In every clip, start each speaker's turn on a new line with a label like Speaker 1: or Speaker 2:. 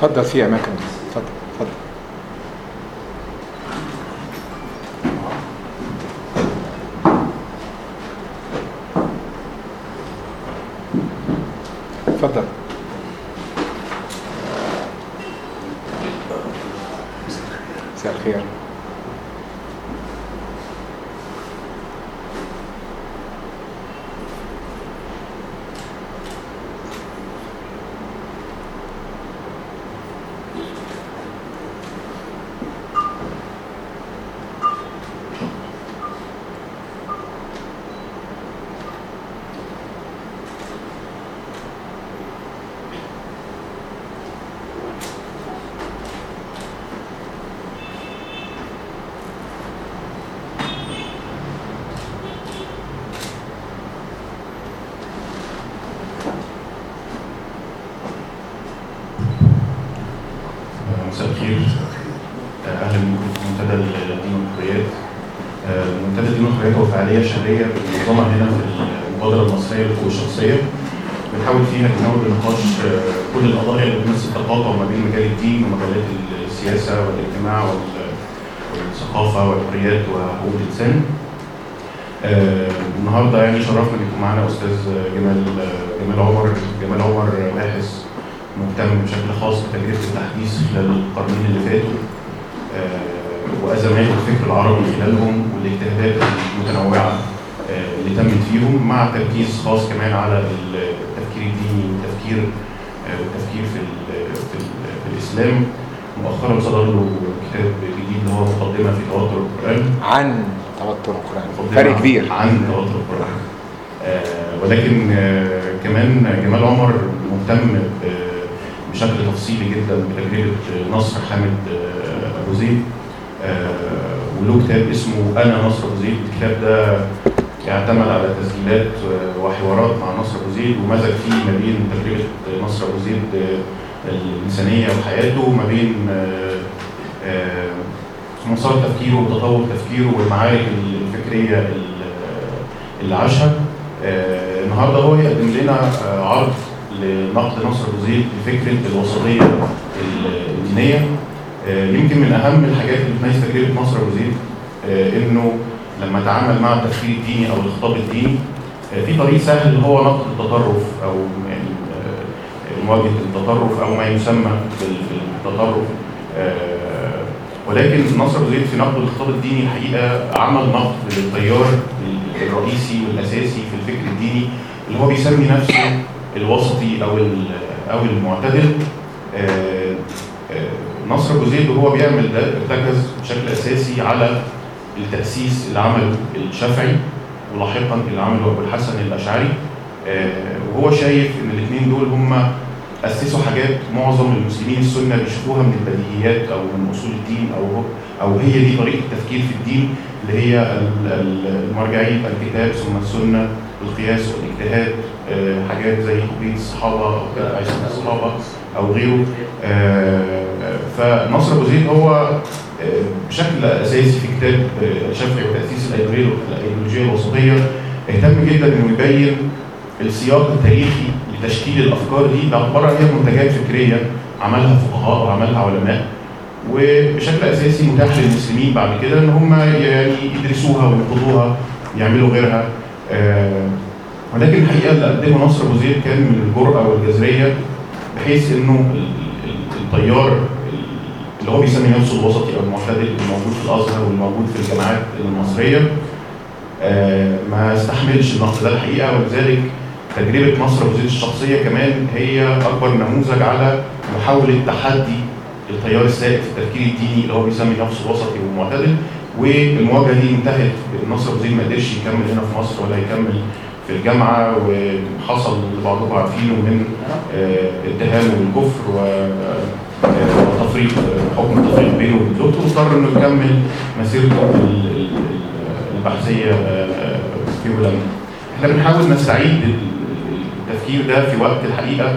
Speaker 1: اتفضل في اماكن اتفضل اتفضل اتفضل مساء الخير
Speaker 2: مساء الخير اهلا بكم في منتدى الدين والحريات آه، منتدى الدين والحريات هو فعاليه شهريه بننظمها هنا في المبادره المصريه للحقوق الشخصيه بنحاول فيها نحاول نناقش آه، كل القضايا اللي بتمثل تقاطع ما بين مجال الدين ومجالات السياسه والاجتماع وال- والثقافه والحريات وحقوق الانسان. آه، النهارده يعني شرفنا ان يكون معانا استاذ جمال جمال عمر جمال عمر باحث مهتم بشكل خاص بتجربه التحديث خلال القرنين اللي فاتوا آه، وازمات الفكر العربي خلالهم والاجتهادات المتنوعه آه، اللي تمت فيهم مع تركيز خاص كمان على التفكير الديني والتفكير آه، والتفكير في ال- في, ال- في الاسلام مؤخرا صدر له كتاب جديد اللي هو مقدمه في توتر القران
Speaker 1: عن توتر القران
Speaker 2: مقدمة
Speaker 1: فرق كبير
Speaker 2: عن توتر القرآن آه ولكن آه كمان جمال عمر مهتم ب- بشكل تفصيلي جدا بتجربة نصر حامد آه أبو زيد آه وله كتاب اسمه أنا نصر أبو زيد الكتاب ده يعتمد على تسجيلات آه، وحوارات مع نصر أبو زيد ومزج فيه ما بين تجربة نصر أبو زيد آه، الإنسانية وحياته وما بين آه، آه، مسار تفكيره وتطور تفكيره والمعارك الفكريه ال- اللي عاشها آه، النهارده هو يقدم لنا آه، عرض لنقد نصر ابو زيد لفكره الوسطيه ال- الدينيه آه، يمكن من اهم الحاجات اللي بتميز تجربه نصر ابو زيد آه، انه لما تعامل مع التفكير الديني او الخطاب الديني آه، في طريق سهل اللي هو نقد التطرف او يعني آه، مواجهه التطرف او ما يسمى بال- بالتطرف آه، ولكن نصر ابو زيد في نقد الخطاب الديني الحقيقه عمل نقد للتيار الرئيسي والاساسي في الفكر الديني اللي هو بيسمي نفسه الوسطي او ال- او المعتدل آه، آه، نصر ابو زيد وهو بيعمل ده ارتكز بشكل اساسي على التاسيس اللي عمله الشافعي ولاحقا اللي عمله ابو الحسن الاشعري آه، وهو شايف ان الاثنين دول هم اسسوا حاجات معظم المسلمين السنه بيشوفوها من البديهيات او من اصول الدين او او هي دي طريقه التفكير في الدين اللي هي ال- ال- المرجعيه الكتاب ثم السنه القياس والاجتهاد آه، حاجات زي قضيه الصحابه او عصمه الصحابه او غيره آه، فنصر ابو زيد هو آه، بشكل اساسي في كتاب آه، الشافعي وتاسيس الايديولوجيه الايديولوجيه الوسطيه اهتم جدا انه يبين السياق التاريخي لتشكيل الافكار دي باعتبارها هي منتجات فكريه عملها فقهاء وعملها علماء وبشكل اساسي متاح للمسلمين بعد كده ان هم يعني يدرسوها وينقضوها يعملوا غيرها آه، ولكن الحقيقه اللي قدمه نصر ابو زيد كان من الجرأه والجذريه بحيث انه ال- ال- التيار اللي هو بيسمي نفسه الوسطي او المعتدل اللي موجود في الازهر والموجود في الجامعات المصريه آه، ما استحملش النقد ده الحقيقه ولذلك تجربه نصر ابو زيد الشخصيه كمان هي اكبر نموذج على محاوله تحدي التيار السائد في التفكير الديني اللي هو بيسمي نفسه الوسطي والمعتدل والمواجهه دي انتهت نصر ابو زيد ما قدرش يكمل هنا في مصر ولا يكمل في الجامعه وحصل اللي بعضكم عارفينه من آه، اتهامه بالكفر و آه، وتفريق آه، حكم التفريق بينه وبين زوجته واضطر انه يكمل مسيرته ال- ال- ال- البحثيه آه، في هولندا. احنا بنحاول نستعيد ال- التفكير ده في وقت الحقيقه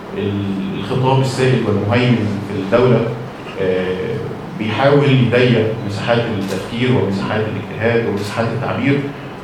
Speaker 2: الخطاب السائد والمهيمن في الدوله آه، بيحاول يضيق مساحات التفكير ومساحات الاجتهاد ومساحات التعبير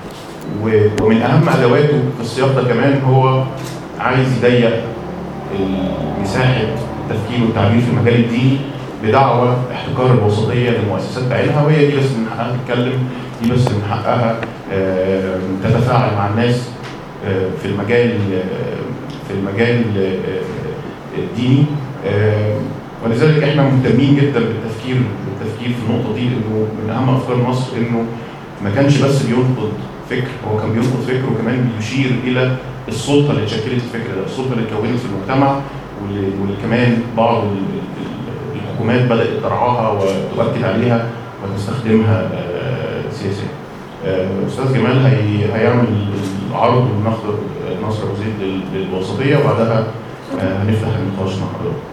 Speaker 2: و- ومن اهم ادواته في السياق ده كمان هو عايز يضيق مساحه التفكير والتعبير في المجال الديني بدعوى احتكار الوسطيه للمؤسسات بعينها وهي دي بس من حقها تتكلم دي بس من حقها آه، تتفاعل مع الناس آه، في المجال آه، في المجال آه، الديني آه، ولذلك احنا مهتمين جدا بالتفكير بالتفكير في النقطه دي انه من اهم افكار مصر انه ما كانش بس بينقد فكر هو كان بينقد فكر وكمان بيشير الى السلطه اللي اتشكلت الفكر ده السلطه اللي اتكونت في المجتمع واللي واللي كمان بعض ال- ال- الحكومات بدات ترعاها وتؤكد عليها وتستخدمها آه، سياسيا آه، استاذ جمال هي هيعمل العرض والنقد نصر ابو زيد لل- للوسطيه وبعدها آه، هنفتح النقاش مع حضرتك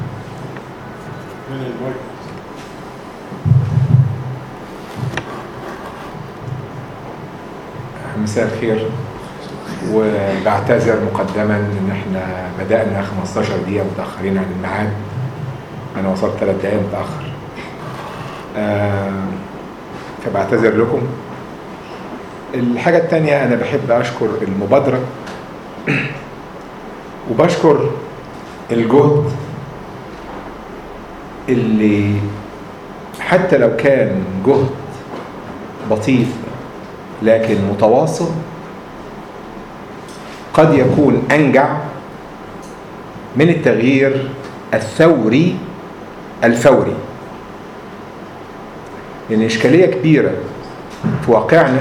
Speaker 1: مساء الخير وبعتذر مقدما ان احنا بدأنا 15 دقيقة متأخرين عن الميعاد انا وصلت 3 دقايق متأخر آه، فبعتذر لكم الحاجة التانية انا بحب اشكر المبادرة وبشكر الجهد اللي حتى لو كان جهد بطيء لكن متواصل قد يكون انجع من التغيير الثوري الفوري لان اشكاليه كبيره في واقعنا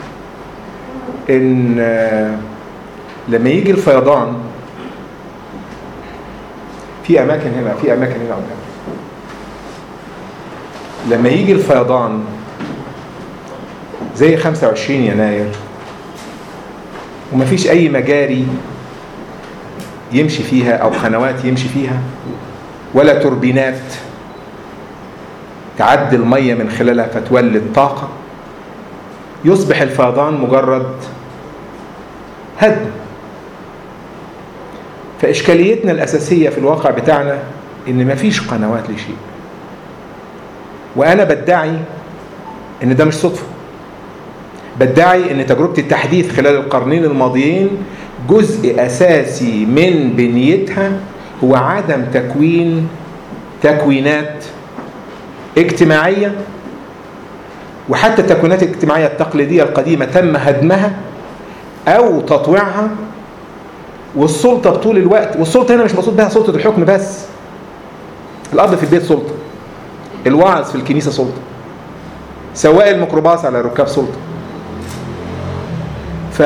Speaker 1: ان آه، لما يجي الفيضان في اماكن هنا في اماكن هنا قدام لما يجي الفيضان زي 25 يناير ومفيش اي مجاري يمشي فيها او قنوات يمشي فيها ولا توربينات تعدي الميه من خلالها فتولد طاقه يصبح الفيضان مجرد هدم فاشكاليتنا الاساسيه في الواقع بتاعنا ان مفيش قنوات لشيء وانا بدعي ان ده مش صدفه بدعي ان تجربه التحديث خلال القرنين الماضيين جزء اساسي من بنيتها هو عدم تكوين تكوينات اجتماعيه وحتى التكوينات الاجتماعيه التقليديه القديمه تم هدمها او تطويعها والسلطه بطول الوقت والسلطه هنا مش مقصود بها سلطه الحكم بس الاب في البيت سلطه الواعظ في الكنيسه سلطه سواق الميكروباص على ركاب سلطه ف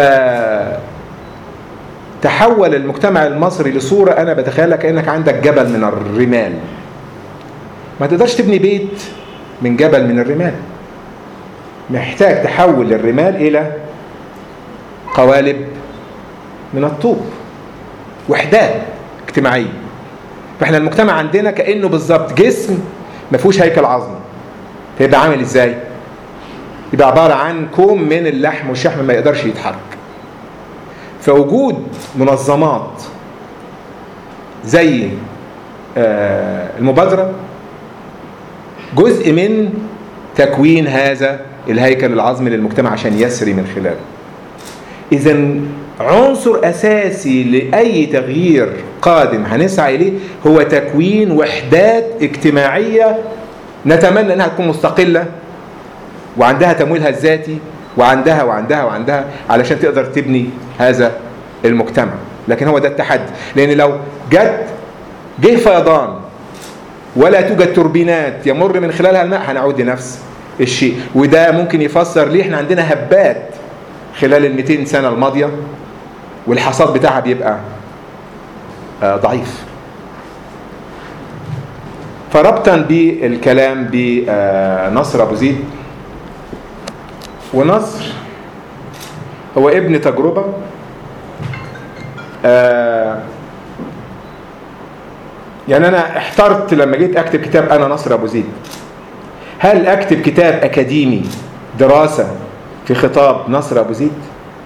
Speaker 1: تحول المجتمع المصري لصورة أنا بتخيلها كأنك عندك جبل من الرمال ما تقدرش تبني بيت من جبل من الرمال محتاج تحول الرمال إلى قوالب من الطوب وحدات اجتماعية فاحنا المجتمع عندنا كأنه بالظبط جسم ما فيهوش هيكل عظمي فيبقى عامل ازاي؟ يبقى عبارة عن كوم من اللحم والشحم ما يقدرش يتحرك فوجود منظمات زي آه، المبادرة جزء من تكوين هذا الهيكل العظمي للمجتمع عشان يسري من خلاله إذا عنصر أساسي لأي تغيير قادم هنسعى إليه هو تكوين وحدات اجتماعية نتمنى أنها تكون مستقلة وعندها تمويلها الذاتي وعندها وعندها وعندها علشان تقدر تبني هذا المجتمع لكن هو ده التحدي لان لو جت جه فيضان ولا توجد توربينات يمر من خلالها الماء هنعود لنفس الشيء وده ممكن يفسر ليه احنا عندنا هبات خلال ال 200 سنه الماضيه والحصاد بتاعها بيبقى آه، ضعيف فربطا بالكلام بنصر ابو زيد ونصر هو ابن تجربة آه يعني أنا احترت لما جيت أكتب كتاب أنا نصر أبو زيد هل أكتب كتاب أكاديمي دراسة في خطاب نصر أبو زيد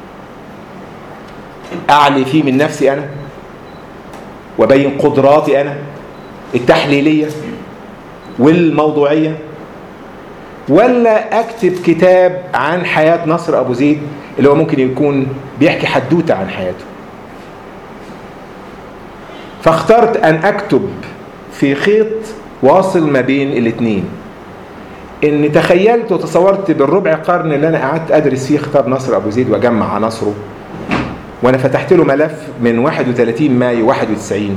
Speaker 1: أعلي فيه من نفسي أنا وبين قدراتي أنا التحليلية والموضوعية ولا اكتب كتاب عن حياة نصر ابو زيد اللي هو ممكن يكون بيحكي حدوتة عن حياته فاخترت ان اكتب في خيط واصل ما بين الاثنين ان تخيلت وتصورت بالربع قرن اللي انا قعدت ادرس فيه خطاب نصر ابو زيد واجمع عناصره وانا فتحت له ملف من 31 مايو 91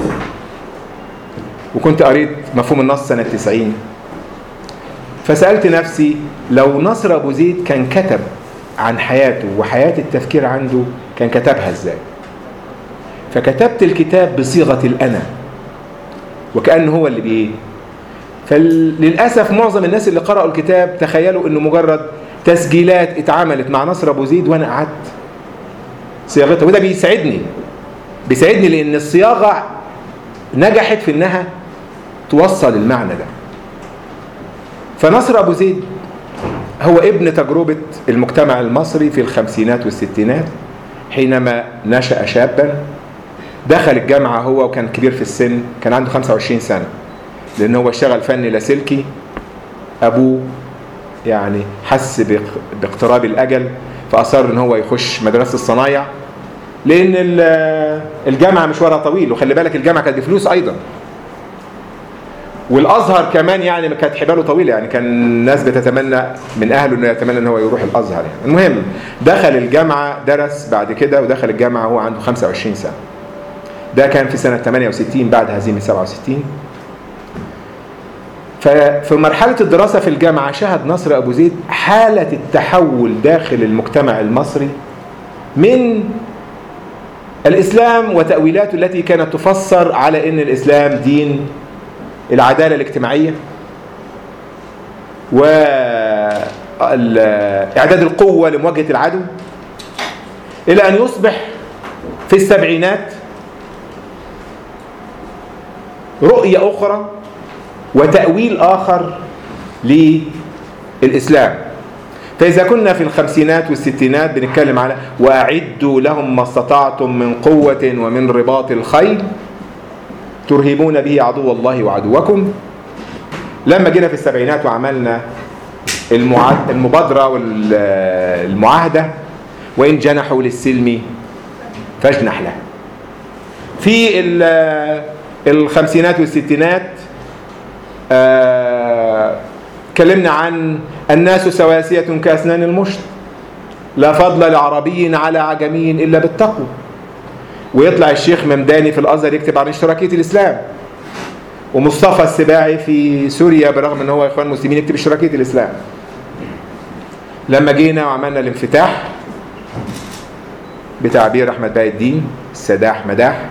Speaker 1: وكنت قريت مفهوم النص سنه 90 فسالت نفسي لو نصر ابو زيد كان كتب عن حياته وحياه التفكير عنده كان كتبها ازاي فكتبت الكتاب بصيغه الانا وكانه هو اللي بايه فللاسف معظم الناس اللي قرأوا الكتاب تخيلوا انه مجرد تسجيلات اتعملت مع نصر ابو زيد وانا قعدت صياغتها وده بيساعدني بيساعدني لان الصياغه نجحت في انها توصل المعنى ده فنصر ابو زيد هو ابن تجربه المجتمع المصري في الخمسينات والستينات حينما نشأ شابا دخل الجامعة هو وكان كبير في السن كان عنده 25 سنة لأن هو اشتغل فني لاسلكي أبوه يعني حس باقتراب الأجل فأصر إن هو يخش مدرسة الصنايع لأن الجامعة مشوارها طويل وخلي بالك الجامعة كانت بفلوس أيضا والازهر كمان يعني كانت حباله طويله يعني كان الناس بتتمنى من اهله انه يتمنى ان هو يروح الازهر يعني المهم دخل الجامعه درس بعد كده ودخل الجامعه وهو عنده 25 سنه ده كان في سنه 68 بعد هزيمه 67 ففي مرحلة الدراسة في الجامعة شهد نصر أبو زيد حالة التحول داخل المجتمع المصري من الإسلام وتأويلاته التي كانت تفسر على أن الإسلام دين العدالة الاجتماعية وإعداد القوة لمواجهة العدو إلى أن يصبح في السبعينات رؤية أخرى وتأويل آخر للإسلام فإذا كنا في الخمسينات والستينات بنتكلم على وأعدوا لهم ما استطعتم من قوة ومن رباط الخيل ترهبون به عدو الله وعدوكم لما جينا في السبعينات وعملنا المبادرة والمعاهدة وإن جنحوا للسلم فاجنح له في الخمسينات والستينات اتكلمنا عن الناس سواسية كأسنان المشط لا فضل لعربي على عجمي إلا بالتقوى ويطلع الشيخ ممداني في الازهر يكتب عن اشتراكيه الاسلام ومصطفى السباعي في سوريا برغم ان هو اخوان مسلمين يكتب اشتراكيه الاسلام لما جينا وعملنا الانفتاح بتعبير احمد باقي الدين السداح مداح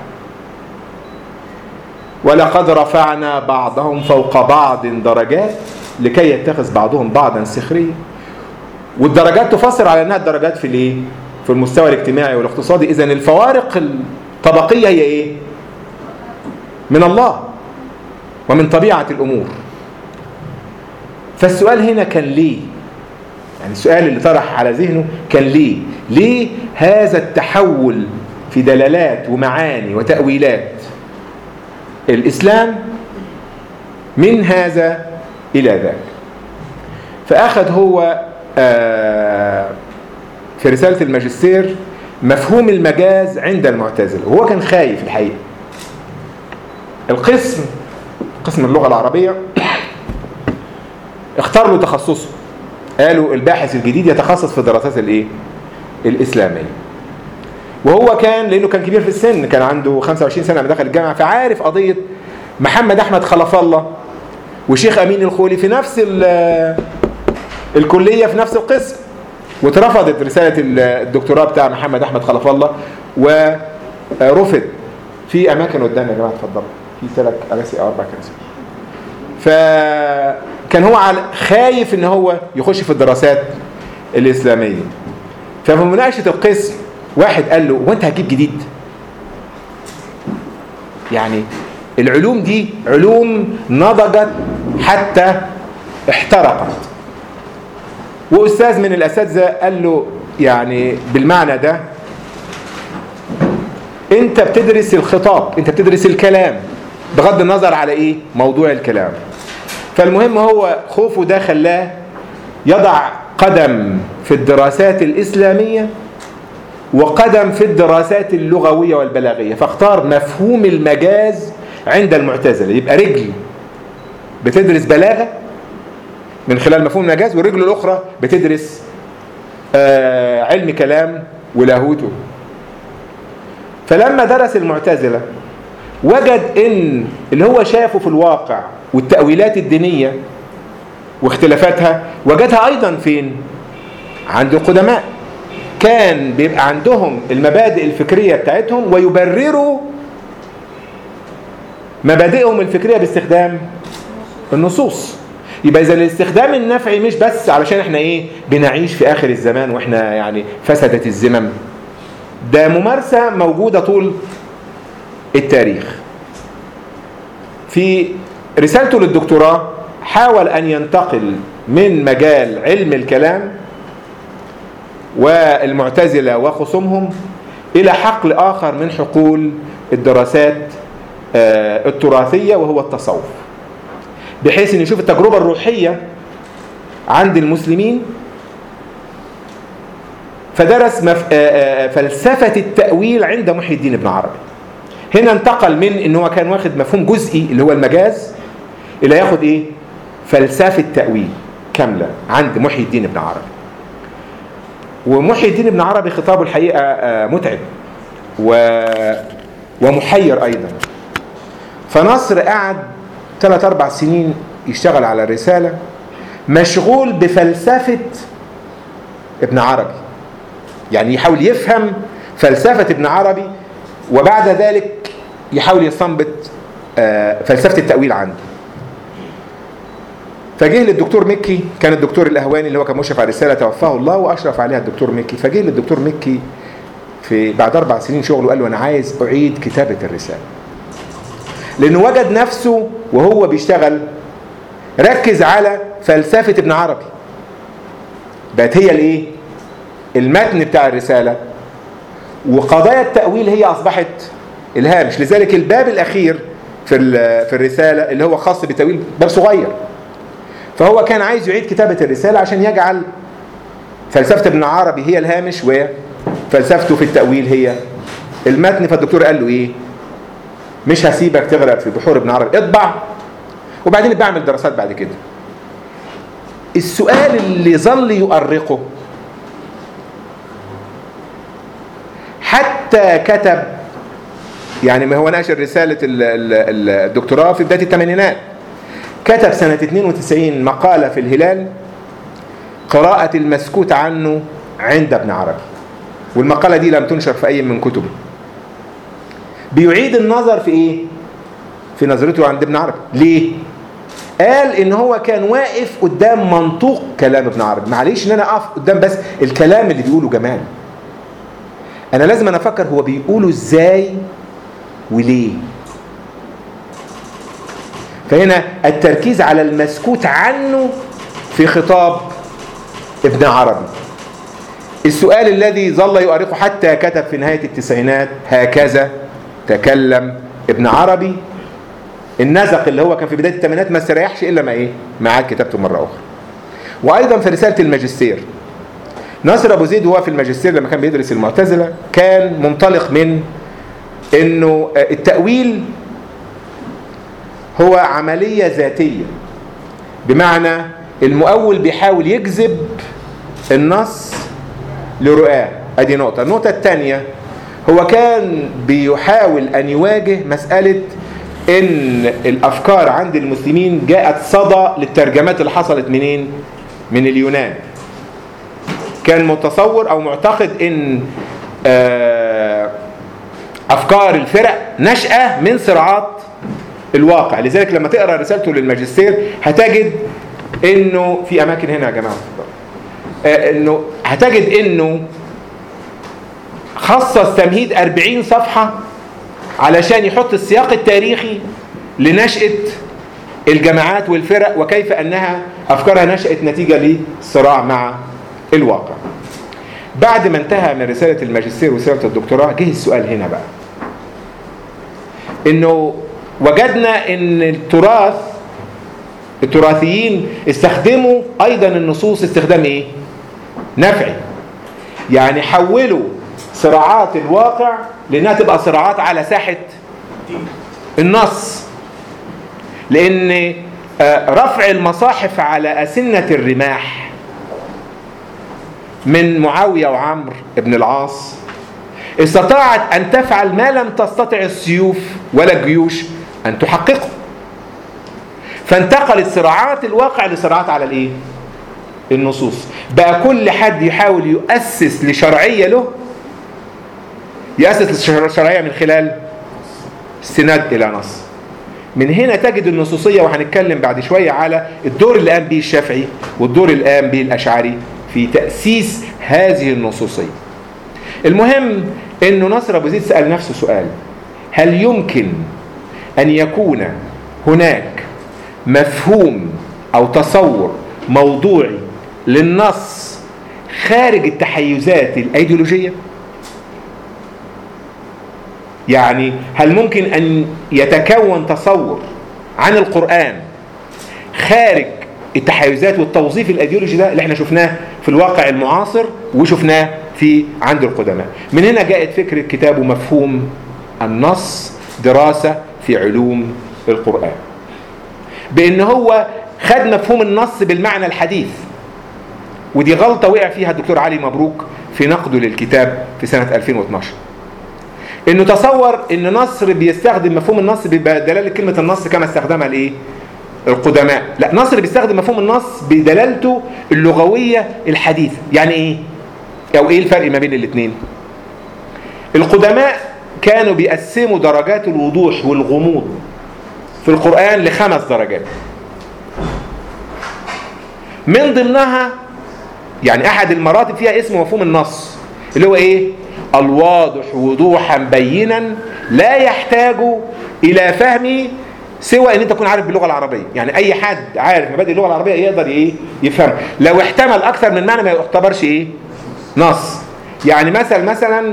Speaker 1: ولقد رفعنا بعضهم فوق بعض درجات لكي يتخذ بعضهم بعضا سخريا والدرجات تفسر على انها الدرجات في الايه في المستوى الاجتماعي والاقتصادي اذا الفوارق الطبقيه هي ايه من الله ومن طبيعه الامور فالسؤال هنا كان ليه يعني السؤال اللي طرح على ذهنه كان ليه ليه هذا التحول في دلالات ومعاني وتاويلات الاسلام من هذا الى ذاك فاخذ هو آه في رسالة الماجستير مفهوم المجاز عند المعتزلة وهو كان خايف الحقيقة القسم قسم اللغة العربية اختار له تخصصه قالوا الباحث الجديد يتخصص في الدراسات الايه الإسلامية وهو كان لأنه كان كبير في السن كان عنده 25 سنة لما دخل الجامعة فعارف قضية محمد أحمد خلف الله وشيخ أمين الخولي في نفس الكلية في نفس القسم واترفضت رسالة الدكتوراه بتاع محمد أحمد خلف الله ورفض في أماكن قدام يا جماعة اتفضلوا في ثلاث كراسي أو أربع كراسي فكان هو خايف إن هو يخش في الدراسات الإسلامية ففي مناقشة القسم واحد قال له هو أنت هتجيب جديد؟ يعني العلوم دي علوم نضجت حتى احترقت واستاذ من الاساتذه قال له يعني بالمعنى ده انت بتدرس الخطاب انت بتدرس الكلام بغض النظر على ايه موضوع الكلام فالمهم هو خوفه ده خلاه يضع قدم في الدراسات الاسلاميه وقدم في الدراسات اللغويه والبلاغيه فاختار مفهوم المجاز عند المعتزلة يبقى رجل بتدرس بلاغة من خلال مفهوم المجاز والرجل الأخرى بتدرس آه علم كلام ولاهوته فلما درس المعتزلة وجد ان اللي هو شافه في الواقع والتأويلات الدينية واختلافاتها وجدها ايضا فين عند القدماء كان بيبقى عندهم المبادئ الفكرية بتاعتهم ويبرروا مبادئهم الفكرية باستخدام النصوص يبقى اذا الاستخدام النفعي مش بس علشان احنا ايه بنعيش في اخر الزمان واحنا يعني فسدت الزمم ده ممارسة موجودة طول التاريخ في رسالته للدكتوراه حاول أن ينتقل من مجال علم الكلام والمعتزلة وخصومهم إلى حقل آخر من حقول الدراسات التراثية وهو التصوف بحيث أن يشوف التجربة الروحية عند المسلمين فدرس مف... فلسفة التأويل عند محي الدين ابن عربي هنا انتقل من ان هو كان واخد مفهوم جزئي اللي هو المجاز الى ياخد ايه فلسفة تأويل كاملة عند محي الدين ابن عربي ومحي الدين ابن عربي خطابه الحقيقة متعب و... ومحير ايضا فنصر قعد ثلاث اربع سنين يشتغل على الرسالة مشغول بفلسفة ابن عربي يعني يحاول يفهم فلسفة ابن عربي وبعد ذلك يحاول يستنبط فلسفة التأويل عنده فجه للدكتور مكي كان الدكتور الأهواني اللي هو كان مشرف على الرسالة توفاه الله وأشرف عليها الدكتور مكي فجه للدكتور مكي في بعد أربع سنين شغل وقال له أنا عايز أعيد كتابة الرسالة لأنه وجد نفسه وهو بيشتغل ركز على فلسفة ابن عربي بقت هي الايه المتن بتاع الرسالة وقضايا التأويل هي أصبحت الهامش لذلك الباب الأخير في في الرسالة اللي هو خاص بتأويل باب صغير فهو كان عايز يعيد كتابة الرسالة عشان يجعل فلسفة ابن عربي هي الهامش وفلسفته في التأويل هي المتن فالدكتور قال له ايه مش هسيبك تغرق في بحور ابن عربي اطبع وبعدين بعمل دراسات بعد كده السؤال اللي ظل يؤرقه حتى كتب يعني ما هو ناشر رسالة الدكتوراه في بداية الثمانينات كتب سنة 92 مقالة في الهلال قراءة المسكوت عنه عند ابن عربي والمقالة دي لم تنشر في أي من كتبه بيعيد النظر في إيه؟ في نظرته عند ابن عربي ليه؟ قال ان هو كان واقف قدام منطوق كلام ابن عربي معليش ان انا اقف قدام بس الكلام اللي بيقوله جمال انا لازم انا افكر هو بيقوله ازاي وليه فهنا التركيز على المسكوت عنه في خطاب ابن عربي السؤال الذي ظل يؤرقه حتى كتب في نهاية التسعينات هكذا تكلم ابن عربي النزق اللي هو كان في بداية الثمانينات ما استريحش إلا ما إيه ما عاد كتابته مرة أخرى وأيضا في رسالة الماجستير ناصر أبو زيد وهو في الماجستير لما كان بيدرس المعتزلة كان منطلق من إنه التأويل هو عملية ذاتية بمعنى المؤول بيحاول يجذب النص لرؤاه ادي نقطة النقطة الثانية هو كان بيحاول ان يواجه مسألة ان الافكار عند المسلمين جاءت صدى للترجمات اللي حصلت منين من اليونان كان متصور او معتقد ان افكار الفرق نشأة من صراعات الواقع لذلك لما تقرا رسالته للماجستير هتجد انه في اماكن هنا يا جماعه انه هتجد انه خصص تمهيد 40 صفحه علشان يحط السياق التاريخي لنشأة الجماعات والفرق وكيف أنها أفكارها نشأت نتيجة للصراع مع الواقع بعد ما انتهى من رسالة الماجستير ورسالة الدكتوراه جه السؤال هنا بقى انه وجدنا ان التراث التراثيين استخدموا ايضا النصوص استخدام ايه نفعي يعني حولوا صراعات الواقع لانها تبقى صراعات على ساحه النص لأن رفع المصاحف على أسنة الرماح من معاوية وعمرو بن العاص استطاعت أن تفعل ما لم تستطع السيوف ولا الجيوش أن تحققه فانتقلت صراعات الواقع لصراعات على الايه النصوص بقى كل حد يحاول يؤسس لشرعية له يأسس للشرعية من خلال استناد إلى نص من هنا تجد النصوصية وهنتكلم بعد شوية على الدور اللي قام به الشافعي والدور اللي قام به الأشعري في تأسيس هذه النصوصية المهم انه نصر ابو زيد سأل نفسه سؤال هل يمكن ان يكون هناك مفهوم او تصور موضوعي للنص خارج التحيزات الايديولوجية يعني هل ممكن ان يتكون تصور عن القرآن خارج التحيزات والتوظيف الايديولوجي ده اللي احنا شفناه في الواقع المعاصر وشفناه في عند القدماء من هنا جاءت فكرة كتابه مفهوم النص دراسة في علوم القرآن بأن هو خد مفهوم النص بالمعنى الحديث ودي غلطة وقع فيها الدكتور علي مبروك في نقده للكتاب في سنة 2012 انه تصور ان نصر بيستخدم مفهوم النص بدلالة كلمة النص كما استخدمها الايه القدماء لا نصر بيستخدم مفهوم النص بدلالته اللغوية الحديثة يعني ايه او ايه الفرق ما بين الاثنين القدماء كانوا بيقسموا درجات الوضوح والغموض في القرآن لخمس درجات من ضمنها يعني احد المراتب فيها اسمه مفهوم النص اللي هو ايه الواضح وضوحا بينا لا يحتاج الى فهم سوى ان انت تكون عارف باللغه العربيه يعني اي حد عارف مبادئ اللغه العربيه يقدر ايه يفهم لو احتمل اكثر من معنى ما يعتبرش ايه نص يعني مثل مثلا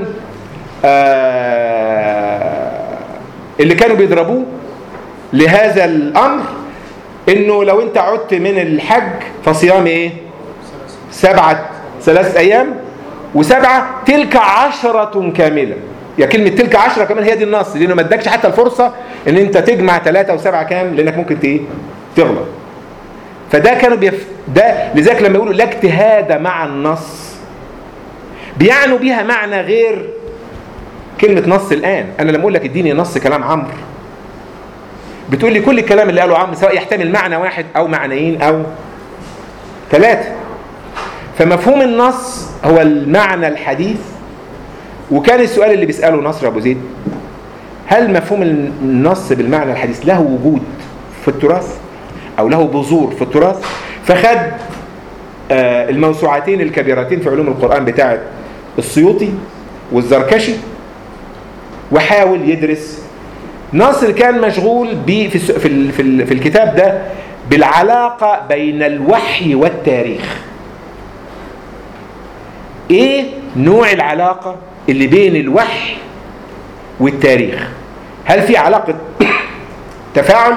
Speaker 1: آه اللي كانوا بيضربوه لهذا الامر انه لو انت عدت من الحج فصيام ايه سبعة ثلاث ايام وسبعة تلك عشرة كاملة يا كلمة تلك عشرة كمان هي دي النص لانه ما ادكش حتى الفرصة ان انت تجمع ثلاثة وسبعة كام لانك ممكن ايه تغلط فده كانوا بيف... ده لذلك لما يقولوا لا اجتهاد مع النص بيعنوا بيها معنى غير كلمة نص الآن أنا لما أقول لك اديني نص كلام عمرو بتقول لي كل الكلام اللي قاله عمرو سواء يحتمل معنى واحد أو معنيين أو ثلاثة فمفهوم النص هو المعنى الحديث وكان السؤال اللي بيسأله نصر أبو زيد هل مفهوم النص بالمعنى الحديث له وجود في التراث أو له بذور في التراث فخد آه الموسوعتين الكبيرتين في علوم القرآن بتاعت السيوطي والزركشي وحاول يدرس ناصر كان مشغول في في في, في الكتاب ده بالعلاقة بين الوحي والتاريخ ايه نوع العلاقة اللي بين الوحي والتاريخ هل في علاقة تفاعل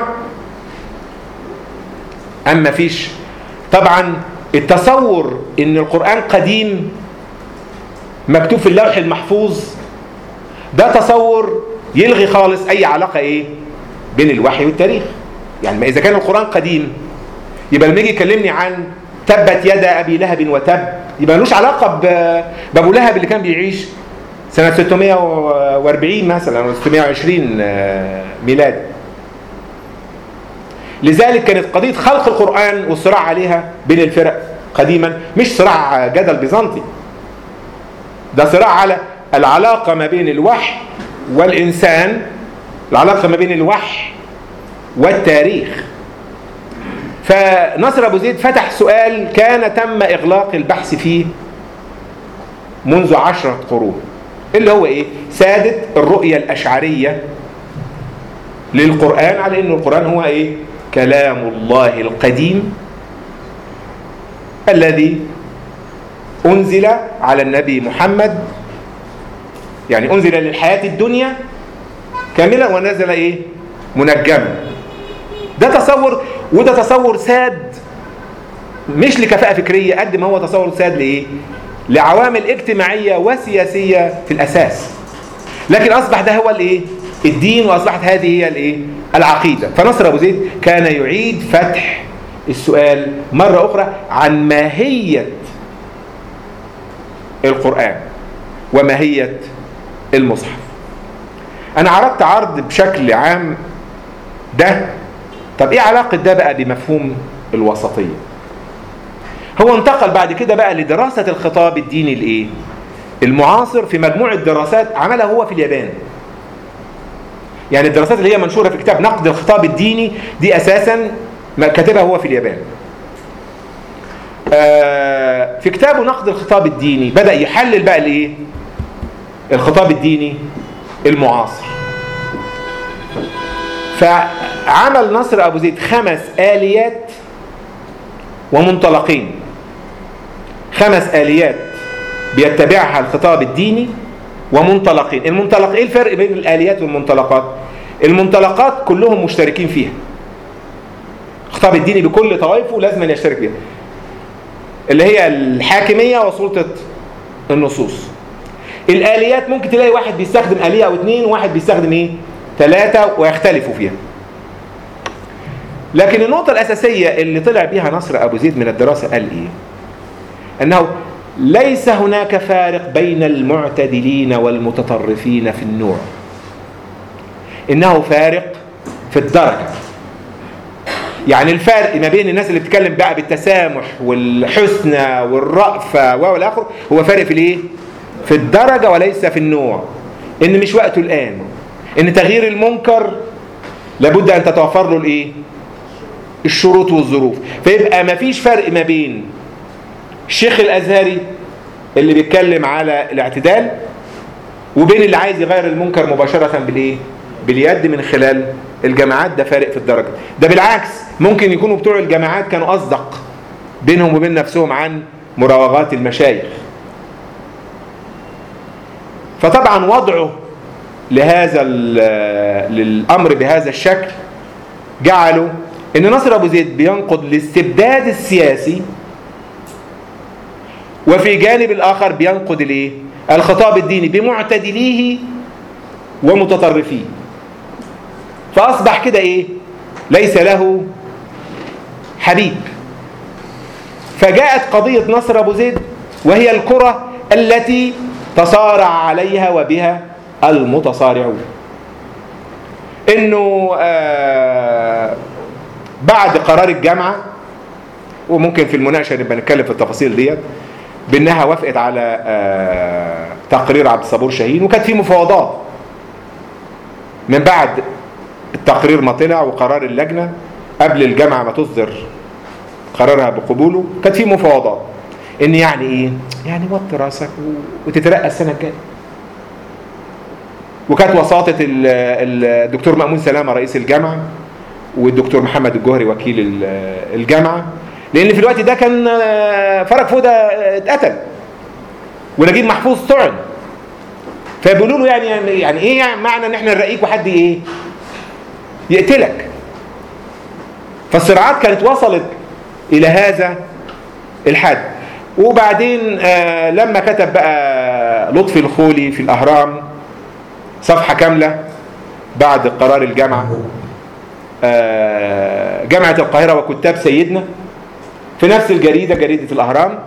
Speaker 1: ام مفيش طبعا التصور ان القرآن قديم مكتوب في اللوح المحفوظ ده تصور يلغي خالص اي علاقة ايه بين الوحي والتاريخ يعني ما اذا كان القرآن قديم يبقى لما يجي يكلمني عن تبت يد ابي لهب وتب يبقى ملوش علاقة بابو لهب اللي كان بيعيش سنة 640 مثلا او 620 ميلاد لذلك كانت قضية خلق القرآن والصراع عليها بين الفرق قديما مش صراع جدل بيزنطي ده صراع على العلاقة ما بين الوحي والإنسان العلاقة ما بين الوحي والتاريخ فنصر أبو زيد فتح سؤال كان تم إغلاق البحث فيه منذ عشرة قرون اللي هو إيه سادة الرؤية الأشعرية للقرآن على أنه القرآن هو إيه كلام الله القديم الذي أنزل على النبي محمد يعني أنزل للحياة الدنيا كاملا ونزل إيه منجما ده تصور وده تصور ساد مش لكفاءة فكرية قد ما هو تصور ساد لإيه لعوامل اجتماعية وسياسية في الأساس لكن أصبح ده هو الإيه الدين واصبحت هذه هي الايه العقيده فنصر ابو زيد كان يعيد فتح السؤال مره اخرى عن ماهيه القران وماهيه المصحف انا عرضت عرض بشكل عام ده طب ايه علاقه ده بقى بمفهوم الوسطيه هو انتقل بعد كده بقى لدراسه الخطاب الديني الايه المعاصر في مجموعه دراسات عملها هو في اليابان يعني الدراسات اللي هي منشوره في كتاب نقد الخطاب الديني دي اساسا كاتبها هو في اليابان آه في كتابه نقد الخطاب الديني بدا يحلل بقى الايه الخطاب الديني المعاصر فعمل نصر ابو زيد خمس اليات ومنطلقين خمس اليات بيتبعها الخطاب الديني ومنطلقين المنطلق ايه الفرق بين الاليات والمنطلقات المنطلقات كلهم مشتركين فيها الخطاب الديني بكل طوائفه لازم أن يشترك فيها اللي هي الحاكميه وسلطه النصوص الاليات ممكن تلاقي واحد بيستخدم اليه او اثنين وواحد بيستخدم ايه ثلاثه ويختلفوا فيها لكن النقطه الاساسيه اللي طلع بيها نصر ابو زيد من الدراسه قال ايه انه ليس هناك فارق بين المعتدلين والمتطرفين في النوع انه فارق في الدرجه يعني الفرق ما بين الناس اللي بتتكلم بقى بالتسامح والحسنى والرأفة والى اخره هو فارق في الايه في الدرجه وليس في النوع ان مش وقته الان ان تغيير المنكر لابد ان تتوفر له الايه الشروط والظروف فيبقى ما فيش فرق ما بين الشيخ الازهري اللي بيتكلم على الاعتدال وبين اللي عايز يغير المنكر مباشره بالايه باليد من خلال الجماعات ده فارق في الدرجه ده بالعكس ممكن يكونوا بتوع الجماعات كانوا اصدق بينهم وبين نفسهم عن مراوغات المشايخ فطبعا وضعه لهذا للامر بهذا الشكل جعلوا ان نصر ابو زيد بينقض الاستبداد السياسي وفي جانب الاخر بينقض الايه الخطاب الديني بمعتدليه ومتطرفيه فاصبح كده ايه ليس له حبيب فجاءت قضيه نصر ابو زيد وهي الكره التي تصارع عليها وبها المتصارعون انه آه بعد قرار الجامعه وممكن في المناقشه نبقى نتكلم في التفاصيل ديت بانها وافقت على آه تقرير عبد الصبور شاهين وكانت في مفاوضات من بعد التقرير ما طلع وقرار اللجنه قبل الجامعه ما تصدر قرارها بقبوله كانت في مفاوضات ان يعني ايه يعني وطي راسك وتترقى السنه الجايه وكانت وساطه الدكتور مأمون سلامه رئيس الجامعه والدكتور محمد الجوهري وكيل الجامعه لان في الوقت ده كان فرج فوده اتقتل ونجيب محفوظ طعن فبيقولوا له يعني يعني ايه يعني معنى ان احنا نرقيك وحد ايه يقتلك فالصراعات كانت وصلت الى هذا الحد وبعدين آه لما كتب بقى لطفي الخولي في الاهرام صفحه كامله بعد قرار الجامعه آه جامعه القاهره وكتاب سيدنا في نفس الجريده جريده الاهرام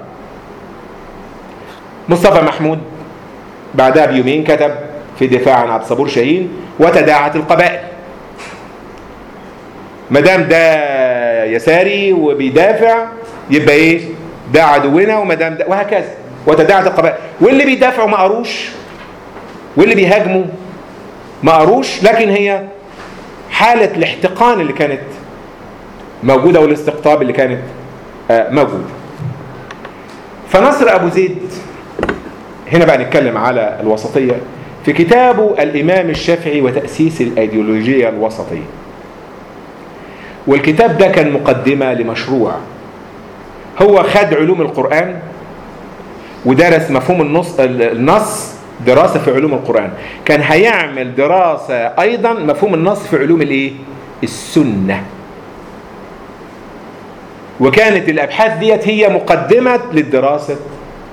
Speaker 1: مصطفى محمود بعدها بيومين كتب في دفاع عن عبد الصبور شاهين وتداعت القبائل ما دام ده يساري وبيدافع يبقى ايه ده عدونا وما دام ده وهكذا وتداعت القبائل واللي بيدافعوا ما قروش واللي بيهاجموا ما قروش لكن هي حالة الاحتقان اللي كانت موجودة والاستقطاب اللي كانت موجودة فنصر أبو زيد هنا بقى نتكلم على الوسطية في كتابه الإمام الشافعي وتأسيس الأيديولوجية الوسطية والكتاب ده كان مقدمة لمشروع هو خد علوم القرآن ودرس مفهوم النص النص دراسة في علوم القرآن كان هيعمل دراسة أيضا مفهوم النص في علوم الإيه؟ السنة وكانت الأبحاث ديت هي مقدمة للدراسة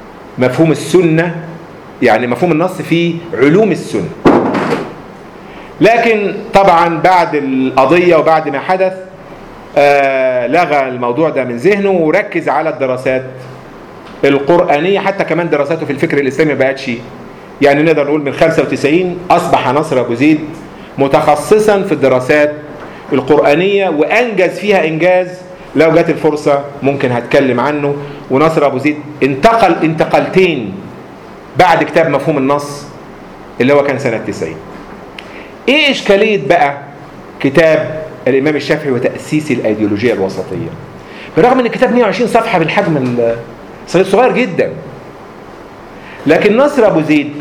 Speaker 1: مفهوم السنة يعني مفهوم النص في علوم السنة لكن طبعا بعد القضية وبعد ما حدث آه لغى الموضوع ده من ذهنه وركز على الدراسات القرآنية حتى كمان دراساته في الفكر الإسلامي ما بقتش يعني نقدر نقول من 95 أصبح نصر أبو زيد متخصصا في الدراسات القرآنية وأنجز فيها إنجاز لو جت الفرصة ممكن هتكلم عنه ونصر أبو زيد انتقل انتقلتين بعد كتاب مفهوم النص اللي هو كان سنة 90 ايه اشكالية بقى كتاب الامام الشافعي وتأسيس الايديولوجية الوسطية بالرغم ان الكتاب 120 صفحة بالحجم صغير صغير جدا لكن نصر ابو زيد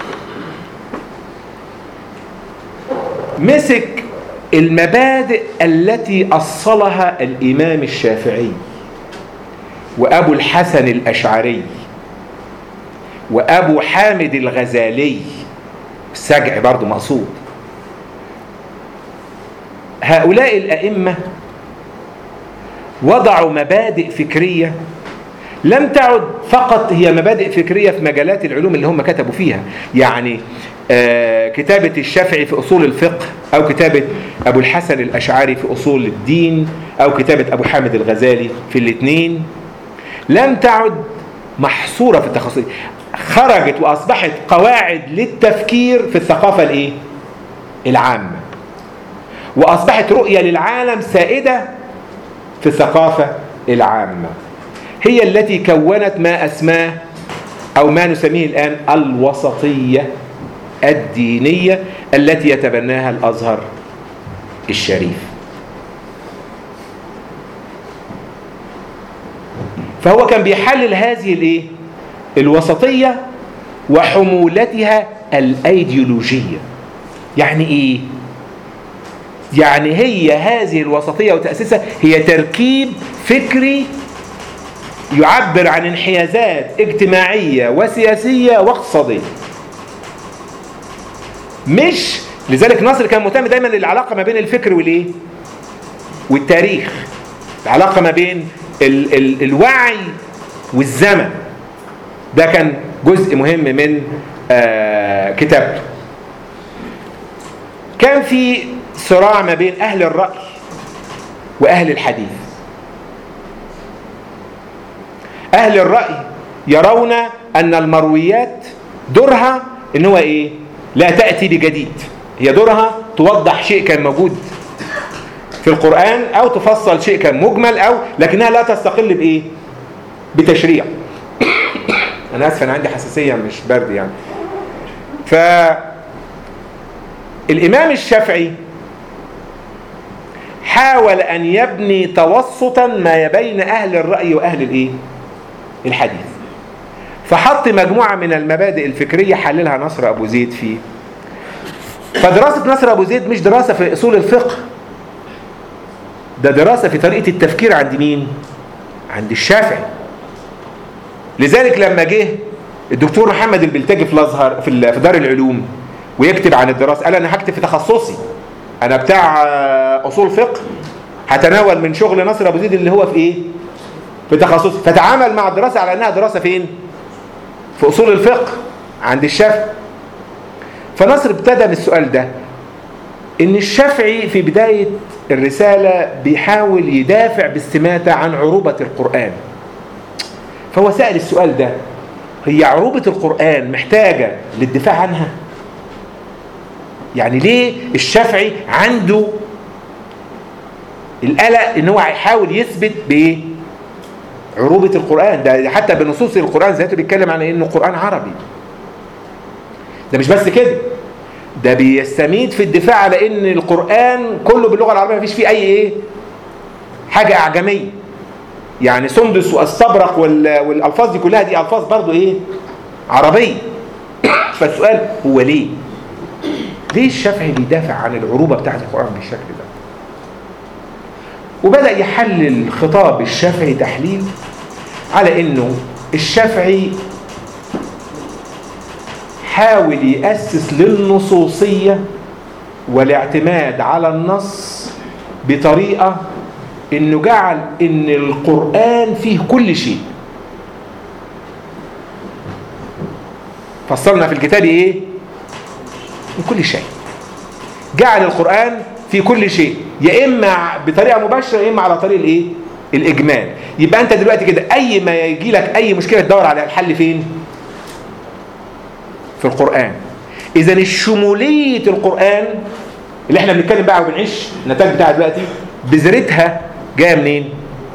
Speaker 1: مسك المبادئ التي أصلها الإمام الشافعي وأبو الحسن الأشعري وأبو حامد الغزالي السجع برضو مقصود هؤلاء الأئمة وضعوا مبادئ فكرية لم تعد فقط هي مبادئ فكرية في مجالات العلوم اللي هم كتبوا فيها يعني آه كتابة الشافعي في أصول الفقه أو كتابة أبو الحسن الأشعري في أصول الدين أو كتابة أبو حامد الغزالي في الاثنين لم تعد محصورة في التخصص خرجت وأصبحت قواعد للتفكير في الثقافة الإيه؟ العامة وأصبحت رؤية للعالم سائدة في الثقافة العامة هي التي كونت ما أسماه أو ما نسميه الآن الوسطية الدينية التي يتبناها الأزهر الشريف فهو كان بيحلل هذه الايه الوسطية وحمولتها الأيديولوجية يعني ايه يعني هي هذه الوسطية وتأسيسها هي تركيب فكري يعبر عن انحيازات اجتماعية وسياسية واقتصادية مش لذلك نصر كان مهتم دايما للعلاقة ما بين الفكر والايه والتاريخ العلاقة ما بين ال ال الوعي والزمن ده كان جزء مهم من آه كتابته كان في صراع ما بين أهل الرأي وأهل الحديث أهل الرأي يرون أن المرويات دورها إن هو إيه لا تأتي بجديد هي دورها توضح شيء كان موجود في القرآن أو تفصل شيء كان مجمل أو لكنها لا تستقل بإيه بتشريع أنا أسف أنا عندي حساسية مش برد يعني فالإمام الشافعي حاول أن يبني توسطا ما بين أهل الرأي وأهل الإيه الحديث فحط مجموعة من المبادئ الفكرية حللها نصر أبو زيد فيه فدراسة نصر أبو زيد مش دراسة في أصول الفقه ده دراسة في طريقة التفكير عند مين؟ عند الشافعي لذلك لما جه الدكتور محمد البلتاجي في الازهر في في دار العلوم ويكتب عن الدراسة قال أنا هكتب في تخصصي أنا بتاع أصول فقه هتناول من شغل نصر أبو زيد اللي هو في إيه؟ في تخصصي فتعامل مع الدراسة على أنها دراسة فين؟ في أصول الفقه عند الشافعي فنصر ابتدى بالسؤال ده ان الشافعي في بداية الرسالة بيحاول يدافع باستماتة عن عروبة القرآن فهو سأل السؤال ده هي عروبة القرآن محتاجة للدفاع عنها يعني ليه الشافعي عنده القلق ان هو هيحاول يثبت بايه عروبة القرآن ده حتى بنصوص القرآن ذاته بيتكلم عن انه قرآن عربي ده مش بس كده ده بيستميت في الدفاع على ان القرآن كله باللغة العربية مفيش فيه اي ايه حاجة اعجمية يعني سندس واستبرق والالفاظ دي كلها دي الفاظ برضو ايه عربية فالسؤال هو ليه ليه الشافعي بيدافع عن العروبة بتاعت القرآن بالشكل ده وبدأ يحلل خطاب الشافعي تحليل على انه الشافعي حاول يأسس للنصوصية والاعتماد على النص بطريقة انه جعل ان القرآن فيه كل شيء فصلنا في الكتاب ايه من كل شيء جعل القرآن في كل شيء يا إما بطريقة مباشرة يا إما على طريق الإيه؟ الإجمال يبقى أنت دلوقتي كده أي ما يجي لك أي مشكلة تدور على الحل فين؟ في القرآن إذا الشمولية القرآن اللي احنا بنتكلم بقى وبنعيش النتائج بتاعها دلوقتي بذرتها جايه منين؟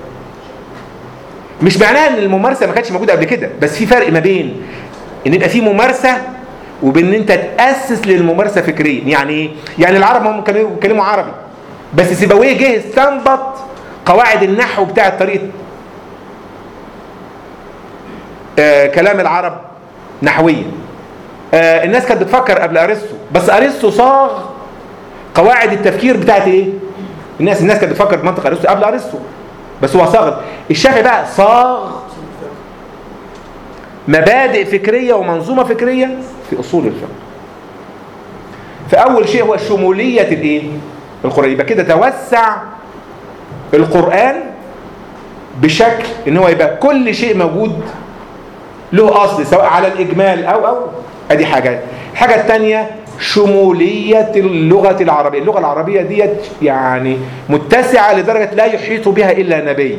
Speaker 1: مش معناها ان الممارسه ما كانتش موجوده قبل كده بس في فرق ما بين ان يبقى في ممارسه وبين ان انت تاسس للممارسه فكريا يعني ايه؟ يعني العرب هم كانوا بيتكلموا عربي بس سيبويه جه استنبط قواعد النحو بتاعه طريقه آه كلام العرب نحويا آه الناس كانت بتفكر قبل ارسطو بس ارسطو صاغ قواعد التفكير بتاعت ايه الناس الناس كانت بتفكر بمنطق ارسطو قبل ارسطو بس هو صاغ الشافعي بقى صاغ مبادئ فكريه ومنظومه فكريه في اصول الفقه فاول شيء هو شموليه الايه القران يبقى كده توسع القران بشكل ان هو يبقى كل شيء موجود له اصل سواء على الاجمال او او ادي حاجه الحاجه الثانيه شمولية اللغة العربية اللغة العربية ديت يعني متسعة لدرجة لا يحيط بها إلا نبي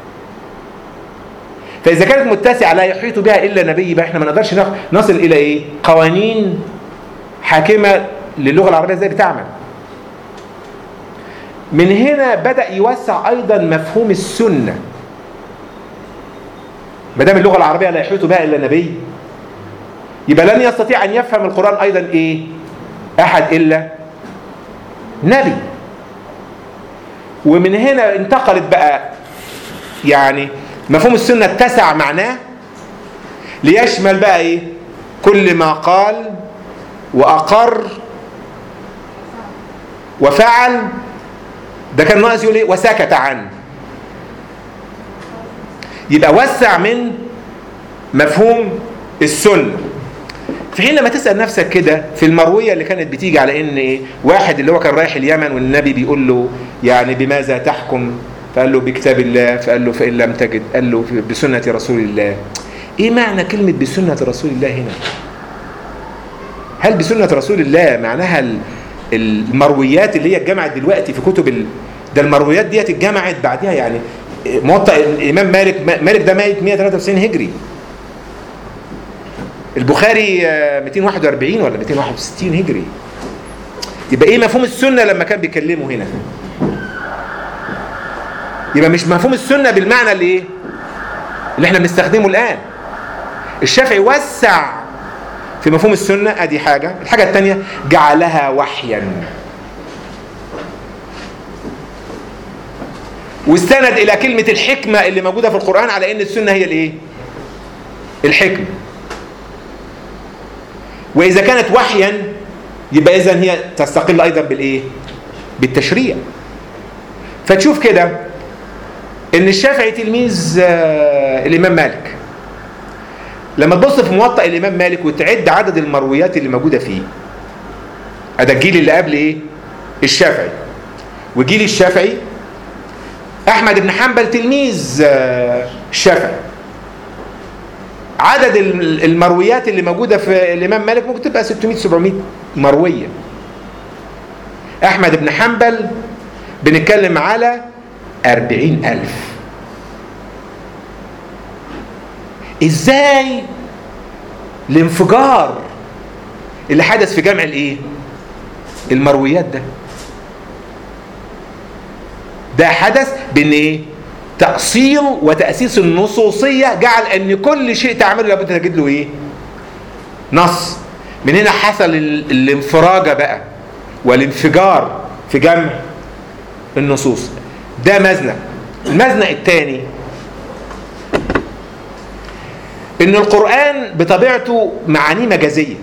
Speaker 1: فإذا كانت متسعة لا يحيط بها إلا نبي يبقى احنا ما نقدرش نصل إلى إيه قوانين حاكمة للغة العربية ازاي بتعمل من هنا بدأ يوسع أيضا مفهوم السنة ما دام اللغة العربية لا يحيط بها إلا نبي يبقى لن يستطيع أن يفهم القرآن أيضا إيه أحد إلا نبي ومن هنا انتقلت بقى يعني مفهوم السنة اتسع معناه ليشمل بقى إيه كل ما قال وأقر وفعل ده كان ناقص يقول ايه وسكت عنه يبقى وسع من مفهوم السنه في حين لما تسال نفسك كده في المرويه اللي كانت بتيجي على ان ايه واحد اللي هو كان رايح اليمن والنبي بيقول له يعني بماذا تحكم فقال له بكتاب الله فقال له فان لم تجد قال له بسنه رسول الله ايه معنى كلمه بسنه رسول الله هنا هل بسنه رسول الله معناها المرويات اللي هي اتجمعت دلوقتي في كتب ال... ده المرويات ديت اتجمعت بعدها يعني موطأ الامام مالك مالك ده ميت 193 هجري البخاري 241 ولا 261 هجري يبقى ايه مفهوم السنه لما كان بيكلمه هنا يبقى مش مفهوم السنه بالمعنى اللي ايه اللي احنا بنستخدمه الان الشافعي وسع في مفهوم السنه ادي حاجه الحاجه الثانيه جعلها وحيا واستند الى كلمه الحكمه اللي موجوده في القران على ان السنه هي الايه الحكمه واذا كانت وحيا يبقى اذا هي تستقل ايضا بالايه بالتشريع فتشوف كده ان الشافعي تلميذ الامام مالك لما تبص في موطأ الامام مالك وتعد عدد المرويات اللي موجوده فيه ده الجيل اللي قبل ايه الشافعي وجيل الشافعي احمد بن حنبل تلميذ الشافعي عدد المرويات اللي موجودة في الإمام مالك ممكن تبقى 600 700 مروية أحمد بن حنبل بنتكلم على أربعين ألف إزاي الانفجار اللي حدث في جمع الإيه المرويات ده ده حدث بإن إيه تأصيل وتأسيس النصوصية جعل أن كل شيء تعمله لابد تجد له إيه؟ نص من هنا حصل الانفراجة بقى والانفجار في جمع النصوص ده مزنق المزنق الثاني ان القرآن بطبيعته معانيه مجازية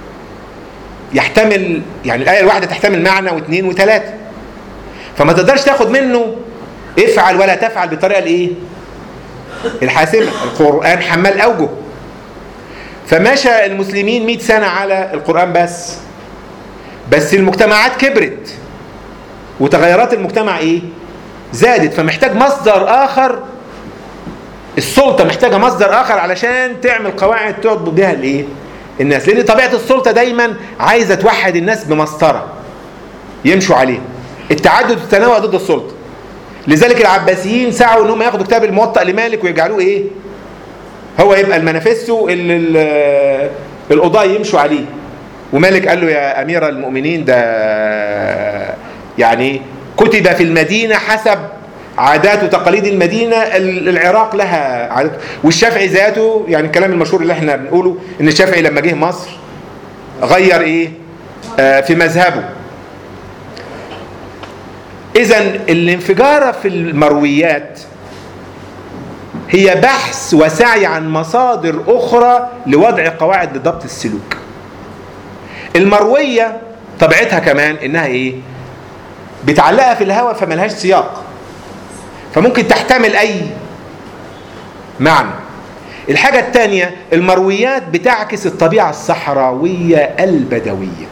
Speaker 1: يحتمل يعني الآية الواحدة تحتمل معنى واثنين وثلاثة فما تقدرش تاخد منه افعل ولا تفعل بالطريقه الايه الحاسمه القران حمال اوجه فمشى المسلمين 100 سنه على القران بس بس المجتمعات كبرت وتغيرات المجتمع ايه زادت فمحتاج مصدر اخر السلطه محتاجه مصدر اخر علشان تعمل قواعد تضبط بها الايه الناس لان طبيعه السلطه دايما عايزه توحد الناس بمسطره يمشوا عليه التعدد والتنوع ضد السلطه لذلك العباسيين سعوا ان هم ياخدوا كتاب الموطأ لمالك ويجعلوه ايه هو يبقى المانيفستو اللي ال- القضاة يمشوا عليه ومالك قال له يا امير المؤمنين ده يعني كتب في المدينه حسب عادات وتقاليد المدينه ال- العراق لها عادات والشافعي ذاته يعني الكلام المشهور اللي احنا بنقوله ان الشافعي لما جه مصر غير ايه آه في مذهبه اذا الانفجار في المرويات هي بحث وسعي عن مصادر اخرى لوضع قواعد لضبط السلوك المرويه طبيعتها كمان انها ايه بتعلقها في الهواء فملهاش سياق فممكن تحتمل اي معنى الحاجة الثانية المرويات بتعكس الطبيعة الصحراوية البدوية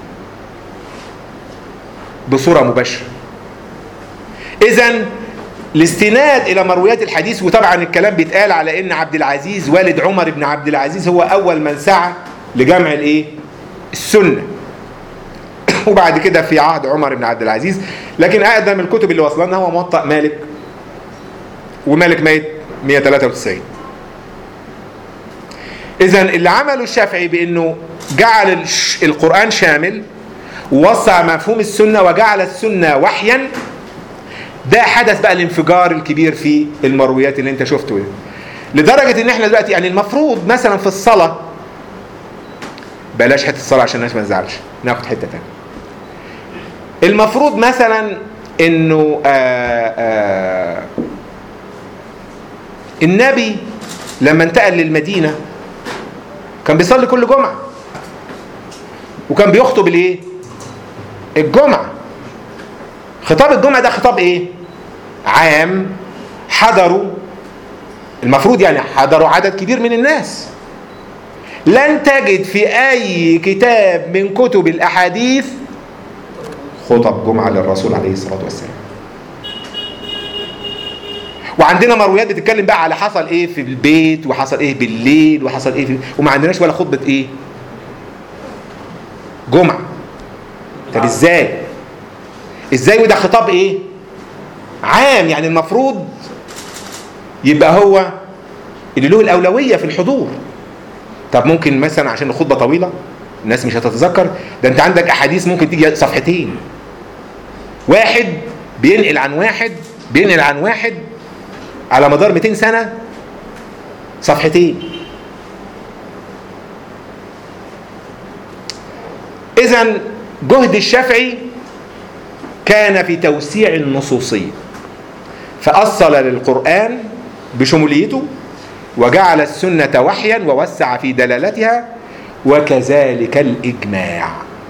Speaker 1: بصورة مباشرة إذا الاستناد إلى مرويات الحديث وطبعا الكلام بيتقال على إن عبد العزيز والد عمر بن عبد العزيز هو أول من سعى لجمع الإيه؟ السنة وبعد كده في عهد عمر بن عبد العزيز لكن أقدم الكتب اللي وصلنا هو موطأ مالك ومالك ميت 193 إذا اللي عمله الشافعي بأنه جعل الش- القرآن شامل ووسع مفهوم السنة وجعل السنة وحيا ده حدث بقى الانفجار الكبير في المرويات اللي انت شفته ده. لدرجة ان احنا دلوقتي يعني المفروض مثلا في الصلاة بلاش حتة الصلاة عشان الناس ما تزعلش ناخد حتة تانية المفروض مثلا انه آآ آآ النبي لما انتقل للمدينة كان بيصلي كل جمعة وكان بيخطب الايه الجمعة خطاب الجمعة ده خطاب ايه عام حضروا المفروض يعني حضروا عدد كبير من الناس لن تجد في اي كتاب من كتب الاحاديث خطب جمعة للرسول عليه الصلاة والسلام وعندنا مرويات بتتكلم بقى على حصل ايه في البيت وحصل ايه بالليل وحصل ايه في وما عندناش ولا خطبة ايه جمعة طب ازاي ازاي وده خطاب ايه عام يعني المفروض يبقى هو اللي له الاولويه في الحضور طب ممكن مثلا عشان الخطبه طويله الناس مش هتتذكر ده انت عندك احاديث ممكن تيجي صفحتين واحد بينقل عن واحد بينقل عن واحد على مدار 200 سنه صفحتين اذا جهد الشافعي كان في توسيع النصوصية فأصل للقرآن بشموليته وجعل السنة وحيا ووسع في دلالتها وكذلك الإجماع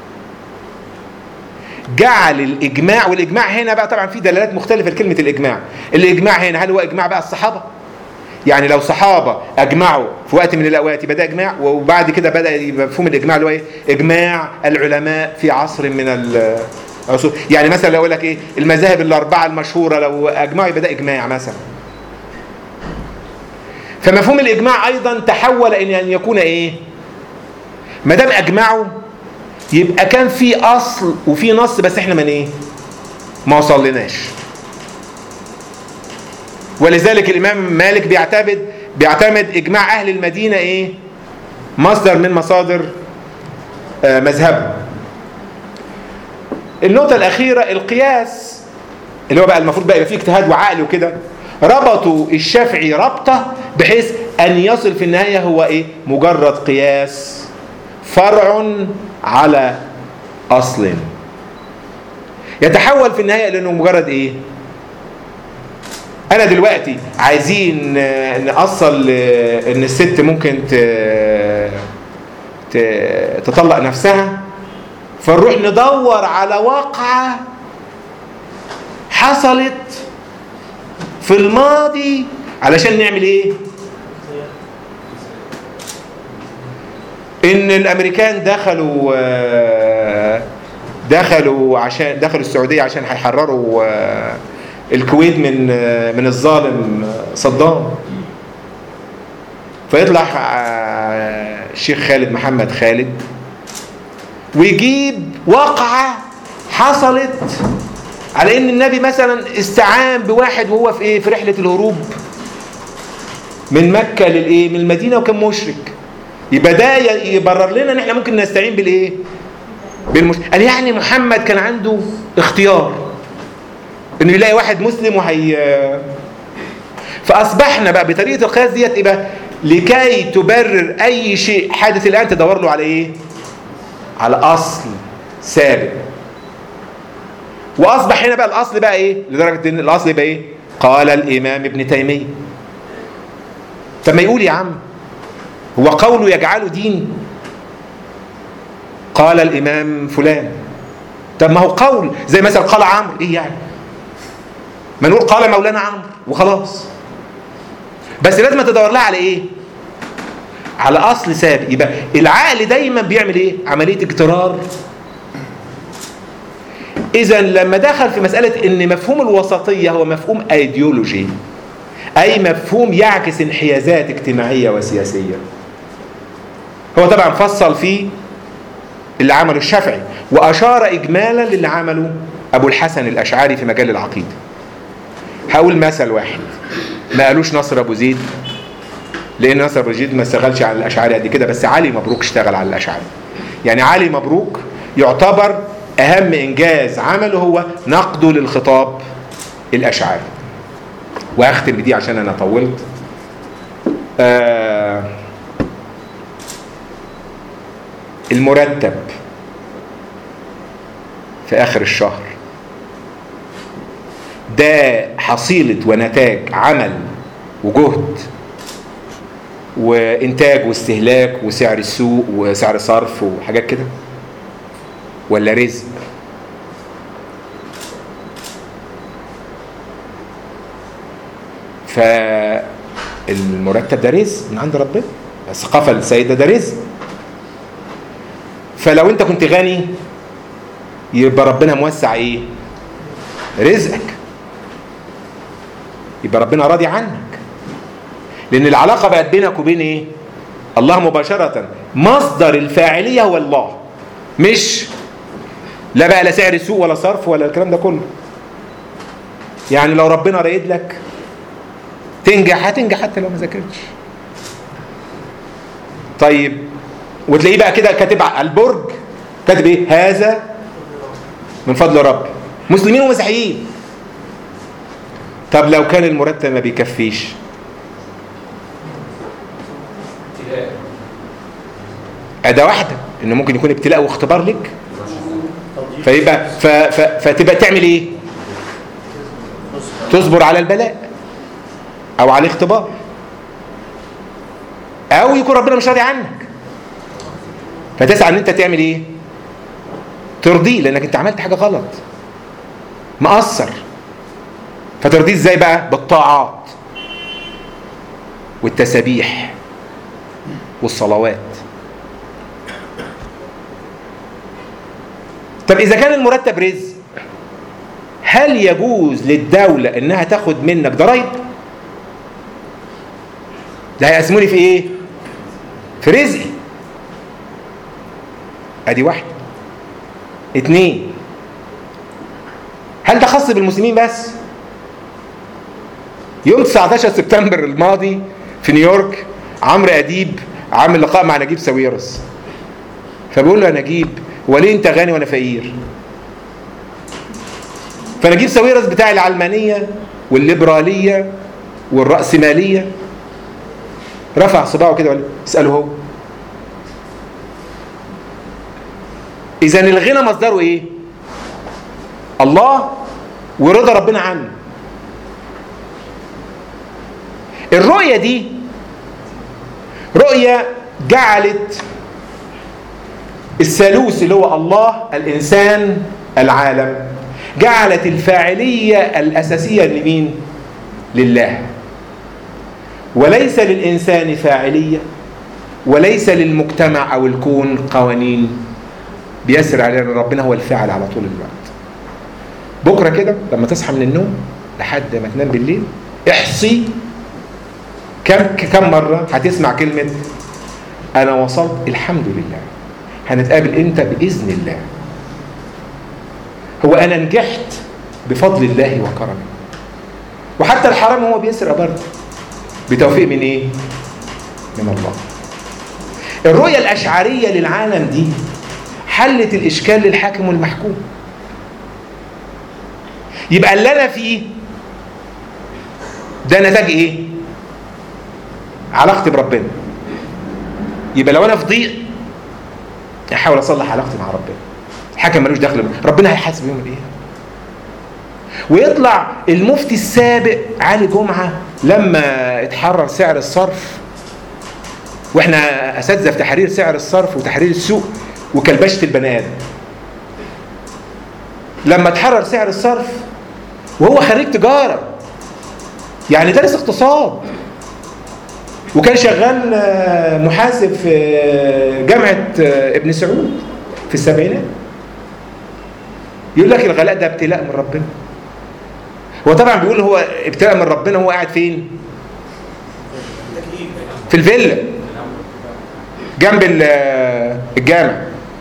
Speaker 1: جعل الإجماع والإجماع هنا بقى طبعا في دلالات مختلفة لكلمة الإجماع الإجماع هنا هل هو إجماع بقى الصحابة يعني لو صحابة أجمعوا في وقت من الأوقات يبقى ده إجماع وبعد كده بدأ يبقى مفهوم الإجماع اللي هو إيه؟ إجماع العلماء في عصر من العصور يعني مثلا لو أقول لك إيه المذاهب الأربعة المشهورة لو أجمعوا يبقى ده إجماع مثلا فمفهوم الإجماع أيضا تحول إلى أن يكون إيه ما دام أجمعوا يبقى كان في أصل وفي نص بس إحنا من إيه ما وصلناش ولذلك الامام مالك بيعتمد بيعتمد اجماع اهل المدينه ايه مصدر من مصادر آه مذهبه النقطه الاخيره القياس اللي هو بقى المفروض بقى يبقى فيه اجتهاد وعقل وكده ربطوا الشافعي ربطه بحيث ان يصل في النهايه هو ايه مجرد قياس فرع على اصل يتحول في النهايه الى انه مجرد ايه انا دلوقتي عايزين نأصل ان الست ممكن تطلق نفسها فنروح ندور على واقعة حصلت في الماضي علشان نعمل ايه ان الامريكان دخلوا دخلوا عشان دخلوا السعودية عشان هيحرروا الكويت من من الظالم صدام فيطلع الشيخ خالد محمد خالد ويجيب واقعة حصلت على ان النبي مثلا استعان بواحد وهو في ايه في رحله الهروب من مكه للايه من المدينه وكان مشرك يبقى ده يبرر لنا ان احنا ممكن نستعين بالايه بالمش... قال يعني محمد كان عنده اختيار انه يلاقي واحد مسلم وهي فاصبحنا بقى بطريقه القياس ديت يبقى لكي تبرر اي شيء حادث الان تدور له على ايه على اصل سابق واصبح هنا بقى الاصل بقى ايه لدرجه ان الاصل يبقى ايه قال الامام ابن تيميه طب ما يقول يا عم هو قوله يجعله دين قال الامام فلان طب ما هو قول زي مثلا قال عمرو ايه يعني ما نقول قال مولانا عمرو وخلاص بس لازم تدور لها على ايه على اصل سابق يبقى العقل دايما بيعمل ايه عمليه اجترار اذا لما دخل في مساله ان مفهوم الوسطيه هو مفهوم ايديولوجي اي مفهوم يعكس انحيازات اجتماعيه وسياسيه هو طبعا فصل فيه اللي عمله الشافعي واشار اجمالا للي عمله ابو الحسن الاشعري في مجال العقيده هقول مثل واحد ما قالوش نصر ابو زيد لان نصر ابو زيد ما اشتغلش على الاشعري قد كده بس علي مبروك اشتغل على الاشعري يعني علي مبروك يعتبر اهم انجاز عمله هو نقده للخطاب الاشعري وهختم بدي عشان انا طولت آه المرتب في اخر الشهر ده حصيلة ونتاج عمل وجهد وانتاج واستهلاك وسعر السوق وسعر صرف وحاجات كده ولا رزق فالمرتب ده رزق من عند ربنا الثقافة السيدة ده رزق فلو انت كنت غني يبقى ربنا موسع ايه رزقك يبقى ربنا راضي عنك لان العلاقه بقت بينك وبين ايه الله مباشره مصدر الفاعليه هو الله مش لا بقى لا سعر السوق ولا صرف ولا الكلام ده كله يعني لو ربنا رايد لك تنجح هتنجح حتى لو ما ذاكرتش طيب وتلاقيه بقى كده كاتب على البرج كاتب ايه هذا من فضل ربي مسلمين ومسيحيين طب لو كان المرتب ما بيكفيش أداة واحدة إنه ممكن يكون ابتلاء واختبار لك فيبقى ف ف فتبقى تعمل إيه؟ تصبر على البلاء أو على الاختبار أو يكون ربنا مش راضي عنك فتسعى إن أنت تعمل إيه؟ ترضيه لأنك أنت عملت حاجة غلط مقصر فترضيه ازاي بقى بالطاعات والتسابيح والصلوات طب اذا كان المرتب رزق هل يجوز للدولة انها تاخد منك ضرائب ده هيقسموني في ايه في رزقي ادي واحدة اتنين هل ده خاص بالمسلمين بس يوم 19 سبتمبر الماضي في نيويورك عمرو اديب عامل لقاء مع نجيب ساويرس فبيقول له يا نجيب وليه انت غني وانا فقير فنجيب ساويرس بتاع العلمانيه والليبراليه والراسماليه رفع صباعه كده وقال اساله هو اذا الغنى مصدره ايه الله ورضا ربنا عنه الرؤية دي رؤية جعلت الثالوث اللي هو الله الإنسان العالم جعلت الفاعلية الأساسية لمين؟ لله وليس للإنسان فاعلية وليس للمجتمع أو الكون قوانين بيسر علينا ربنا هو الفاعل على طول الوقت بكرة كده لما تصحى من النوم لحد ما تنام بالليل احصي كم كم مرة هتسمع كلمة أنا وصلت الحمد لله هنتقابل إمتى بإذن الله هو انا نجحت بفضل الله وكرمه وحتى الحرام هو بيسرق برضه بتوفيق من ايه من الله الرؤية الأشعرية للعالم دي حلت الإشكال للحاكم والمحكوم يبقى اللي أنا فيه ده نتاج إيه؟ علاقتي بربنا يبقى لو أنا في ضيق أحاول أصلح علاقتي مع ربنا الحاكم ملوش دخل ربنا هيحاسب يوم القيامة ويطلع المفتي السابق علي جمعة لما اتحرر سعر الصرف واحنا اساتذه في تحرير سعر الصرف وتحرير السوق وكلبشه البني ادم لما اتحرر سعر الصرف وهو خريج تجاره يعني دارس اقتصاد وكان شغال محاسب في جامعه ابن سعود في السبعينات يقول لك الغلاء ده ابتلاء من ربنا هو طبعا بيقول هو ابتلاء من ربنا وهو قاعد فين في الفيلا جنب الجامع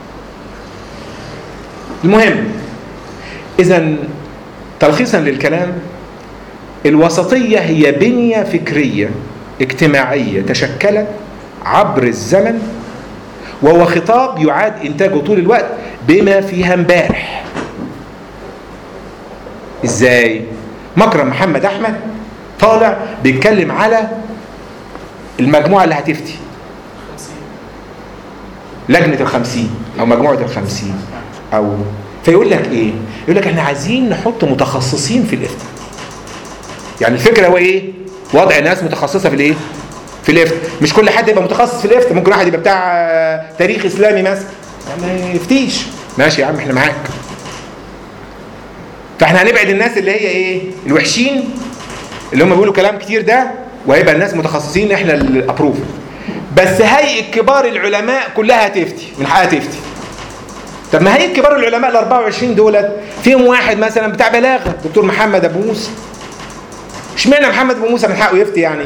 Speaker 1: المهم اذا تلخيصا للكلام الوسطيه هي بنيه فكريه اجتماعيه تشكلت عبر الزمن وهو خطاب يعاد انتاجه طول الوقت بما فيها امبارح ازاي مكرم محمد احمد طالع بيتكلم على المجموعه اللي هتفتي لجنه الخمسين او مجموعه الخمسين او فيقول لك ايه يقول لك احنا عايزين نحط متخصصين في الافتاء يعني الفكره هو ايه وضع ناس متخصصه في الايه في الافتاء مش كل حد يبقى متخصص في الافتاء ممكن واحد يبقى بتاع تاريخ اسلامي مثلا ما يفتيش ماشي يا عم احنا معاك فاحنا هنبعد الناس اللي هي ايه الوحشين اللي هم بيقولوا كلام كتير ده وهيبقى الناس متخصصين احنا الابروف بس هيئه كبار العلماء كلها تفتي من حقها تفتي طب ما هيئه كبار العلماء ال 24 دولت فيهم واحد مثلا بتاع بلاغه دكتور محمد ابو موسى اشمعنى محمد ابو موسى من حقه يفتي يعني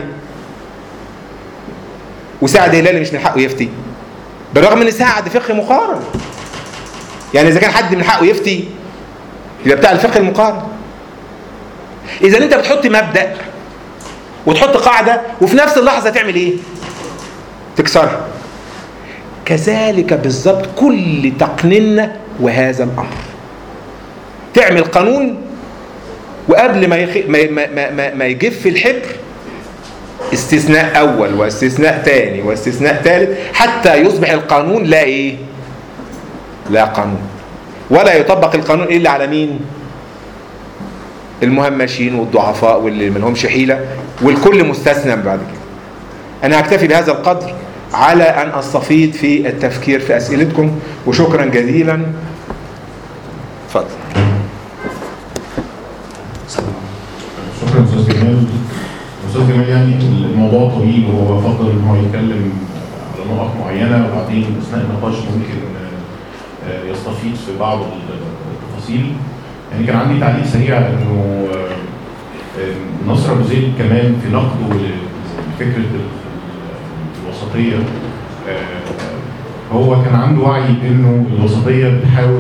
Speaker 1: وسعد هلالي مش من حقه يفتي بالرغم ان سعد فقه مقارن يعني اذا كان حد من حقه يفتي يبقى بتاع الفقه المقارن اذا انت بتحط مبدا وتحط قاعده وفي نفس اللحظه تعمل ايه تكسرها كذلك بالظبط كل تقنين وهذا الامر تعمل قانون وقبل ما يخ... ما ما ما, ما يجف الحبر استثناء اول واستثناء ثاني واستثناء ثالث حتى يصبح القانون لا ايه لا قانون ولا يطبق القانون الا على مين المهمشين والضعفاء واللي ما لهمش حيله والكل مستثنى بعد كده انا هكتفي بهذا القدر على ان استفيض في التفكير في اسئلتكم وشكرا جزيلا اتفضل
Speaker 2: شكرا استاذ جمال استاذ جمال يعني الموضوع طويل وهو فضل ان هو يتكلم على نقط معينه وبعدين اثناء النقاش ممكن يستفيض في بعض التفاصيل يعني كان عندي تعليق سريع انه نصر ابو زيد كمان في نقده لفكره الوسطيه هو كان عنده وعي انه الوسطيه بتحاول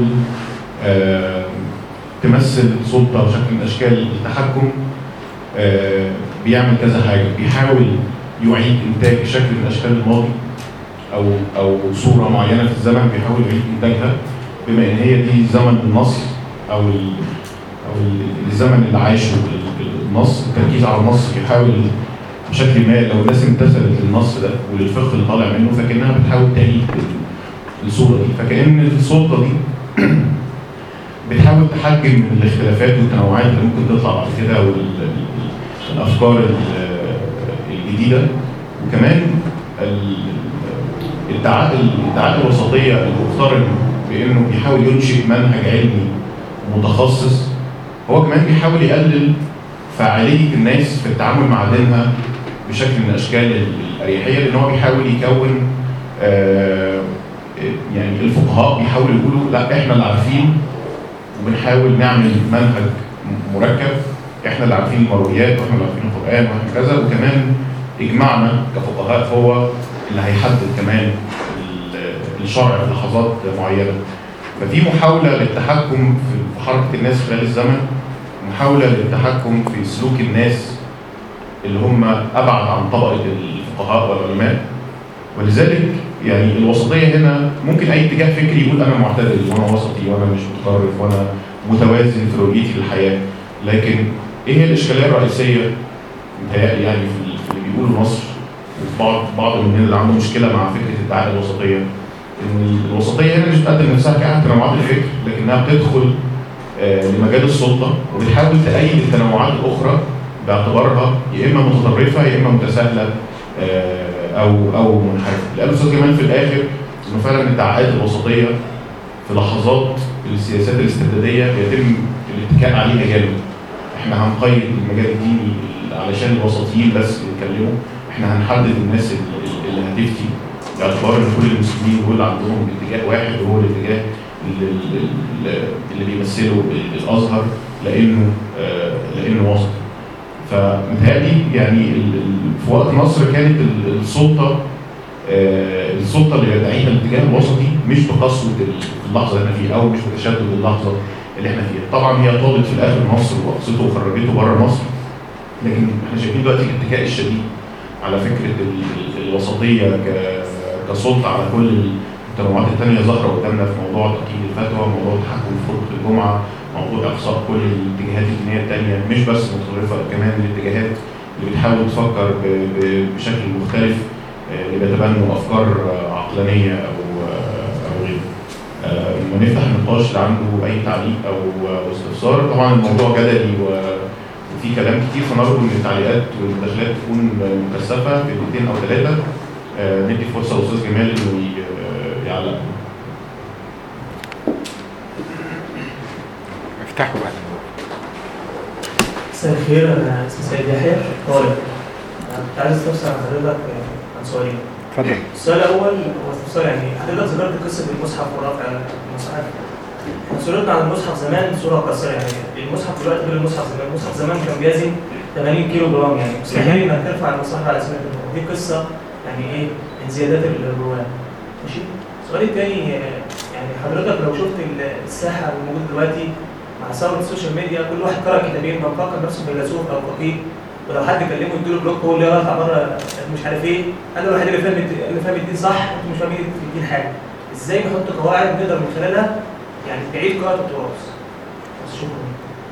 Speaker 2: تمثل سلطه بشكل من اشكال التحكم بيعمل كذا حاجه بيحاول يعيد انتاج شكل من اشكال الماضي او او صوره معينه في الزمن بيحاول يعيد انتاجها بما ان هي دي زمن النصر او ال او الزمن اللي عايشه النص التركيز على النص بيحاول بشكل ما لو الناس امتثلت للنص ده وللفقه اللي طالع منه فكانها بتحاول تعيد الصوره دي فكان السلطه دي بتحاول تحجم من الاختلافات والتنوعات اللي ممكن تطلع بعد كده والافكار الجديده وكمان الادعاء الادعاء الوسطيه المقترن بانه بيحاول ينشئ منهج علمي متخصص هو كمان بيحاول يقلل فعاليه الناس في التعامل مع دينها بشكل من اشكال الاريحيه لان هو بيحاول يكون آه يعني الفقهاء بيحاولوا يقولوا لا احنا اللي عارفين وبنحاول نعمل منهج مركب احنا اللي عارفين المرويات واحنا اللي عارفين القران واحنا كذا وكمان اجماعنا كفقهاء هو اللي هيحدد كمان الشرع في لحظات معينه ففي محاوله للتحكم في حركه الناس خلال الزمن محاوله للتحكم في سلوك الناس اللي هم ابعد عن طبقه الفقهاء والعلماء ولذلك يعني الوسطيه هنا ممكن اي اتجاه فكري يقول انا معتدل وانا وسطي وانا مش متطرف وانا متوازن في رؤيتي للحياه لكن ايه هي الاشكاليه الرئيسيه متهيألي يعني في اللي بيقوله مصر وبعض بعض مننا اللي عنده مشكله مع فكره ادعاء الوسطيه ان الوسطيه هنا مش بتقدم نفسها كأحد تنوعات الفكر لكنها بتدخل آه لمجال السلطه وبتحاول تأيد التنوعات الاخرى باعتبارها يا اما متطرفه يا اما متساهله آه او او منحرفه. اللي قاله الاستاذ جمال في الاخر انه فعلا ادعاءات الوسطيه في لحظات السياسات الاستبداديه بيتم الاتكاء عليها جامد. احنا هنقيد المجال الديني علشان الوسطيين بس يتكلموا، احنا هنحدد الناس اللي هتفتي باعتبار ان كل المسلمين دول عندهم اتجاه واحد وهو الاتجاه اللي, اللي بيمثله الازهر لانه آه لانه وسط. فمتهيألي يعني في وقت مصر كانت السلطه آه السلطه اللي بيدعيها الاتجاه الوسطي مش بقسوه اللحظه اللي احنا فيها او مش بتشدد اللحظه اللي احنا فيها، طبعا هي طالت في الاخر مصر واقصته وخرجته بره مصر لكن احنا شايفين دلوقتي الاتكاء الشديد على فكره الوسطيه كسلطه على كل التنوعات الثانيه ظاهره قدامنا في موضوع تقييم الفتوى، موضوع التحكم في خطبه الجمعه، موضوع اقصاء كل الاتجاهات الدينيه الثانيه مش بس متطرفه كمان الاتجاهات اللي بتحاول تفكر بشكل مختلف اللي بيتبنوا افكار عقلانيه او او غيره. لما نفتح النقاش اللي عنده اي تعليق او استفسار طبعا الموضوع جدلي وفي كلام كتير فنرجو ان التعليقات والمداخلات تكون مكثفه في دقيقتين او ثلاثه ندي فرصه للاستاذ جمال انه يعلق.
Speaker 1: افتحوا بعد
Speaker 3: مساء الخير انا اسمي سيد يحيى طالب كنت عايز استفسر عن حضرتك عن سؤالين
Speaker 1: اتفضل
Speaker 3: السؤال الاول هو استفسار يعني حضرتك ذكرت قصه المصحف ورفع المصحف احنا صورتنا عن المصحف زمان صوره قصيره يعني المصحف دلوقتي غير المصحف زمان المصحف زمان كان بيزن 80 كيلو جرام يعني مستحيل انك ترفع المصحف على سنه دي قصه يعني ايه من زيادات الرواه ماشي السؤال الثاني يعني حضرتك لو شفت الساحه الموجوده دلوقتي مع ثوره السوشيال ميديا كل واحد قرا كتابين من فكر نفسه فيلسوف او فقيه ولو حد كلمه يديله بلوك هو اللي يطلع بره مش عارف ايه انا الوحيد اللي فاهم اللي فاهم الدين صح انتوا مش فاهمين في الدين حاجه ازاي نحط قواعد نقدر من خلالها يعني تعيد قراءه التراث بس شكرا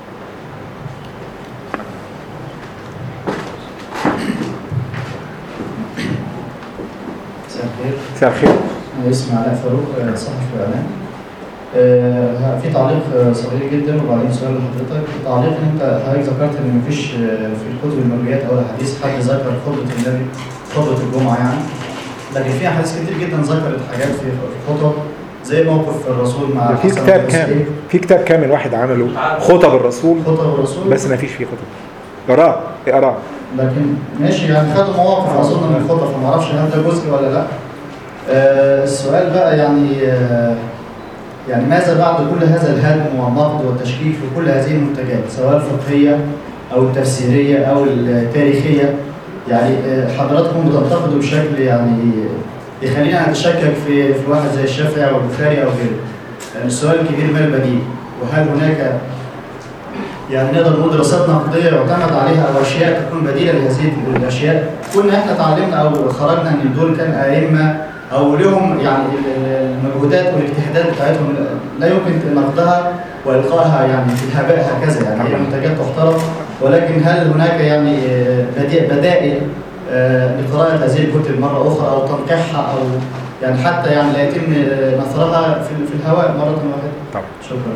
Speaker 4: مساء الخير
Speaker 1: مساء الخير
Speaker 4: أنا اسمي علاء فاروق صحفي اعلام آه، في تعليق آه، صغير جدا وبعدين سؤال لحضرتك التعليق ان انت حضرتك ذكرت ان مفيش آه، في الكتب المرويات او الحديث حد ذكر خطبه النبي خطبه الجمعه يعني لكن في احاديث كتير جدا ذكرت حاجات في في الخطب زي موقف الرسول مع
Speaker 1: في
Speaker 4: الحسن
Speaker 1: كتاب
Speaker 4: والحسين.
Speaker 1: كامل في كتاب كامل واحد عمله خطب الرسول
Speaker 4: خطب الرسول
Speaker 1: بس ما فيش فيه خطب اقراه اقراه
Speaker 4: لكن ماشي يعني خدوا مواقف اظن من الخطب فما اعرفش هل ده جزء ولا لا آه السؤال بقى يعني آه يعني ماذا بعد كل هذا الهدم والنقد والتشكيك في كل هذه المنتجات سواء الفقهيه او التفسيريه او التاريخيه يعني آه حضراتكم بتنتقدوا بشكل يعني يخلينا نتشكك في في واحد زي الشافعي او البخاري او غيره يعني السؤال الكبير ما البديل وهل هناك يعني نقدر نقول دراسات نقديه يعتمد عليها او اشياء تكون بديله لهذه الاشياء كنا احنا اتعلمنا او خرجنا ان دول كان ائمه او لهم يعني ال- ال- المجهودات والاجتهادات بتاعتهم لا يمكن نقدها والقائها يعني في الهباء هكذا يعني هي منتجات تحترم ولكن هل هناك يعني آه، بدي- بدائل آه، لقراءه هذه الكتب مره اخرى او تنقيحها او يعني حتى يعني لا يتم آه، نثرها في في الهواء مره واحده
Speaker 1: طبعا
Speaker 4: شكرا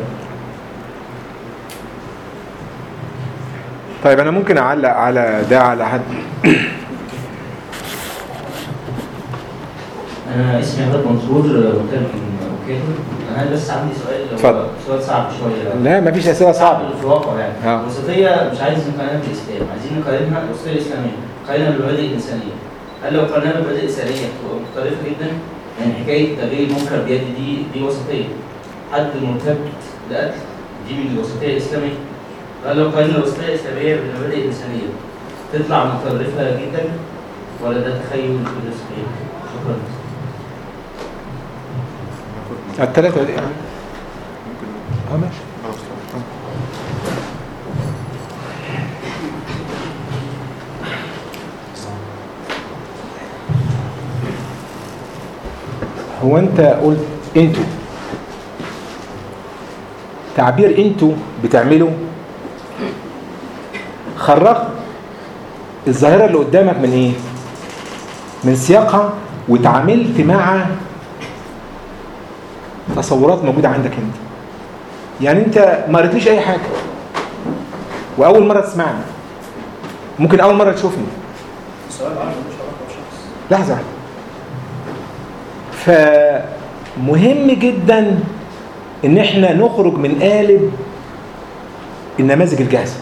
Speaker 1: طيب انا ممكن اعلق على ده على حد
Speaker 5: انا اسمي عماد منصور مترجم وكاتب انا بس عندي سؤال هو
Speaker 1: اتفضل.
Speaker 5: سؤال صعب شويه
Speaker 1: لا مفيش اسئله صعبه
Speaker 5: في الواقع يعني
Speaker 1: آه.
Speaker 5: الوسطيه مش عايز نقارنها بالاسلام عايزين نقارنها الوسطيه الاسلاميه نقارنها بالمبادئ الانسانيه هل لو قارناها بالمبادئ الانسانيه تبقى مختلفه جدا يعني حكايه تغيير المنكر بيد دي دي وسطيه حد مرتد لقتل دي من الوسطيه الاسلاميه هل لو قارنا الوسطيه الاسلاميه بالمبادئ الانسانيه تطلع متطرفه جدا ولا ده تخيل بالنسبه شكرا
Speaker 1: الثلاثه دي اه ماشي هو انت قلت انتوا تعبير انتوا بتعمله خرجت الظاهره اللي قدامك من ايه من سياقها وتعاملت مع تصورات موجوده عندك انت يعني انت ما قريتليش اي حاجه واول مره تسمعني ممكن اول مره تشوفني
Speaker 4: السؤال عنه مش علاقه بشخص
Speaker 1: لحظة فمهم جدا ان احنا نخرج من قالب النماذج الجاهزة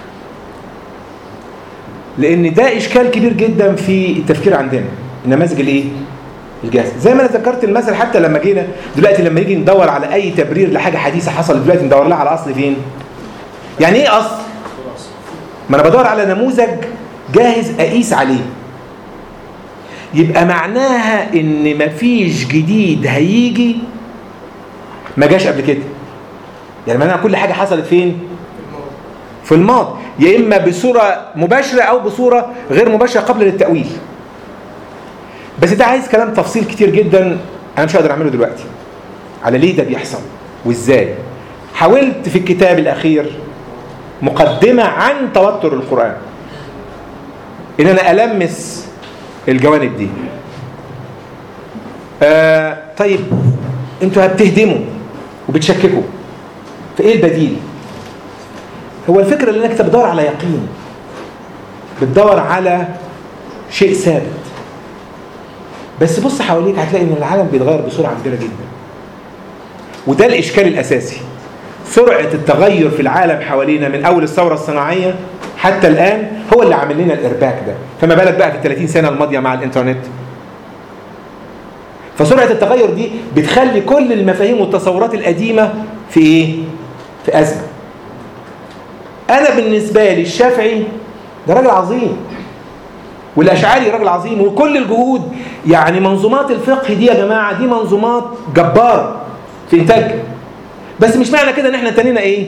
Speaker 1: لان ده اشكال كبير جدا في التفكير عندنا النماذج الايه الجاهزة زي ما انا ذكرت المثل حتى لما جينا دلوقتي لما يجي ندور على اي تبرير لحاجة حديثة حصلت دلوقتي ندور لها على اصل فين يعني ايه اصل ما انا بدور على نموذج جاهز اقيس عليه يبقى معناها ان مفيش جديد هيجي ما جاش قبل كده يعني معناها كل حاجه حصلت فين في الماضي يا اما بصوره مباشره او بصوره غير مباشره قبل التاويل بس ده عايز كلام تفصيل كتير جدا انا مش هقدر اعمله دلوقتي على ليه ده بيحصل وازاي حاولت في الكتاب الاخير مقدمه عن توتر القران ان انا المس الجوانب دي آه طيب انتوا بتهدموا وبتشككوا فايه البديل هو الفكره اللي انك بتدور على يقين بتدور على شيء ثابت بس بص حواليك هتلاقي ان العالم بيتغير بسرعه كبيره جدا وده الاشكال الاساسي سرعه التغير في العالم حوالينا من اول الثوره الصناعيه حتى الان هو اللي عامل لنا الارباك ده فما بالك بقى في ال 30 سنه الماضيه مع الانترنت فسرعه التغير دي بتخلي كل المفاهيم والتصورات القديمه في ايه في ازمه انا بالنسبه لي الشافعي ده راجل عظيم والاشعري راجل عظيم وكل الجهود يعني منظومات الفقه دي يا جماعه دي منظومات جباره في انتاجها بس مش معنى كده ان احنا تنينا ايه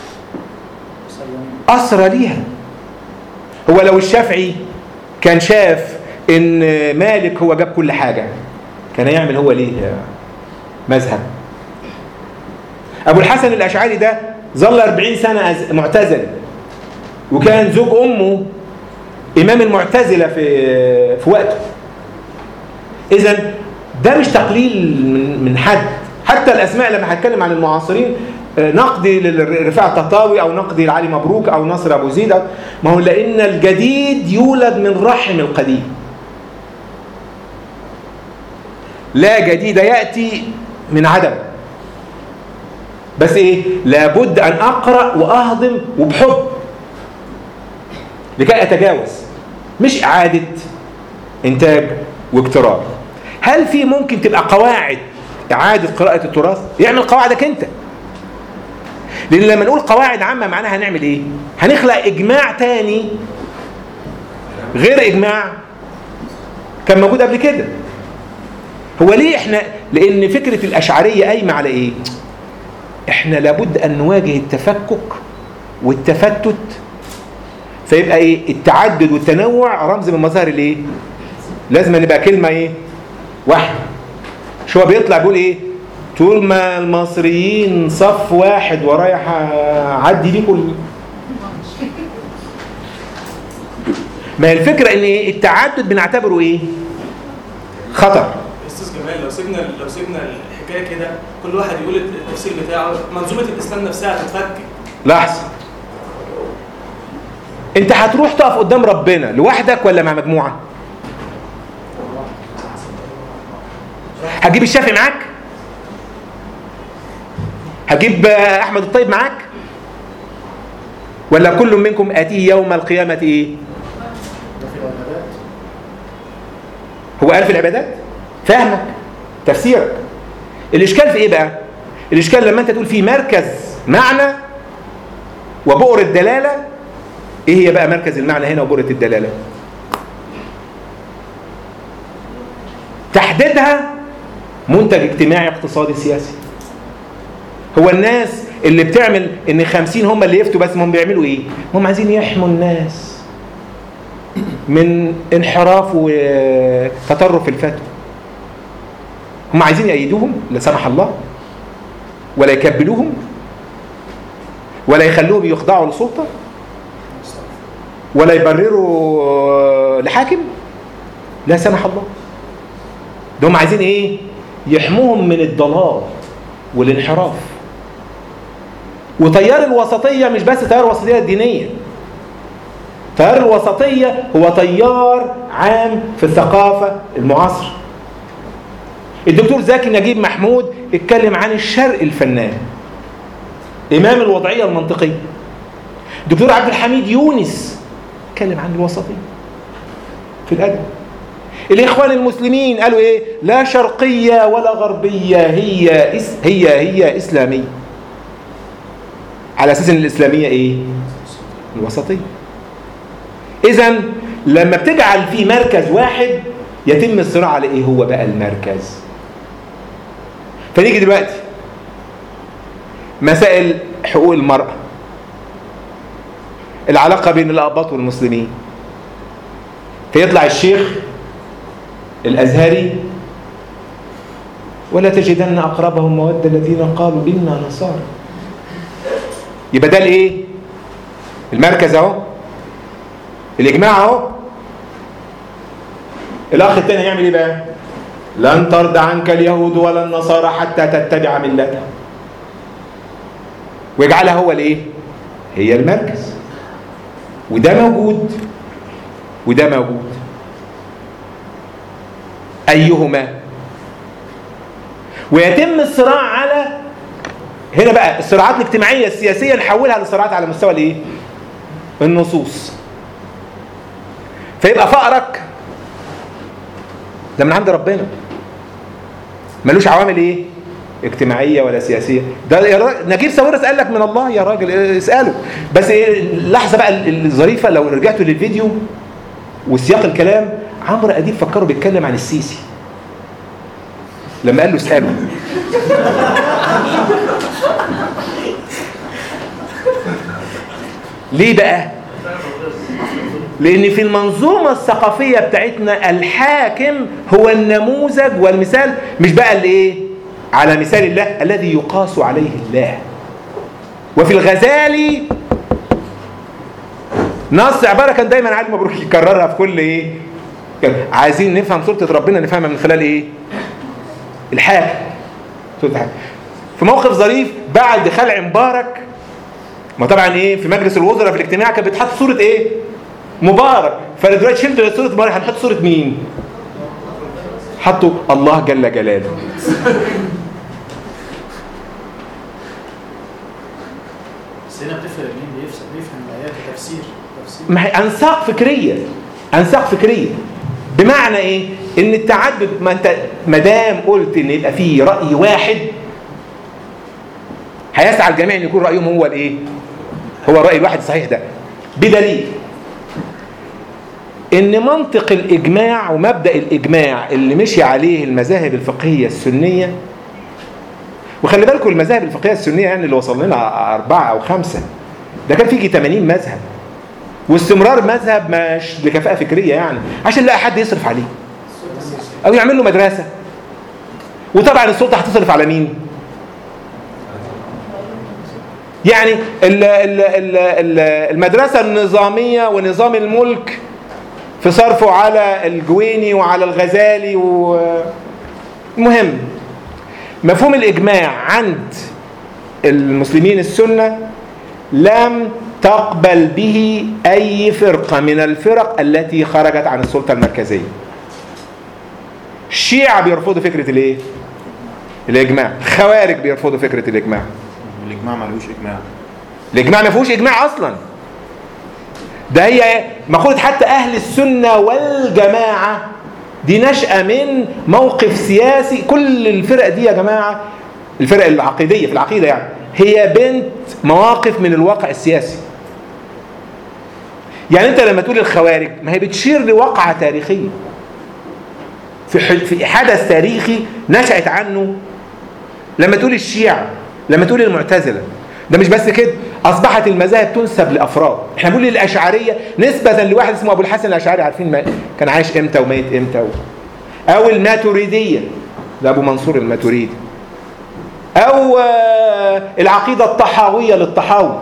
Speaker 1: اسرى ليها هو لو الشافعي كان شاف ان مالك هو جاب كل حاجه كان يعمل هو ليه مذهب ابو الحسن الاشعري ده ظل 40 سنه أز- معتزل وكان زوج امه امام المعتزله في في وقته اذا ده مش تقليل من من حد حتى الاسماء لما هتكلم عن المعاصرين آه، نقدي لرفاع الطهطاوي او نقدي لعلي مبروك او نصر ابو زيد أو- ما هو لان الجديد يولد من رحم القديم لا جديد ياتي من عدم بس ايه لابد ان اقرا واهضم وبحب لكي اتجاوز مش اعاده انتاج واقتراب هل في ممكن تبقى قواعد اعاده قراءه التراث يعمل قواعدك انت لان لما نقول قواعد عامه معناها هنعمل ايه هنخلق اجماع تاني غير اجماع كان موجود قبل كده هو ليه احنا لان فكره الاشعريه قايمه على ايه احنا لابد ان نواجه التفكك والتفتت فيبقى ايه التعدد والتنوع رمز من مظاهر الايه لازم نبقى كلمه ايه واحده شو هو بيطلع بيقول ايه طول ما المصريين صف واحد ورايح اعدي بيكم ال- ما هي الفكره ان ايه التعدد بنعتبره ايه خطر
Speaker 3: استاذ جمال لو سيبنا لو سيبنا الحكايه كده كل واحد يقول التفسير بتاعه منظومه الاسلام نفسها هتتفك
Speaker 1: لحظه انت هتروح تقف قدام ربنا لوحدك ولا مع مجموعه هتجيب الشافعي معاك هتجيب آه، احمد الطيب معاك ولا كل منكم اتيه يوم القيامه ايه
Speaker 4: ده في العبادات
Speaker 1: هو قال في العبادات فاهمك تفسيرك الاشكال في ايه بقى الاشكال لما انت تقول في مركز معنى وبؤر الدلاله ايه هي بقى مركز المعنى هنا وبؤره الدلاله تحديدها منتج اجتماعي اقتصادي سياسي هو الناس اللي بتعمل ان خمسين هم اللي يفتوا بس هم بيعملوا ايه هم عايزين يحموا الناس من انحراف وتطرف الفتوى هم عايزين يأيدوهم لا سمح الله ولا يكبلوهم ولا يخلوهم يخضعوا للسلطة ولا يبرروا لحاكم لا سمح الله ده هم عايزين ايه يحموهم من الضلال والانحراف وتيار الوسطية مش بس تيار الوسطية الدينية تيار الوسطية هو تيار عام في الثقافة المعاصرة الدكتور زكي نجيب محمود اتكلم عن الشرق الفنان إمام الوضعية المنطقية دكتور عبد الحميد يونس اتكلم عن الوسطية في الأدب الإخوان المسلمين قالوا إيه لا شرقية ولا غربية هي إس هي هي إسلامية على أساس إن الإسلامية إيه الوسطية إذا لما بتجعل في مركز واحد يتم الصراع على إيه هو بقى المركز فنيجي دلوقتي مسائل حقوق المرأة العلاقة بين الأقباط والمسلمين فيطلع الشيخ الأزهري ولا تجدن أقربهم مودة الذين قالوا إنا نصارى يبقى ده الإيه؟ المركز أهو الإجماع أهو الأخ الثاني هيعمل إيه بقى؟ لن ترضى عنك اليهود ولا النصارى حتى تتبع ملتهم ويجعلها هو الايه هي المركز وده موجود وده موجود ايهما ويتم الصراع على هنا بقى الصراعات الاجتماعيه السياسيه نحولها لصراعات على مستوى الايه النصوص فيبقى فقرك ده من عند ربنا ملوش عوامل ايه اجتماعيه ولا سياسيه ده يا راجل نجيب ساويرس قال لك من الله يا راجل اساله بس إيه اللحظه بقى الظريفه لو رجعتوا للفيديو وسياق الكلام عمرو اديب فكره بيتكلم عن السيسي لما قال له اساله ليه بقى لان في المنظومه الثقافيه بتاعتنا الحاكم هو النموذج والمثال مش بقى اللي ايه على مثال الله الذي يقاس عليه الله وفي الغزالي نص عباره كان دايما علي مبروك يكررها في كل ايه كان عايزين نفهم سوره ربنا نفهمها من خلال ايه الحاكم سوره الحاكم في موقف ظريف بعد خلع مبارك ما طبعا ايه في مجلس الوزراء في الاجتماع كان بيتحط صوره ايه مبارك فدلوقتي شلت صوره مبارك هنحط صوره مين حطوا الله جل جلاله
Speaker 6: بس هنا بتفرق مين بيفهم بيفهم الايات تفسير تفسير
Speaker 1: ما هي انساق فكريه انساق فكريه بمعنى ايه ان التعدد ما انت ما دام قلت ان يبقى فيه راي واحد هيسعى الجميع ان يكون رايهم هو الايه هو الراي الواحد الصحيح ده بدليل ان منطق الاجماع ومبدا الاجماع اللي مشي عليه المذاهب الفقهيه السنيه وخلي بالكم المذاهب الفقهيه السنيه يعني اللي وصل لنا اربعه او خمسه ده كان فيه 80 مذهب واستمرار مذهب مش لكفاءه فكريه يعني عشان لا حد يصرف عليه او يعمل له مدرسه وطبعا السلطه هتصرف على مين يعني ال ال ال ال المدرسه النظاميه ونظام الملك في صرفه على الجويني وعلى الغزالي و المهم مفهوم الإجماع عند المسلمين السنة لم تقبل به أي فرقة من الفرق التي خرجت عن السلطة المركزية الشيعة بيرفضوا فكرة الايه؟ الإجماع خوارج بيرفضوا فكرة الإجماع
Speaker 2: الاجماع ملوش اجماع
Speaker 1: الإجماع ما فيهوش إجماع أصلا ده هي مقولة حتى أهل السنة والجماعة دي نشأة من موقف سياسي كل الفرق دي يا جماعة الفرق العقيدية في العقيدة يعني هي بنت مواقف من الواقع السياسي يعني انت لما تقول الخوارج ما هي بتشير لواقعة تاريخية في في حدث تاريخي نشأت عنه لما تقول الشيعة لما تقول المعتزلة ده مش بس كده اصبحت المذاهب تنسب لافراد احنا بنقول الاشعريه نسبه لواحد اسمه ابو الحسن الاشعري عارفين ما كان عايش امتى وميت امتى و... او الماتريديه ده ابو منصور الماتريدي او آه، العقيده الطحاويه للطحاوي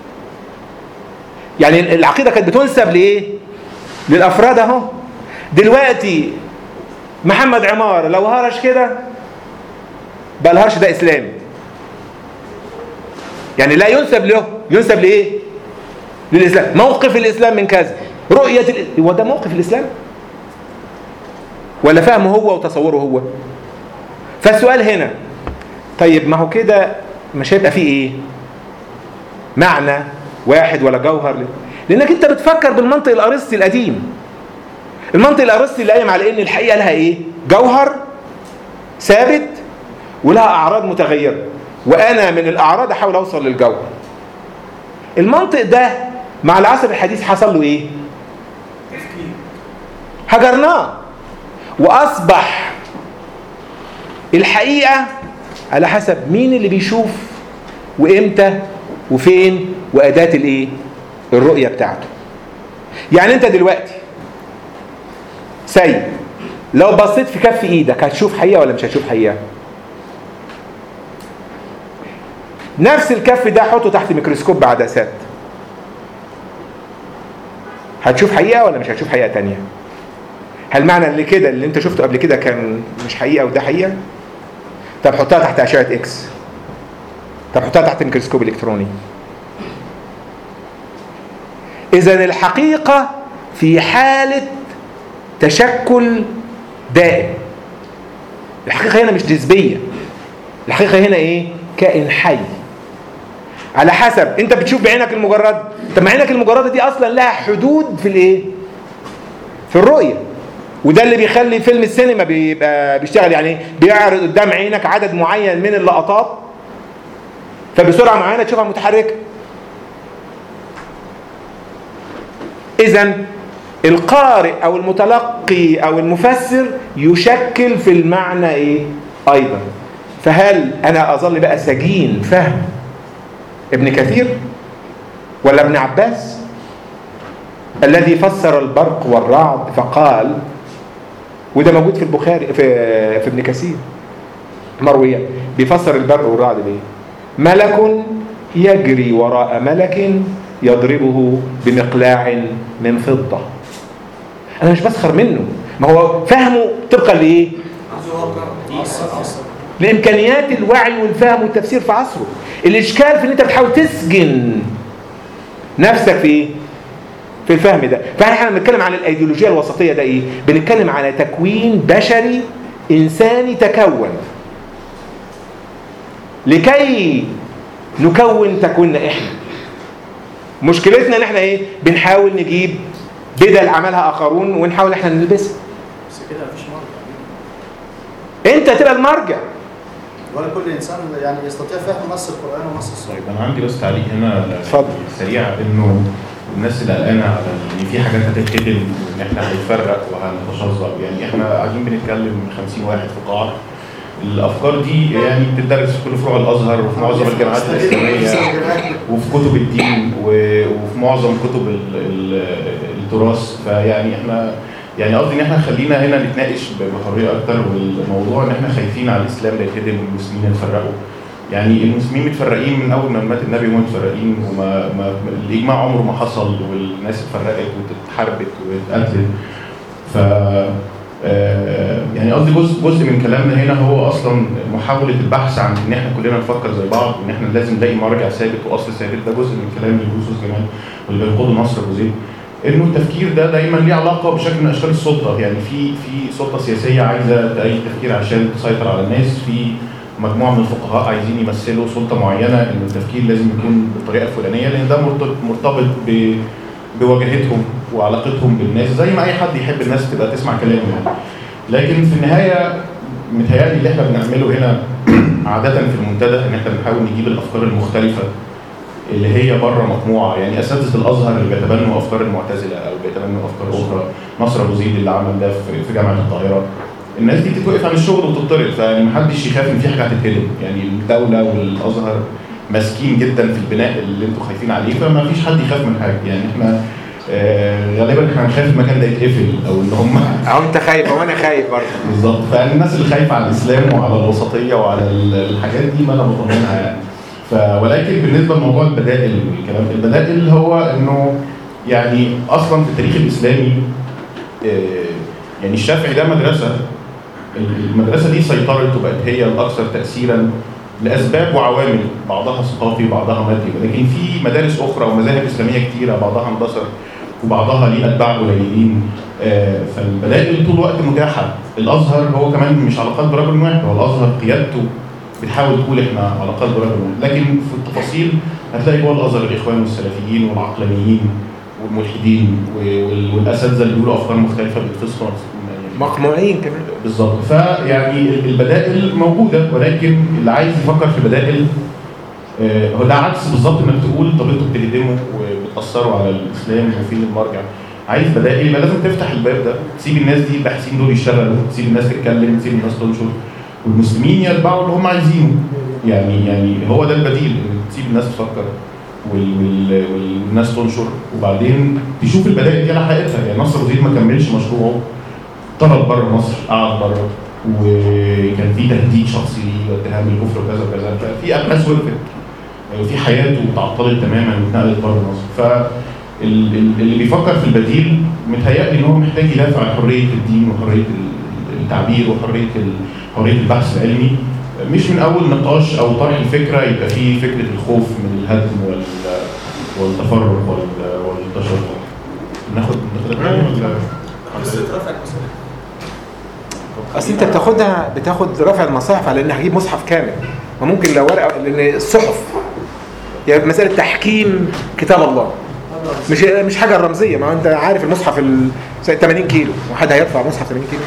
Speaker 1: يعني العقيده كانت بتنسب لايه للافراد اهو دلوقتي محمد عمار لو هرش كده بقى الهرش ده اسلامي يعني لا ينسب له ينسب لايه للاسلام موقف الاسلام من كذا رؤيه ال... هو ده موقف الاسلام ولا فهمه هو وتصوره هو فالسؤال هنا طيب ما هو كده مش هيبقى فيه ايه معنى واحد ولا جوهر ل- لانك انت بتفكر بالمنطق الارسطي القديم المنطق الارسطي اللي قايم على ان الحقيقه لها ايه جوهر ثابت ولها اعراض متغيره وانا من الاعراض احاول اوصل للجوهر المنطق ده مع العصر الحديث حصل له ايه هجرناه واصبح الحقيقه على حسب مين اللي بيشوف وامتى وفين واداه الايه الرؤيه بتاعته يعني انت دلوقتي سيد لو بصيت في كف ايدك هتشوف حقيقه ولا مش هتشوف حقيقه نفس الكف ده حطه تحت ميكروسكوب بعدسات هتشوف حقيقه ولا مش هتشوف حقيقه تانية هل معنى اللي كده اللي انت شفته قبل كده كان مش حقيقه وده حقيقه طب حطها تحت اشعه اكس طب حطها تحت ميكروسكوب الكتروني اذا الحقيقه في حاله تشكل دائم الحقيقه هنا مش نسبيه الحقيقه هنا ايه كائن حي على حسب انت بتشوف بعينك المجرده طب ما عينك المجرده دي اصلا لها حدود في الايه في الرؤيه وده اللي بيخلي فيلم السينما بيبقى بيشتغل يعني بيعرض قدام عينك عدد معين من اللقطات فبسرعه معينه تشوفها متحركه اذا القارئ او المتلقي او المفسر يشكل في المعنى ايه ايضا فهل انا اظل بقى سجين فهم ابن كثير ولا ابن عباس الذي فسر البرق والرعد فقال وده موجود في البخاري في في ابن كثير مروية بيفسر البرق والرعد بايه ملك يجري وراء ملك يضربه بمقلاع من فضة انا مش بسخر منه ما هو فهمه طبقا لايه لامكانيات الوعي والفهم والتفسير في عصره الاشكال في ان انت بتحاول تسجن نفسك في ايه في الفهم ده فاحنا بنتكلم عن الايديولوجيه الوسطيه ده ايه بنتكلم على تكوين بشري انساني تكون لكي نكون تكويننا احنا مشكلتنا ان احنا ايه بنحاول نجيب بدل عملها اخرون ونحاول احنا نلبسها
Speaker 6: بس كده مفيش مرجع
Speaker 1: انت تبقى المرجع
Speaker 4: ولا كل انسان يعني يستطيع فهم نص القران ونص السنه
Speaker 2: طيب انا عندي بس تعليق هنا
Speaker 1: اتفضل.
Speaker 2: سريع انه الناس اللي قلقانه على ان في حاجات هتتقتل وان احنا هنتفرق وهنتشظى يعني احنا قاعدين بنتكلم 50 واحد في قاعه الافكار دي يعني بتدرس في كل فروع الازهر وفي معظم الجامعات الاسلاميه وفي كتب الدين و- وفي معظم كتب ال- ال- التراث فيعني احنا يعني قصدي ان احنا خلينا هنا نتناقش بحريه اكتر والموضوع ان احنا خايفين على الاسلام لا يتهدم والمسلمين يتفرقوا يعني المسلمين متفرقين من اول ما مات النبي وهم متفرقين وما ما الاجماع عمره ما حصل والناس اتفرقت واتحاربت واتقتلت ف آه، يعني قصدي جزء جزء من كلامنا هنا هو اصلا محاوله البحث عن ان احنا كلنا نفكر زي بعض وان احنا لازم نلاقي مرجع ثابت واصل ثابت ده جزء من كلام الجوسوس جمال واللي بينقضوا نصر ابو زيد انه التفكير ده دايما ليه علاقه بشكل من اشكال السلطه يعني في في سلطه سياسيه عايزه تأيد التفكير عشان تسيطر على الناس في مجموعه من الفقهاء عايزين يمثلوا سلطه معينه ان التفكير لازم يكون بالطريقه الفلانيه لان ده مرتبط مرتبط ب بواجهتهم وعلاقتهم بالناس زي ما اي حد يحب الناس تبقى تسمع كلامه يعني لكن في النهايه متهيألي اللي احنا بنعمله هنا عادة في المنتدى ان احنا بنحاول نجيب الافكار المختلفة اللي هي بره مجموعة يعني اساتذة الازهر اللي بيتبنوا افكار المعتزلة او بيتبنوا افكار اخرى نصر ابو زيد اللي عمل ده في في جامعة القاهرة الناس دي تتوقف عن الشغل وتطرد فيعني محدش يخاف ان في حاجة هتتهدم يعني الدولة والازهر ماسكين جدا في البناء اللي انتوا خايفين عليه فما فيش حد يخاف من حاجه يعني احنا آه، غالبا احنا هنخاف المكان ده يتقفل او ان هم
Speaker 1: اهو انت خايف وانا خايف برضه
Speaker 2: بالظبط فالناس اللي خايفه على الاسلام وعلى الوسطيه وعلى ال- الحاجات دي ما انا بطمنها يعني ف ولكن بالنسبه لموضوع البدائل والكلام البدائل هو انه يعني اصلا في التاريخ الاسلامي آه، يعني الشافعي ده مدرسه المدرسه دي سيطرت وبقت هي الاكثر تاثيرا لاسباب وعوامل بعضها ثقافي وبعضها مادي ولكن في مدارس اخرى ومذاهب اسلاميه كتيره بعضها اندثر وبعضها ليه اتباع قليلين آه، فالبدائل طول الوقت متاحه الازهر هو كمان مش على قلب رجل واحد هو الازهر قيادته بتحاول تقول احنا على قلب رجل واحد لكن في التفاصيل هتلاقي جوه الازهر الاخوان والسلفيين والعقلانيين والملحدين وال- والاساتذه اللي بيقولوا افكار مختلفه بيتفصلوا
Speaker 1: مقموعين كمان
Speaker 2: بالظبط فيعني البدائل موجوده ولكن اللي عايز يفكر في بدائل آه، هو ده عكس بالظبط انك تقول طب انتوا بتهدموا وبتاثروا على الاسلام وفين المرجع عايز بدائل يبقى لازم تفتح الباب ده تسيب الناس دي الباحثين دول يشتغلوا تسيب الناس تتكلم تسيب الناس تنشر والمسلمين يتبعوا اللي هم عايزينه يعني يعني هو ده البديل إن تسيب الناس تفكر وال وال والناس تنشر وبعدين تشوف البدائل دي على حقيقتها يعني نصر وزيد ما كملش مشروعه طرد بره مصر قعد بره وكان في تهديد شخصي ليه واتهام بالكفر وكذا وكذا ففي ابحاث وقفت وفي حياته تعطلت تماما واتنقلت بره مصر ف ال- ال- اللي بيفكر في البديل متهيألي ان هو محتاج يدافع عن حريه الدين وحريه ال- التعبير وحريه ال- حريه البحث العلمي مش من اول نقاش او طرح الفكره يبقى فيه فكره الخوف من الهدم وال والتفرق وال- والتشرذم ناخد ناخد الكلام ولا
Speaker 6: قصه رفع المصاريف
Speaker 1: اصل انت بتاخدها بتاخد رفع المصاحف على ان هجيب مصحف كامل وممكن لو ورقه لان الصحف يعني مساله تحكيم كتاب الله مش مش حاجه رمزيه ما هو انت عارف المصحف ال 80 كيلو وحد هيرفع مصحف 80 كيلو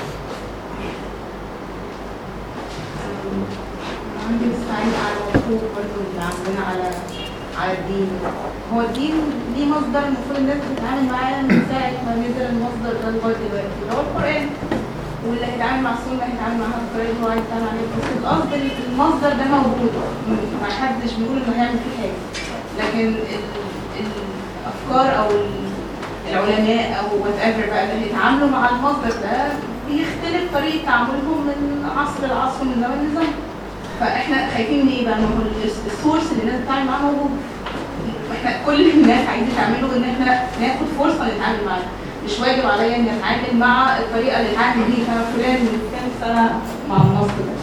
Speaker 7: عندي مستعين على المفروض برضه اللي عندنا على على الدين هو الدين ليه مصدر المفروض الناس بتتعامل معاه من ساعة ما نزل المصدر ده لغاية دلوقتي اللي هو القرآن واللي هيتعامل مع السنة هيتعامل معاها بالطريقة اللي هو عايز يتعامل عليها بس القصد المصدر ده موجود ما حدش بيقول انه هيعمل فيه حاجة لكن ال- الأفكار أو ال- العلماء أو وات ايفر بقى اللي هيتعاملوا مع المصدر ده بيختلف طريقة تعاملهم من عصر لعصر من زمن لزمن فاحنا خايفين من ايه بقى؟ ما هو ال- السورس اللي الناس بتتعامل معاه موجود. احنا كل الناس عايزين تعمله ان احنا ناخد فرصه نتعامل معاه. مش واجب عليا اني اتعامل مع الطريقه اللي اتعامل بيها فلان من كام سنه مع النص ده.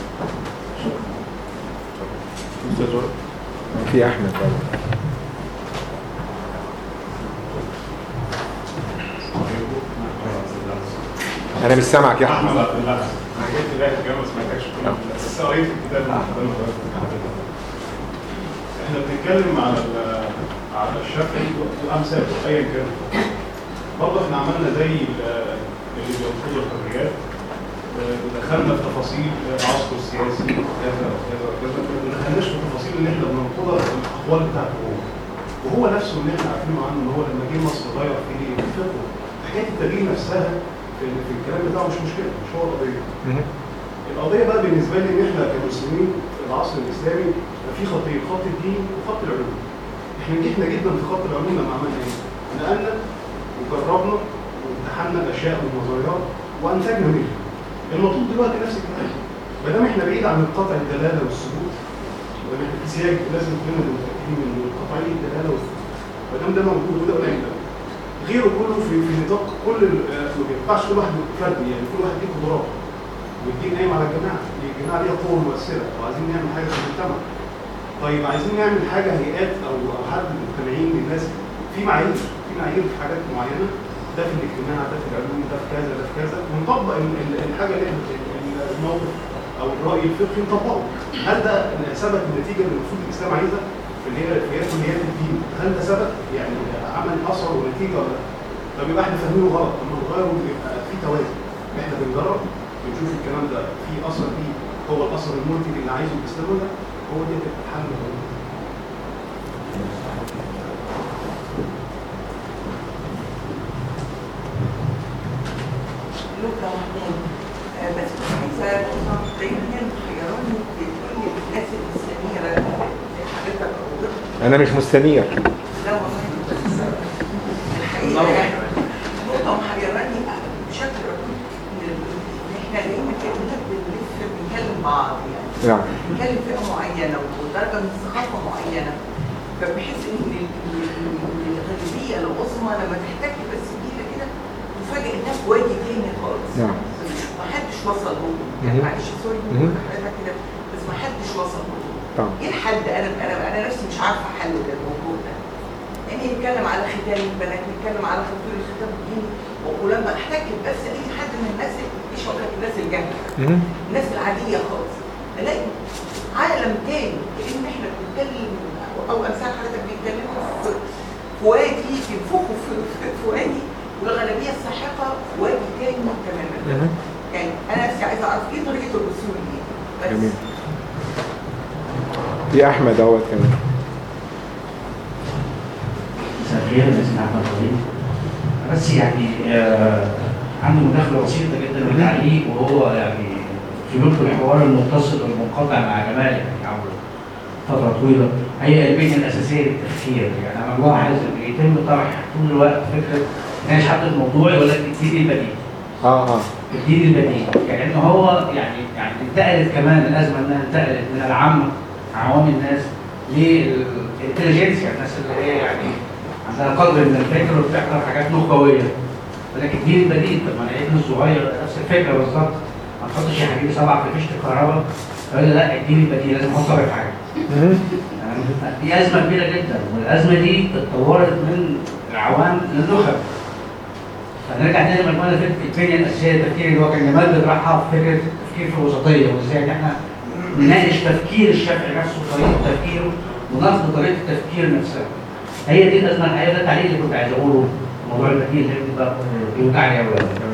Speaker 1: في احمد برضه انا مش سامعك يا احمد
Speaker 8: احمد عبد الله انا جيت لغايه الجامعه ما سمعتكش كلها بس قريت الكتاب اللي حضرتك احنا بنتكلم على ال- على الشافعي وامثاله ايا كان برضه احنا عملنا زي ال- اللي بيرفضوا الحريات آه، ودخلنا في تفاصيل العصر السياسي كذا وكذا وكذا ما دخلناش في التفاصيل اللي احنا بننقضها في الاقوال بتاعته هو وهو نفسه اللي احنا عارفينه عنه ان هو لما جه مصر غير في فقهه حكايه التغيير نفسها في, في الكلام بتاعه مش مشكله مش هو القضيه
Speaker 1: مهم.
Speaker 8: القضيه بقى بالنسبه لي ان احنا كمسلمين في العصر الاسلامي في خطين خط الدين وخط العلوم احنا نجحنا جدا في خط العلوم لما عملنا ايه؟ نقلنا وجربنا وامتحنا الاشياء والنظريات وانتجنا منها المطلوب دلوقتي نفس الكلام ما دام احنا بعيد عن القطع الدلاله والثبوت وإن احنا في سياج لازم كلنا نبقى متاكدين من قطعي الدلاله والثبوت ما دام ده موجود وده قليل قوي غيره كله في في نطاق كل ال- آه، ما ينفعش كل واحد فردي يعني كل واحد ليه قدرات والدين قايم على الجماعه الجماعه ليها قوه مؤثره وعايزين نعمل حاجه في المجتمع طيب عايزين نعمل حاجه هيئات او او حد مجتمعين للناس في معايير في معايير في حاجات معينه ده في الاجتماع ده في العلوم ده في كذا ده في كذا ونطبق ال- ال- الحاجه اللي احنا ال- الموقف او الراي الفقهي نطبقه هل ده ثبت النتيجه اللي المفروض الاسلام عايزها في اللي هي في هي كليات الدين هل ده ثبت يعني عمل اثر ونتيجه ولا لا؟ طب يبقى احنا فاهمينه غلط لما نغيره يبقى في توازن احنا بنجرب بنشوف الكلام ده في اثر فيه هو الاثر المنتج اللي عايزه الاسلام ولا لا؟ هو دي هتبقى الحل
Speaker 9: لوكا محمود آه، بس كنت عايزه دايما خيروني بتقولي الناس الاسلاميه اللي حضرتك
Speaker 1: انا مش مستنير
Speaker 9: لا والله الحقيقه يعني نقطه محيراني بشكل ان احنا دايما كاننا بنلف بنكلم بعض يعني
Speaker 1: نعم
Speaker 9: بنتكلم فئه معينه ودرجه من ثقافه معينه فبحس ان ال- ال- ال- الغالبيه العظمى لما تحتك بس بيها كده تفاجئ انها في وادي تاني خالص
Speaker 1: نعم.
Speaker 9: مفيش ما حدش وصل له يعني
Speaker 1: مهم.
Speaker 9: معلش سوري
Speaker 1: مهم.
Speaker 9: بقول لحضرتك كده بس ما حدش وصل له
Speaker 1: طبعا
Speaker 9: ايه الحل ده انا انا انا نفسي مش عارفه حل للموضوع ده يعني نتكلم على ختان البنات نتكلم على خطوط الختان الديني ولما احتك بس اي حد من الناس مش هقول لك الناس الجهله
Speaker 1: مهم.
Speaker 9: الناس العاديه خالص الاقي عالم تاني كأن احنا بنتكلم او امثال حضرتك بيتكلموا في في وادي بينفخوا في في- في وادي والغالبيه الساحقه في وادي تاني تماما
Speaker 1: مهم.
Speaker 9: يعني انا نفسي عايزه اعرف ايه طريقه الوصول دي بس
Speaker 1: جميل في احمد اهوت كمان
Speaker 10: مساء الخير انا اسمي احمد طويل بس يعني آه عندي مداخله بسيطه جدا بالتعليق وهو يعني سلوك الحوار المتصل والمنقطع مع جمال يعني عبر فتره طويله هي البنيه الاساسيه للتفكير يعني انا ملاحظ ان يتم طرح طول الوقت فكره انا مش حاطط موضوعي ولا التجديد البديل
Speaker 1: اه اه
Speaker 10: التجديد البديل كأنه هو يعني يعني انتقلت كمان الازمه انها انتقلت من العامه عوام الناس للانتليجنسيا الناس اللي هي يعني عندها قدر من الفكر وبتحضر حاجات نخبويه ولكن الجيل البديل طب ما انا ابني الصغير نفس الفكره بالظبط ما تحطش يا حبيبي سبع في فيشه الكهرباء فقال لي لا الجيل البديل لازم احط في حاجه
Speaker 1: مهم.
Speaker 10: يعني دي ازمه كبيره جدا والازمه دي اتطورت من العوام للنخب فنرجع تاني لمجموعه فكره البنيه الاساسيه للتفكير اللي هو كان جمال بيطرحها في فكره التفكير في الوسطيه وازاي ان احنا نناقش تفكير الشافعي نفسه وطريقه تفكيره ونقد طريقه التفكير نفسها هي دي الازمه الحقيقيه ده التعليق اللي كنت عايز اقوله موضوع البديل اللي بيبقى بيوجعني قوي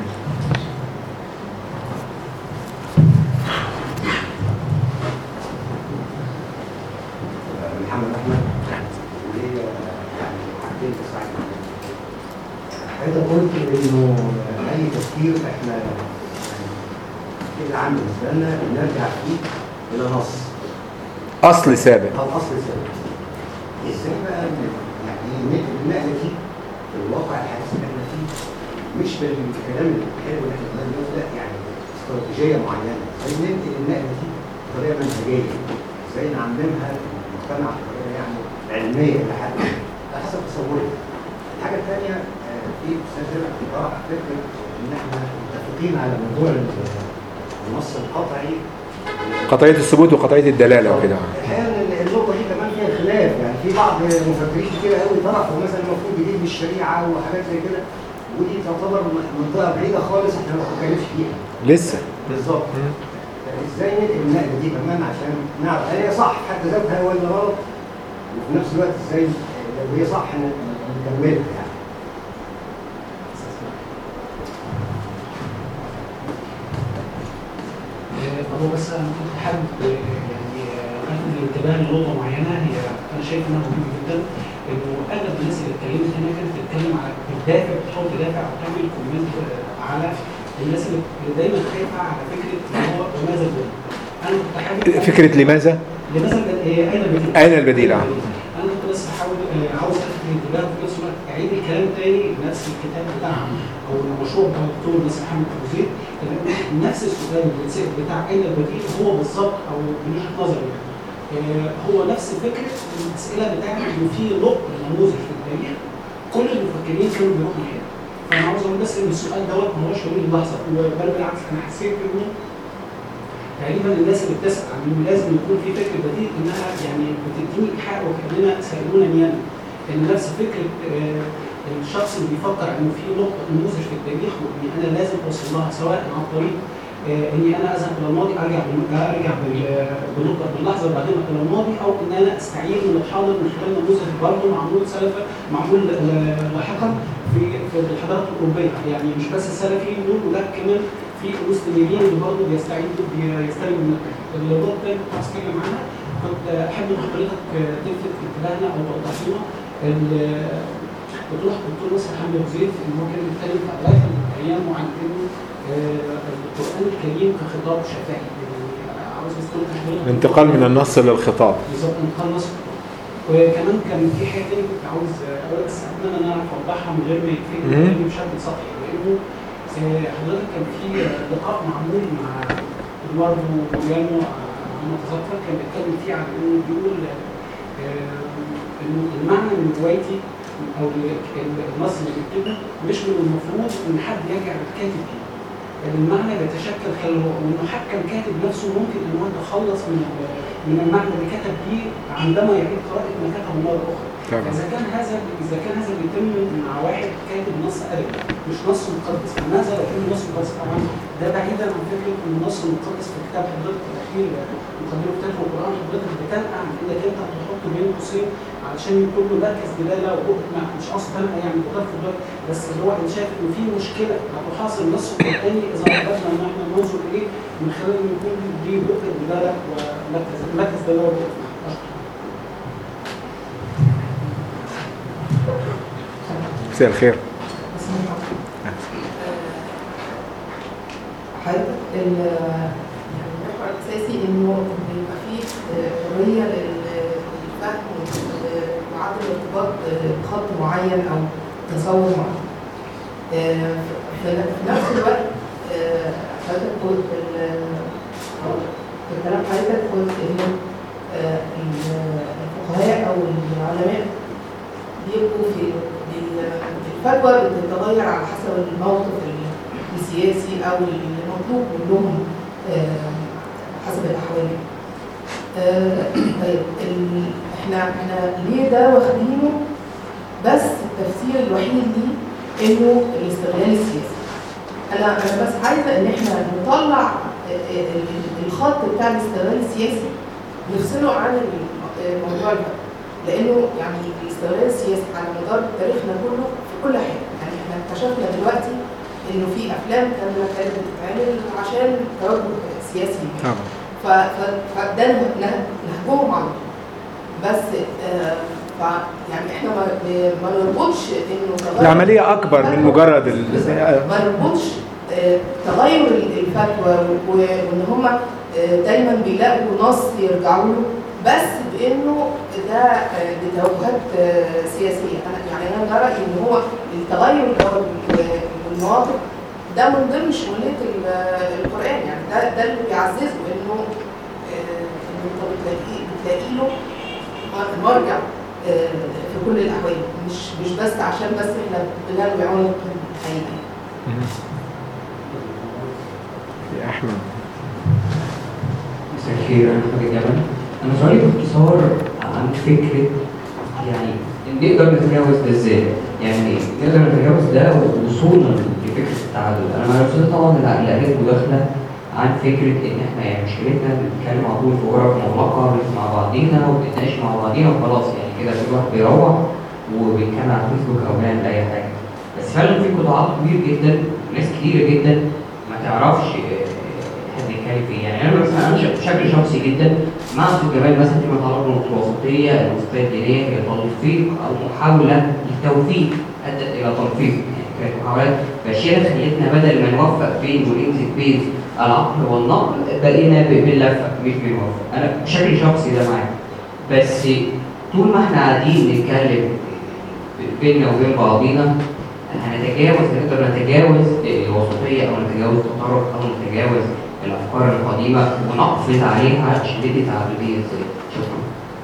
Speaker 11: محمد احمد وليه يعني حاجتين بس عايز حضرتك قلت انه اي تفكير احنا يعني التفكير العام بالنسبه لنا بنرجع فيه الى نص
Speaker 1: اصل ثابت
Speaker 11: او اصل ثابت ازاي بقى ن- يعني نقل النقله دي في الواقع الحديث اللي احنا فيه مش بالكلام الحلو اللي احنا بنقوله ده لا يعني استراتيجيه معينه ازاي ننقل النقله دي بطريقه منهجيه ازاي نعلمها في المجتمع بطريقه يعني علميه الى حد ما. على حسب تصوري الحاجه الثانيه آه، في استاذ هنا اقتراح فكره ان احنا متفقين على موضوع ال- النص القطعي
Speaker 1: قطعيه الثبوت وقطعيه الدلاله وكده
Speaker 11: الحقيقه ان النقطه دي كمان فيها خلاف يعني في بعض المفكرين كتير قوي طرحوا مثلا المفروض جديد بالشريعه وحاجات زي كده ودي تعتبر منطقه بعيده خالص احنا ما بنتكلمش فيها
Speaker 1: لسه
Speaker 11: بالظبط ازاي ننقل النقله دي كمان عشان نعرف هل هي صح في حد ذاتها ولا غلط وفي نفس الوقت ازاي لو هي صح ن- نكملها يعني
Speaker 10: هو بس انا كنت حابب آه، يعني آه، الفت الانتباه لنقطه معينه هي انا شايف انها مهمه جدا انه اغلب الناس اللي اتكلمت هنا كانت بتتكلم على بتدافع بتحاول تدافع او تعمل كومنت على الناس اللي اللي دايما خايفه على فكره ان هو وماذا البديل انا كنت حابب
Speaker 1: فكره لماذا
Speaker 10: لماذا البديل- آه، اين البديل؟
Speaker 1: أين البديل؟ آه.
Speaker 10: انا كنت بس بحاول آه، عاوز الفت الانتباه وفي نفس الوقت اعيد الكلام تاني بنفس الكتاب بتاعهم او المشروع بتاع الدكتور ناصر محمد ابو زيد كان نفس السؤال اللي بيتسال بتاع اين البديل هو بالظبط او من وجهه نظري يعني آه، هو نفس فكره الاسئله بتاعت انه في نقط نموذج في التاريخ كل المفكرين كانوا بيروحوا ناحيه فانا عاوز اقول بس ان السؤال دوت ما هوش حلول اللحظه بل بالعكس انا حسيت انه تقريبا الناس اللي بتسال عن انه لازم يكون في فكر بديل انها يعني بتديني ايحاء وكاننا سالونا نيانا ان نفس فكره آه، الشخص اللي بيفكر انه في نقطه نموذج في التاريخ واني انا لازم اوصل لها سواء عن طريق آه، اني انا اذهب الى الماضي ارجع بال- ارجع بال- بالنقطه باللحظه وبعدين الى الماضي او ان انا استعين من الحاضر من خلال نموذج برضه معمول سلفا معمول آه، لاحقا في في الحضارات الاوروبيه يعني مش بس السلفيين دول ولا كمان في المسلمين اللي برضه بيستعيدوا بيستلموا من النقطه التانيه اللي كنت عايز اتكلم عنها كنت احب ان حضرتك آه، تلفت انتباهنا او توضح لنا ال- بتروح الدكتور نصر حمد ابو زيد ان هو كان بيتكلم في اوقات من الايام عن انه آه، القران الكريم كخطاب شفاهي يعني عاوز بس تقول حضرتك
Speaker 1: الانتقال من النص للخطاب
Speaker 10: بالظبط انتقال نصر وكمان كان في حاجه تانية كنت عاوز اقول بس اتمنى ان انا اعرف اوضحها من غير ما يتفهم
Speaker 1: مم.
Speaker 10: كلامي بشكل سطحي لانه آه، حضرتك كان في لقاء معمول مع ادواردو بويانو على ما اتذكر كان بيتكلم فيه عن انه بيقول آه، انه المعنى من روايتي او ال- ال- النص اللي بيكتبه مش من المفروض ان حد يرجع للكاتب فيه المعنى بيتشكل خلال هو وانه حتى الكاتب نفسه ممكن ان هو يتخلص من من المعنى اللي كتب بيه عندما يعيد قراءه ما كتبه مره اخرى
Speaker 1: طبعا
Speaker 10: اذا كان هذا اذا كان هذا بيتم مع واحد كاتب نص ادبي مش نص مقدس فماذا لو كان نص مقدس طبعا ده بعيدا عن فكره ان النص المقدس في كتاب حضرتك الاخير مقدمه كتاب القران حضرتك بتنقع انك انت تحط بين قوسين علشان يكون له مركز دلاله وقوه ما مش قصد تنقع يعني بطرف الضرب بس اللي هو انت شايف ان في مشكله هتحاصر النص القراني اذا قدرنا ان احنا ننظر اليه من خلال ان يكون ليه بؤره دلاله ومركز مركز دلاله وقوه أشكر.
Speaker 1: مساء الخير
Speaker 12: حضرتك ال- يعني المحور الاساسي انه بيبقى فيه حريه لل- للفهم وال- وعدم الارتباط بخط معين او تصور معين. آه، في في نفس الوقت آه، حضرتك قلت ال- أو في كلام حضرتك قلت انه آه، الفقهاء او العلماء بيبقوا في بي- الفتوى بتتغير على حسب الموقف السياسي او المطلوب منهم آه، حسب الاحوال آه، طيب ال- احنا احنا ليه ده واخدينه بس التفسير الوحيد ليه انه الاستغلال السياسي انا انا بس عايزه ان احنا نطلع آه، آه، ال- الخط بتاع الاستغلال السياسي نفصله عن ال- الموضوع ده لانه يعني الاستغلال السياسي على مدار تاريخنا كله في كل حاجه يعني احنا اكتشفنا دلوقتي انه في افلام كانت كانت بتتعمل عشان توجه سياسي ما.
Speaker 1: طبعا
Speaker 12: ف- ف- فده نه- نه- نهجهم على طول. بس آه، ف يعني احنا ما ما نربطش انه تغير
Speaker 1: العملية أكبر من مجرد ال-
Speaker 12: ما نربطش آه، تغير ال- الفتوى و- و- وان هم دايما بيلاقوا نص يرجعوا له بس بانه ده آه، لتوجهات آه، سياسيه انا يعني انا رايي ان هو التغير ده وال- والمواقف ده من ضمن شموليه ال- القران يعني ده ده اللي بيعززه انه آه، انه انت بتلاقيه بتلاقي له مرجع آه، في كل الاحوال مش مش بس عشان بس احنا بنروي عنق الحقيقي
Speaker 1: يا أحمد
Speaker 13: مساء الخير انا محمد جبل انا سؤالي باختصار عن فكره يعني نقدر نتجاوز ده ازاي؟ يعني نقدر نتجاوز ده وصولا لفكره التعدد انا مع الاستاذ طبعا العقلانيه مداخله عن فكره ان احنا يعني مشكلتنا بنتكلم على طول في غرف مغلقه بنسمع مع بعضينا وبنتناقش مع بعضينا وخلاص يعني كده كل واحد بيروح وبيتكلم على فيسبوك او بيعمل اي حاجه بس فعلا في قطاعات كبير جدا ناس كتيره جدا ما تعرفش آه، احنا بنتكلم فيه يعني انا مثلا انا ش- بشكل شخصي جدا مع عبد الجمال مثلا فيما يتعلق بالوسطيه الوسطيه الدينيه هي تلفيق او محاوله للتوفيق ادت الى تلفيق يعني كانت محاولات فاشله خلتنا بدل ما نوفق بين ونمسك بين العقل والنقل بقينا ب- بنلفق مش بنوفق انا بشكل شخصي ده معاك بس طول ما احنا قاعدين نتكلم بيننا وبين بعضينا هنتجاوز نقدر نتجاوز الوسطية أو نتجاوز التطرف أو نتجاوز الأفكار القديمة ونقفز عليها شديد تعددية ازاي شكرا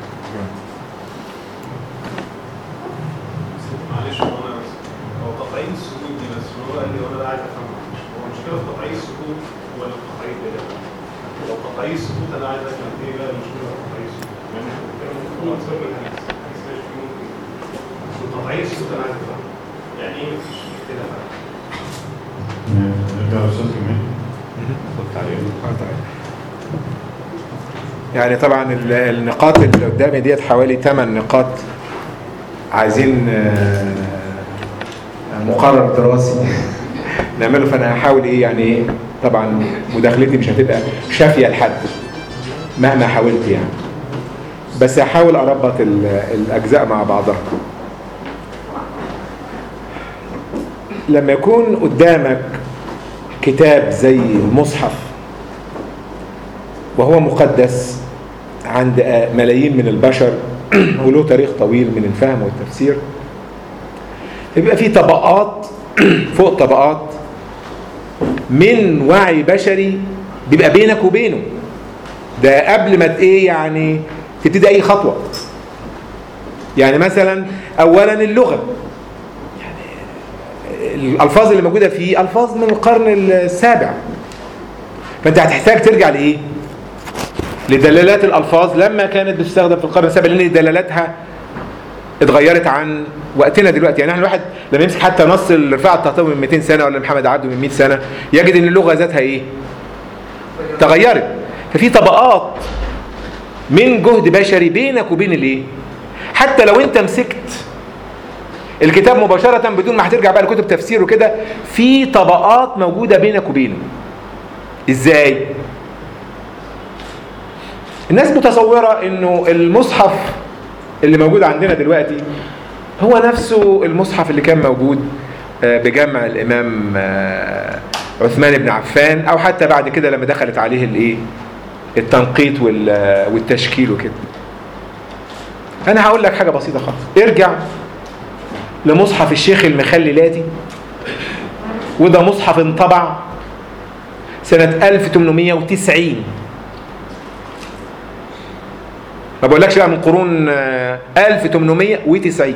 Speaker 8: معلش هو انا بس هو قطعي السكوت دي بس هو اللي هو انا عايز افهمها هو المشكله في قطعي السكوت ولا في قطعي الدلاله؟ لو قطعي السكوت انا عايز افهم ايه بقى المشكله في قطعي السكوت؟ يعني احنا بنتكلم ممكن هو اسباب الحديث الحديث ماشي فيه ممكن بس قطعي السكوت انا عايز افهم يعني ايه مفيش اختلاف
Speaker 2: نرجع للاستاذ كمان خد تعليق
Speaker 1: يعني طبعا ال- النقاط اللي قدامي ديت حوالي 8 نقاط عايزين آه، مقرر دراسي نعمله فانا هحاول ايه يعني ايه طبعا مداخلتي مش هتبقى شافيه لحد مهما حاولت يعني بس هحاول اربط ال- الاجزاء مع بعضها لما يكون قدامك كتاب زي المصحف وهو مقدس عند ملايين من البشر وله تاريخ طويل من الفهم والتفسير يبقى في طبقات فوق طبقات من وعي بشري بيبقى بينك وبينه ده قبل ما ت- ايه يعني تبتدي اي خطوه يعني مثلا اولا اللغه يعني الالفاظ اللي موجوده فيه الفاظ من القرن السابع فانت هتحتاج ترجع لايه لدلالات الالفاظ لما كانت بتستخدم في القرن السابع لان دلالاتها اتغيرت عن وقتنا دلوقتي يعني احنا الواحد لما يمسك حتى نص الرفاعة الطهطاوي من 200 سنه ولا محمد عبده من 100 سنه يجد ان اللغه ذاتها ايه تغيرت ففي طبقات من جهد بشري بينك وبين الايه حتى لو انت مسكت الكتاب مباشرة بدون ما هترجع بقى لكتب تفسير وكده في طبقات موجودة بينك وبينه ازاي الناس متصورة انه المصحف اللي موجود عندنا دلوقتي هو نفسه المصحف اللي كان موجود آه، بجمع الامام آه، عثمان بن عفان او حتى بعد كده لما دخلت عليه الايه التنقيط وال- والتشكيل وكده انا هقول لك حاجه بسيطه خالص ارجع لمصحف الشيخ المخللاتي وده مصحف انطبع سنة 1890 ما بقولكش بقى من قرون آه، 1890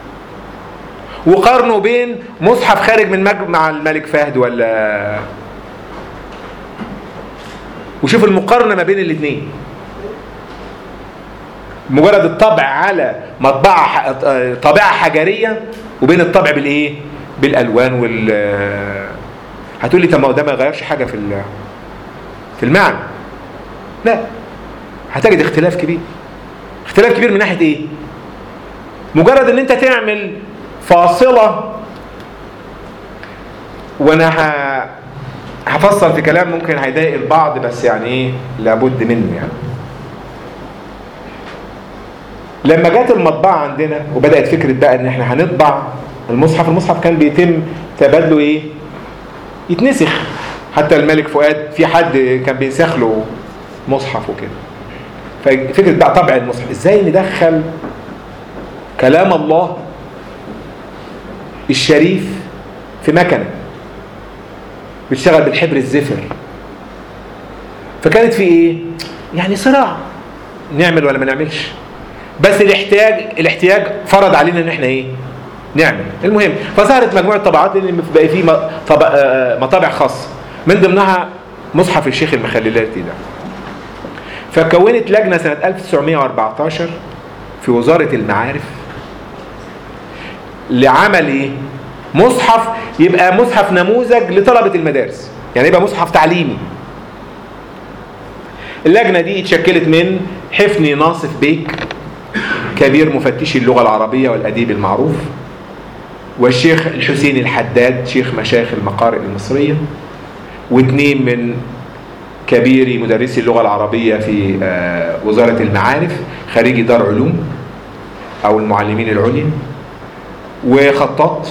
Speaker 1: وقارنه بين مصحف خارج من مجمع الملك فهد ولا وشوف المقارنة ما بين الاثنين مجرد الطبع على مطبعة ح- آه، طابعة حجرية وبين الطبع بالايه بالالوان وال آه، هتقول لي طب ما هو ده ما يغيرش حاجة في ال- في المعنى لا هتجد اختلاف كبير اختلاف كبير من ناحية ايه مجرد ان انت تعمل فاصلة وانا ه... هفصل في كلام ممكن هيضايق البعض بس يعني ايه لابد منه يعني لما جت المطبعة عندنا وبدأت فكرة بقى ان احنا هنطبع المصحف المصحف كان بيتم تبادله ايه يتنسخ حتى الملك فؤاد في حد كان بينسخ له مصحف وكده ففكرة بقى طبع المصحف ازاي ندخل كلام الله الشريف في مكنة بتشتغل بالحبر الزفر فكانت في ايه يعني صراع نعمل ولا ما نعملش بس الاحتياج الاحتياج فرض علينا ان احنا ايه نعمل المهم فظهرت مجموعه طبعات لان بقى في م- طبع آه، مطابع خاصه من ضمنها مصحف الشيخ المخللاتي ده فكونت لجنه سنه 1914 في وزاره المعارف لعمل ايه مصحف يبقى مصحف نموذج لطلبه المدارس يعني يبقى مصحف تعليمي اللجنه دي اتشكلت من حفني ناصف بيك كبير مفتشي اللغه العربيه والاديب المعروف والشيخ الحسين الحداد شيخ مشايخ المقارئ المصريه واثنين من كبير مدرسي اللغه العربيه في آه، وزاره المعارف خريجي دار علوم او المعلمين العليا وخطاط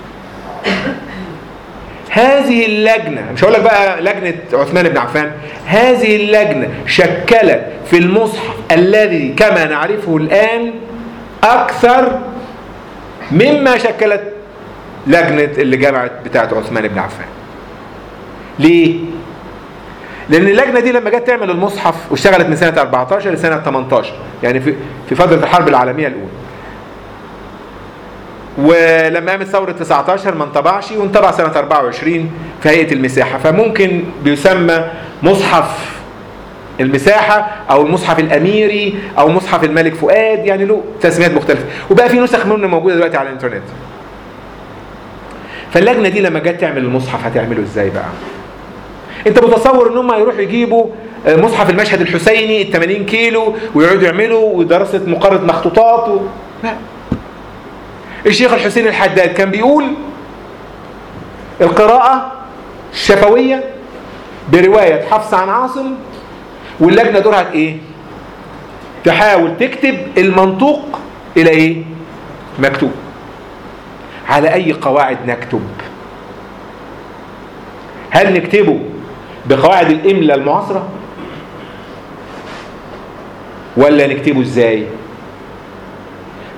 Speaker 1: هذه اللجنة مش هقول لك بقى لجنة عثمان بن عفان هذه اللجنة شكلت في المصحف الذي كما نعرفه الآن أكثر مما شكلت لجنة اللي جمعت بتاعت عثمان بن عفان ليه؟ لأن اللجنة دي لما جت تعمل المصحف واشتغلت من سنة 14 لسنة 18 يعني في في فترة الحرب العالمية الأولى ولما قامت ثورة 19 ما انطبعش وانطبع سنة 24 في هيئة المساحة فممكن بيسمى مصحف المساحة أو المصحف الأميري أو مصحف الملك فؤاد يعني له تسميات مختلفة وبقى في نسخ منه موجودة دلوقتي على الإنترنت فاللجنة دي لما جت تعمل المصحف هتعمله إزاي بقى أنت متصور إن هم هيروحوا يجيبوا آه، مصحف المشهد الحسيني ال 80 كيلو ويقعدوا يعملوا ودراسة مقارنة مخطوطات و... لا الشيخ الحسين الحداد كان بيقول القراءة الشفوية برواية حفص عن عاصم واللجنة دورها ايه تحاول تكتب المنطوق الى ايه مكتوب على اي قواعد نكتب هل نكتبه بقواعد الاملاء المعاصرة ولا نكتبه ازاي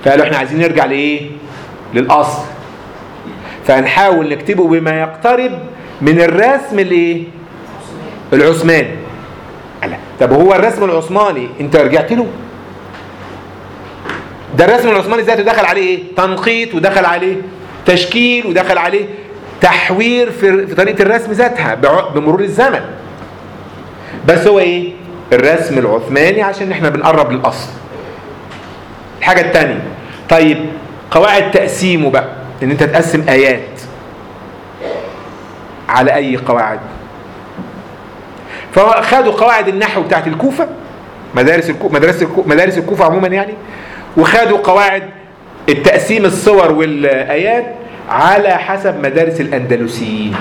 Speaker 1: فقالوا احنا عايزين نرجع لايه للاصل فهنحاول نكتبه بما يقترب من الرسم الايه العثماني لا طب هو الرسم العثماني انت رجعت له ده الرسم العثماني ذاته دخل عليه ايه تنقيط ودخل عليه تشكيل ودخل عليه تحوير في في طريقه الرسم ذاتها بع- بمرور الزمن بس هو ايه الرسم العثماني عشان احنا بنقرب للاصل الحاجه الثانيه طيب قواعد تقسيمه بقى ان انت تقسم ايات على اي قواعد فخدوا قواعد النحو بتاعت الكوفه مدارس الكوفه مدارس الكوفه مدارس الكوفه عموما يعني وخدوا قواعد التقسيم الصور والايات على حسب مدارس الاندلسيين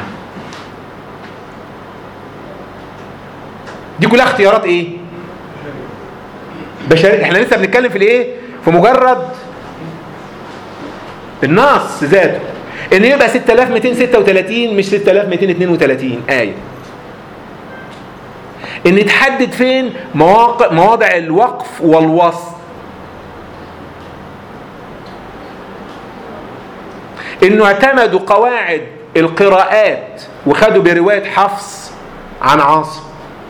Speaker 1: دي كلها اختيارات ايه بشري احنا لسه بنتكلم في الايه في مجرد النص ذاته ان يبقى 6236 مش 6232 ايه ان تحدد فين مواقع مواضع الوقف والوصل انه اعتمدوا قواعد القراءات وخدوا بروايه حفص عن عاصم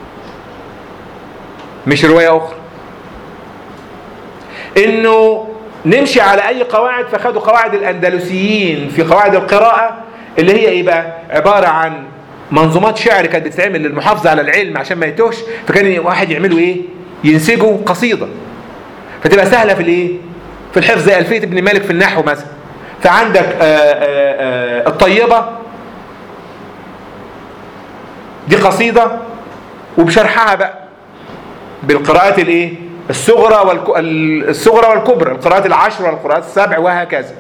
Speaker 1: مش روايه اخرى انه نمشي على اي قواعد فخدوا قواعد الاندلسيين في قواعد القراءه اللي هي ايه بقى عباره عن منظومات شعر كانت بتتعمل للمحافظه على العلم عشان ما يتوهش فكان واحد يعملوا ايه ينسجوا قصيده فتبقى سهله في الايه في الحفظ زي الفيه ابن مالك في النحو مثلا فعندك آآ آآ الطيبه دي قصيده وبشرحها بقى بالقراءات الايه الصغرى والك... الصغرى والكبرى القراءات العشر والقراءات السبع وهكذا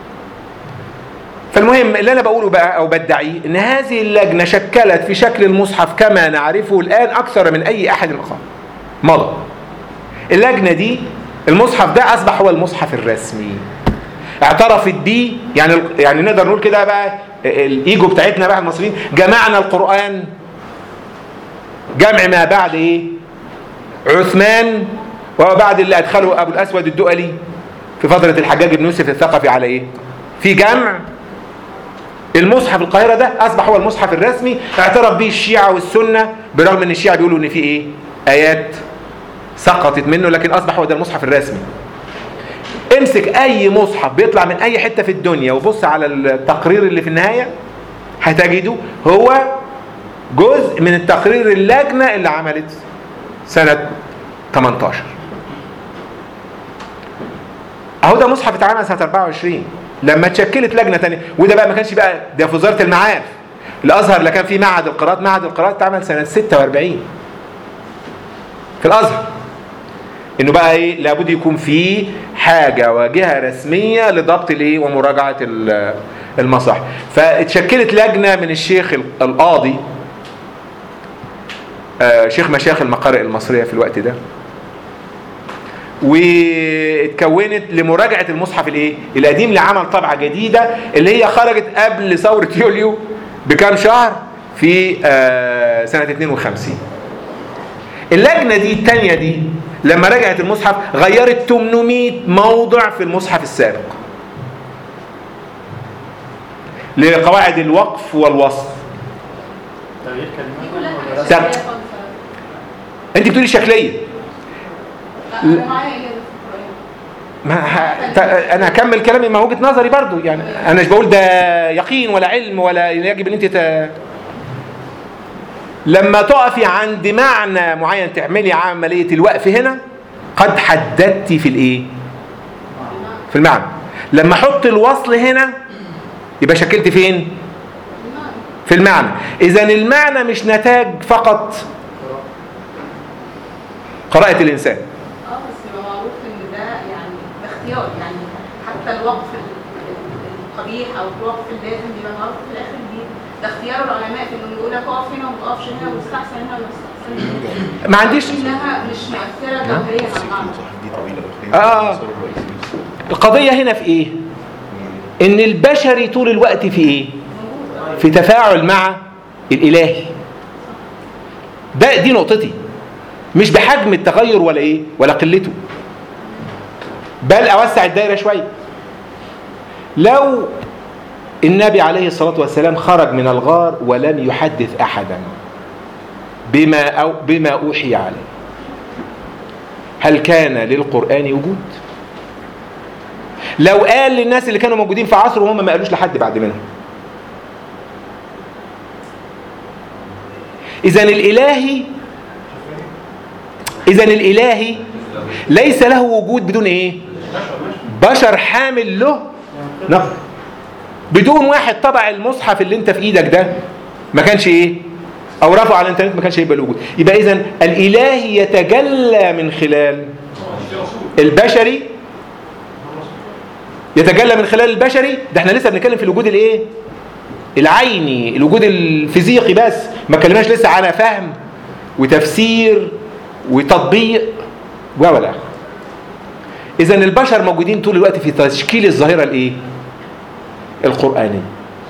Speaker 1: فالمهم اللي انا بقوله بقى او بدعيه ان هذه اللجنه شكلت في شكل المصحف كما نعرفه الان اكثر من اي احد اخر مضى اللجنه دي المصحف ده اصبح هو المصحف الرسمي اعترفت بيه يعني يعني نقدر نقول كده بقى الايجو بتاعتنا بقى المصريين جمعنا القران جمع ما بعد ايه عثمان وبعد اللي ادخله ابو الاسود الدؤلي في فتره الحجاج بن يوسف الثقفي على ايه في جمع المصحف القاهره ده اصبح هو المصحف الرسمي اعترف به الشيعه والسنه برغم ان الشيعه بيقولوا ان في ايه ايات سقطت منه لكن اصبح هو ده المصحف الرسمي امسك اي مصحف بيطلع من اي حته في الدنيا وبص على التقرير اللي في النهايه هتجده هو جزء من التقرير اللجنه اللي عملت سنه 18 اهو ده مصحف اتعمل سنه 24 لما اتشكلت لجنه ثانيه وده بقى ما كانش بقى ده في وزاره المعارف الازهر لا كان في معهد القراءات معهد القراءات اتعمل سنه 46 في الازهر انه بقى ايه لابد يكون في حاجه وجهه رسميه لضبط الايه ومراجعه المصاحف فاتشكلت لجنه من الشيخ القاضي آه شيخ مشايخ المقارئ المصريه في الوقت ده واتكونت لمراجعه المصحف الايه القديم لعمل طبعه جديده اللي هي خرجت قبل ثوره يوليو بكام شهر في آه سنه 52 اللجنه دي الثانيه دي لما رجعت المصحف غيرت 800 موضع في المصحف السابق لقواعد الوقف والوصف
Speaker 6: تغيير كلمات
Speaker 1: طب انت بتقولي شكليه
Speaker 7: انا معايا كده في القرآن.
Speaker 1: ما ه... ت... انا هكمل كلامي مع وجهه نظري برضو يعني انا مش بقول ده يقين ولا علم ولا يجب ان انت ت... لما تقفي عند معنى معين تعملي عمليه الوقف هنا قد حددت في الايه في المعنى لما احط الوصل هنا يبقى شكلت فين في المعنى اذا المعنى مش نتاج فقط قراءه الانسان
Speaker 7: اه بس يبقى معروف ان ده يعني ده اختيار يعني حتى الوقف ال- ال- القبيح او الوقف اللازم بيبقى معروف في الاخر دي ده اختيار العلماء في انه يقول لك اقف هنا وما تقفش هنا واستحسن هنا وما تستحسنش هنا
Speaker 1: ما عنديش-
Speaker 7: انها مش مؤثره ظاهريا على المعنى
Speaker 1: اه القضيه هنا في ايه ان البشري طول الوقت في ايه في تفاعل مع الالهي ده دي نقطتي مش بحجم التغير ولا ايه ولا قلته بل اوسع الدائره شويه لو النبي عليه الصلاه والسلام خرج من الغار ولم يحدث احدا بما أو بما اوحي عليه هل كان للقران وجود لو قال للناس اللي كانوا موجودين في عصره وهم ما قالوش لحد بعد منهم اذا الالهي اذا الالهي ليس له وجود بدون ايه بشر حامل له نقل بدون واحد طبع المصحف اللي انت في ايدك ده ما كانش ايه او رفعه على الانترنت ما كانش هيبقى له وجود يبقى اذا الالهي يتجلى من خلال البشري يتجلى من خلال البشري ده احنا لسه بنتكلم في الوجود الايه العيني الوجود الفيزيقي بس ما اتكلمناش لسه على فهم وتفسير وتطبيق ولا اذا البشر موجودين طول الوقت في تشكيل الظاهره الايه القرانيه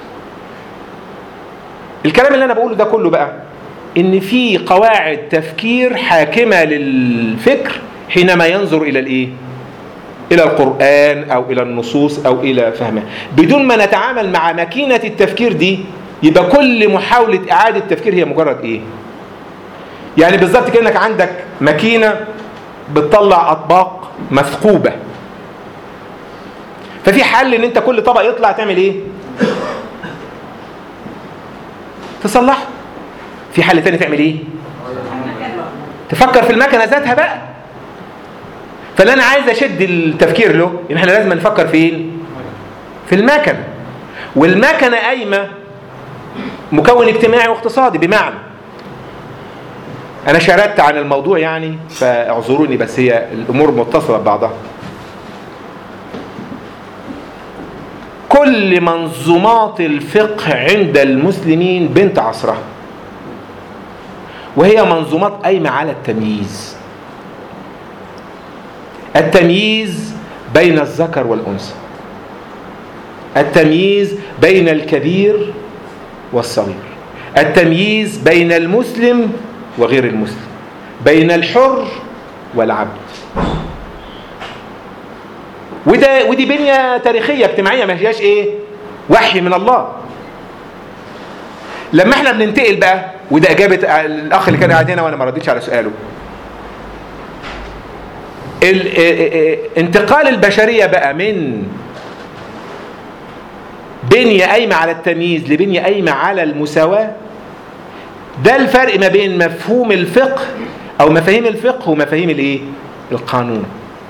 Speaker 1: الكلام اللي انا بقوله ده كله بقى ان في قواعد تفكير حاكمه للفكر حينما ينظر الى الايه الى القران او الى النصوص او الى فهمها بدون ما نتعامل مع ماكينه التفكير دي يبقى كل محاوله اعاده تفكير هي مجرد ايه يعني بالظبط كانك عندك ماكينه بتطلع اطباق مثقوبه ففي حل ان انت كل طبق يطلع تعمل ايه تصلحه في حل تاني تعمل ايه تفكر في المكنه ذاتها بقى فاللي انا عايز اشد التفكير له ان احنا لازم نفكر فين في المكنه والمكنه قايمه مكون اجتماعي واقتصادي بمعنى انا شردت عن الموضوع يعني فاعذروني بس هي الامور متصله ببعضها كل منظومات الفقه عند المسلمين بنت عصرها وهي منظومات قايمه على التمييز التمييز بين الذكر والانثى التمييز بين الكبير والصغير التمييز بين المسلم وغير المسلم بين الحر والعبد وده ودي بنيه تاريخيه اجتماعيه ما هياش ايه وحي من الله لما احنا بننتقل بقى وده اجابه الاخ اللي كان قاعد هنا وانا ما رديتش على سؤاله انتقال البشريه بقى من بنيه قايمه على التمييز لبنيه قايمه على المساواه ده الفرق ما بين مفهوم الفقه او مفاهيم الفقه ومفاهيم الايه القانون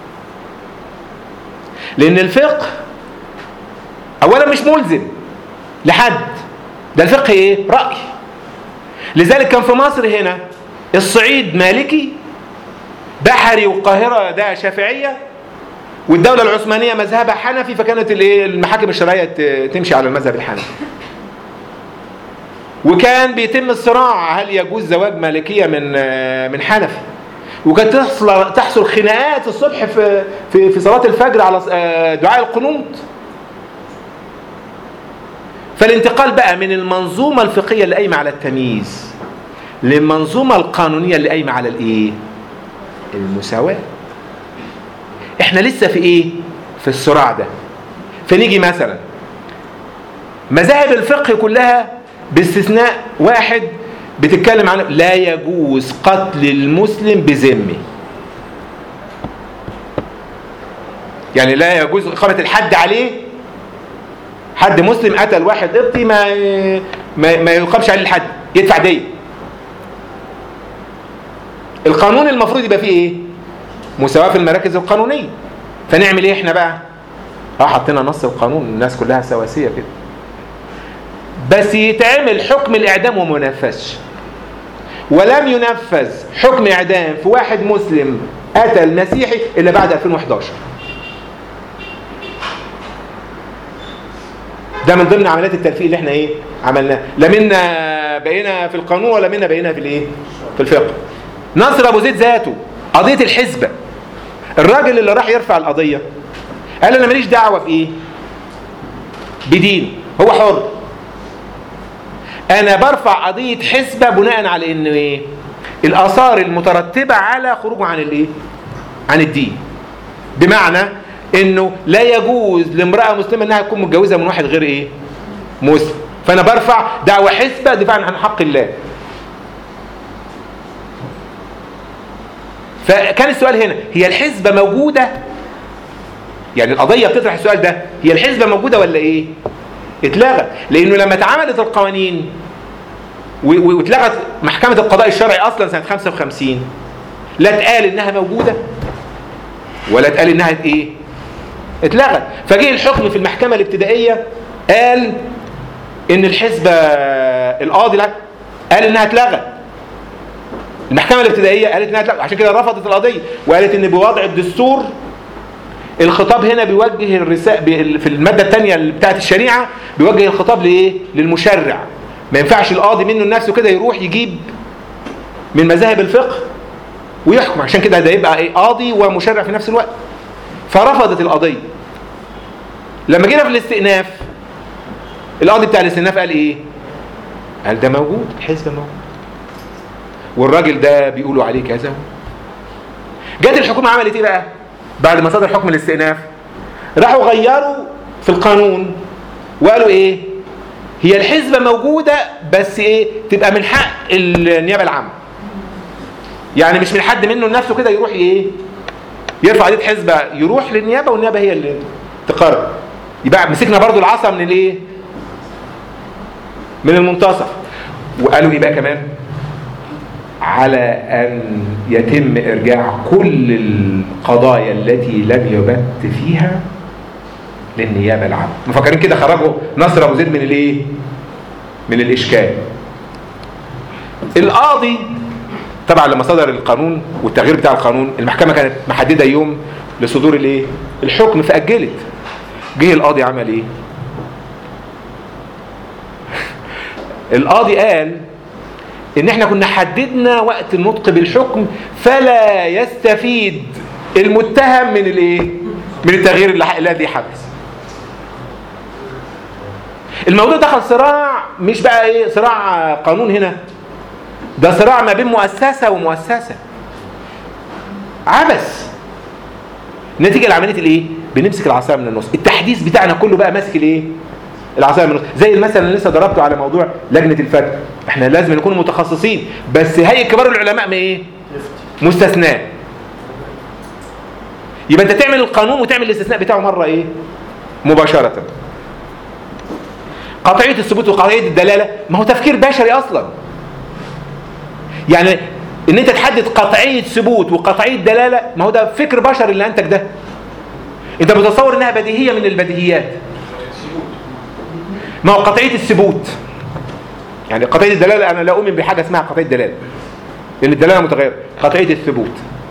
Speaker 1: لان الفقه اولا مش ملزم لحد ده الفقه ايه راي لذلك كان في مصر هنا الصعيد مالكي بحري والقاهره ده شافعيه والدوله العثمانيه مذهبها حنفي فكانت الايه المحاكم الشرعيه تمشي على المذهب الحنفي وكان بيتم الصراع هل يجوز زواج مالكيه من من حنفي وكانت تحصل تحصل خناقات الصبح في في في صلاه الفجر على دعاء القنوت فالانتقال بقى من المنظومه الفقهيه اللي قايمه على التمييز للمنظومه القانونيه اللي قايمه على الايه المساواه احنا لسه في ايه في الصراع ده فنيجي مثلا مذاهب الفقه كلها باستثناء واحد بتتكلم عن لا يجوز قتل المسلم بذمه يعني لا يجوز إقامة الحد عليه حد مسلم قتل واحد قبطي ما ما, ما يقامش عليه الحد يدفع دية القانون المفروض يبقى فيه ايه مساواة في المراكز القانونية فنعمل ايه احنا بقى اه حطينا نص القانون الناس كلها سواسية كده بس يتعمل حكم الاعدام وما ينفذش ولم ينفذ حكم اعدام في واحد مسلم قتل مسيحي الا بعد 2011 ده من ضمن عمليات التلفيق اللي احنا ايه عملناها لا منا بقينا في القانون ولا منا بقينا في الايه في الفقه نصر ابو زيد ذاته قضيه الحزبه الراجل اللي راح يرفع القضيه قال انا ماليش دعوه بايه بدينه هو حر انا برفع قضيه حسبه بناء على ان ايه الاثار المترتبه على خروجه عن الايه عن الدين بمعنى انه لا يجوز لامراه مسلمه انها تكون متجوزه من واحد غير ايه مسلم فانا برفع دعوه حسبه دفاعا عن حق الله فكان السؤال هنا هي الحسبه موجوده يعني القضيه بتطرح السؤال ده هي الحسبه موجوده ولا ايه اتلغت لانه لما اتعملت القوانين و- و- واتلغت محكمه القضاء الشرعي اصلا سنه 55 لا اتقال انها موجوده ولا اتقال انها ايه اتلغت فجه الحكم في المحكمه الابتدائيه قال ان الحسبه القاضي لا قال انها اتلغت المحكمه الابتدائيه قالت انها اتلغت عشان كده رفضت القضيه وقالت ان بوضع الدستور الخطاب هنا بيوجه الرسالة في المادة الثانية بتاعت الشريعة بيوجه الخطاب لإيه؟ للمشرع ما ينفعش القاضي منه لنفسه كده يروح يجيب من مذاهب الفقه ويحكم عشان كده ده يبقى إيه؟ قاضي ومشرع في نفس الوقت فرفضت القضية لما جينا في الاستئناف القاضي بتاع الاستئناف قال ايه قال ده موجود الحزب موجود والراجل ده بيقولوا عليه كذا جت الحكومة عملت ايه بقى بعد ما صدر حكم الاستئناف راحوا غيروا في القانون وقالوا ايه هي الحزبة موجودة بس ايه تبقى من حق النيابة العامة يعني مش من حد منه لنفسه كده يروح ايه يرفع قضيه حزبة يروح للنيابة والنيابة هي اللي تقرر يبقى مسكنا برضو العصا من الايه من المنتصف وقالوا ايه بقى كمان على ان يتم ارجاع كل القضايا التي لم يبت فيها للنيابة العامة مفكرين كده خرجوا نصر ابو زيد من الايه من الاشكال القاضي طبعا لما صدر القانون والتغيير بتاع القانون المحكمة كانت محددة يوم لصدور الايه الحكم فأجلت جه القاضي عمل ايه القاضي قال ان احنا كنا حددنا وقت النطق بالحكم فلا يستفيد المتهم من الايه من التغيير اللي- الذي حدث الموضوع دخل صراع مش بقى ايه صراع قانون هنا ده صراع ما بين مؤسسة ومؤسسة عبث نتيجة لعملية الايه بنمسك العصاية من النص التحديث بتاعنا كله بقى ماسك الايه العصاية من النص زي المثل اللي لسه ضربته على موضوع لجنة الفتوى احنا لازم نكون متخصصين بس هيئة كبار العلماء ما ايه مستثناء يبقى انت تعمل القانون وتعمل الاستثناء بتاعه مرة ايه مباشرة قطعية الثبوت وقطعية الدلالة ما هو تفكير بشري اصلا يعني ان انت تحدد قطعية ثبوت وقطعية دلالة ما هو ده فكر بشري اللي انتج ده انت متصور انها بديهية من البديهيات ما هو قطعية الثبوت يعني قطعية الدلالة انا لا اؤمن بحاجة اسمها قطعية دلالة لان الدلالة متغيرة قطعية الثبوت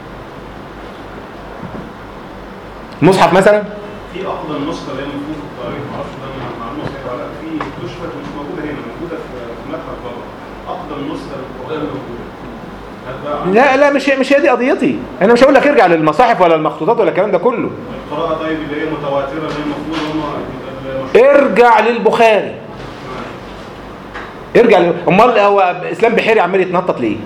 Speaker 1: المصحف مثلا
Speaker 8: في افضل نسخه اللي هي المفروض في الطريق ما اعرفش ده معلومه صحيحه ولا لا في كشفت مش موجوده هنا موجوده في في متحف بره افضل نسخه للقران موجوده هات بقى
Speaker 1: لا لا مش مش هي دي قضيتي انا مش هقول لك ارجع للمصاحف ولا المخطوطات ولا الكلام ده كله
Speaker 8: القراءه طيب اللي هي متواتره اللي هي المفروض هم
Speaker 1: ارجع للبخاري ارجع لل... امال هو اسلام بحيري عمال يتنطط ليه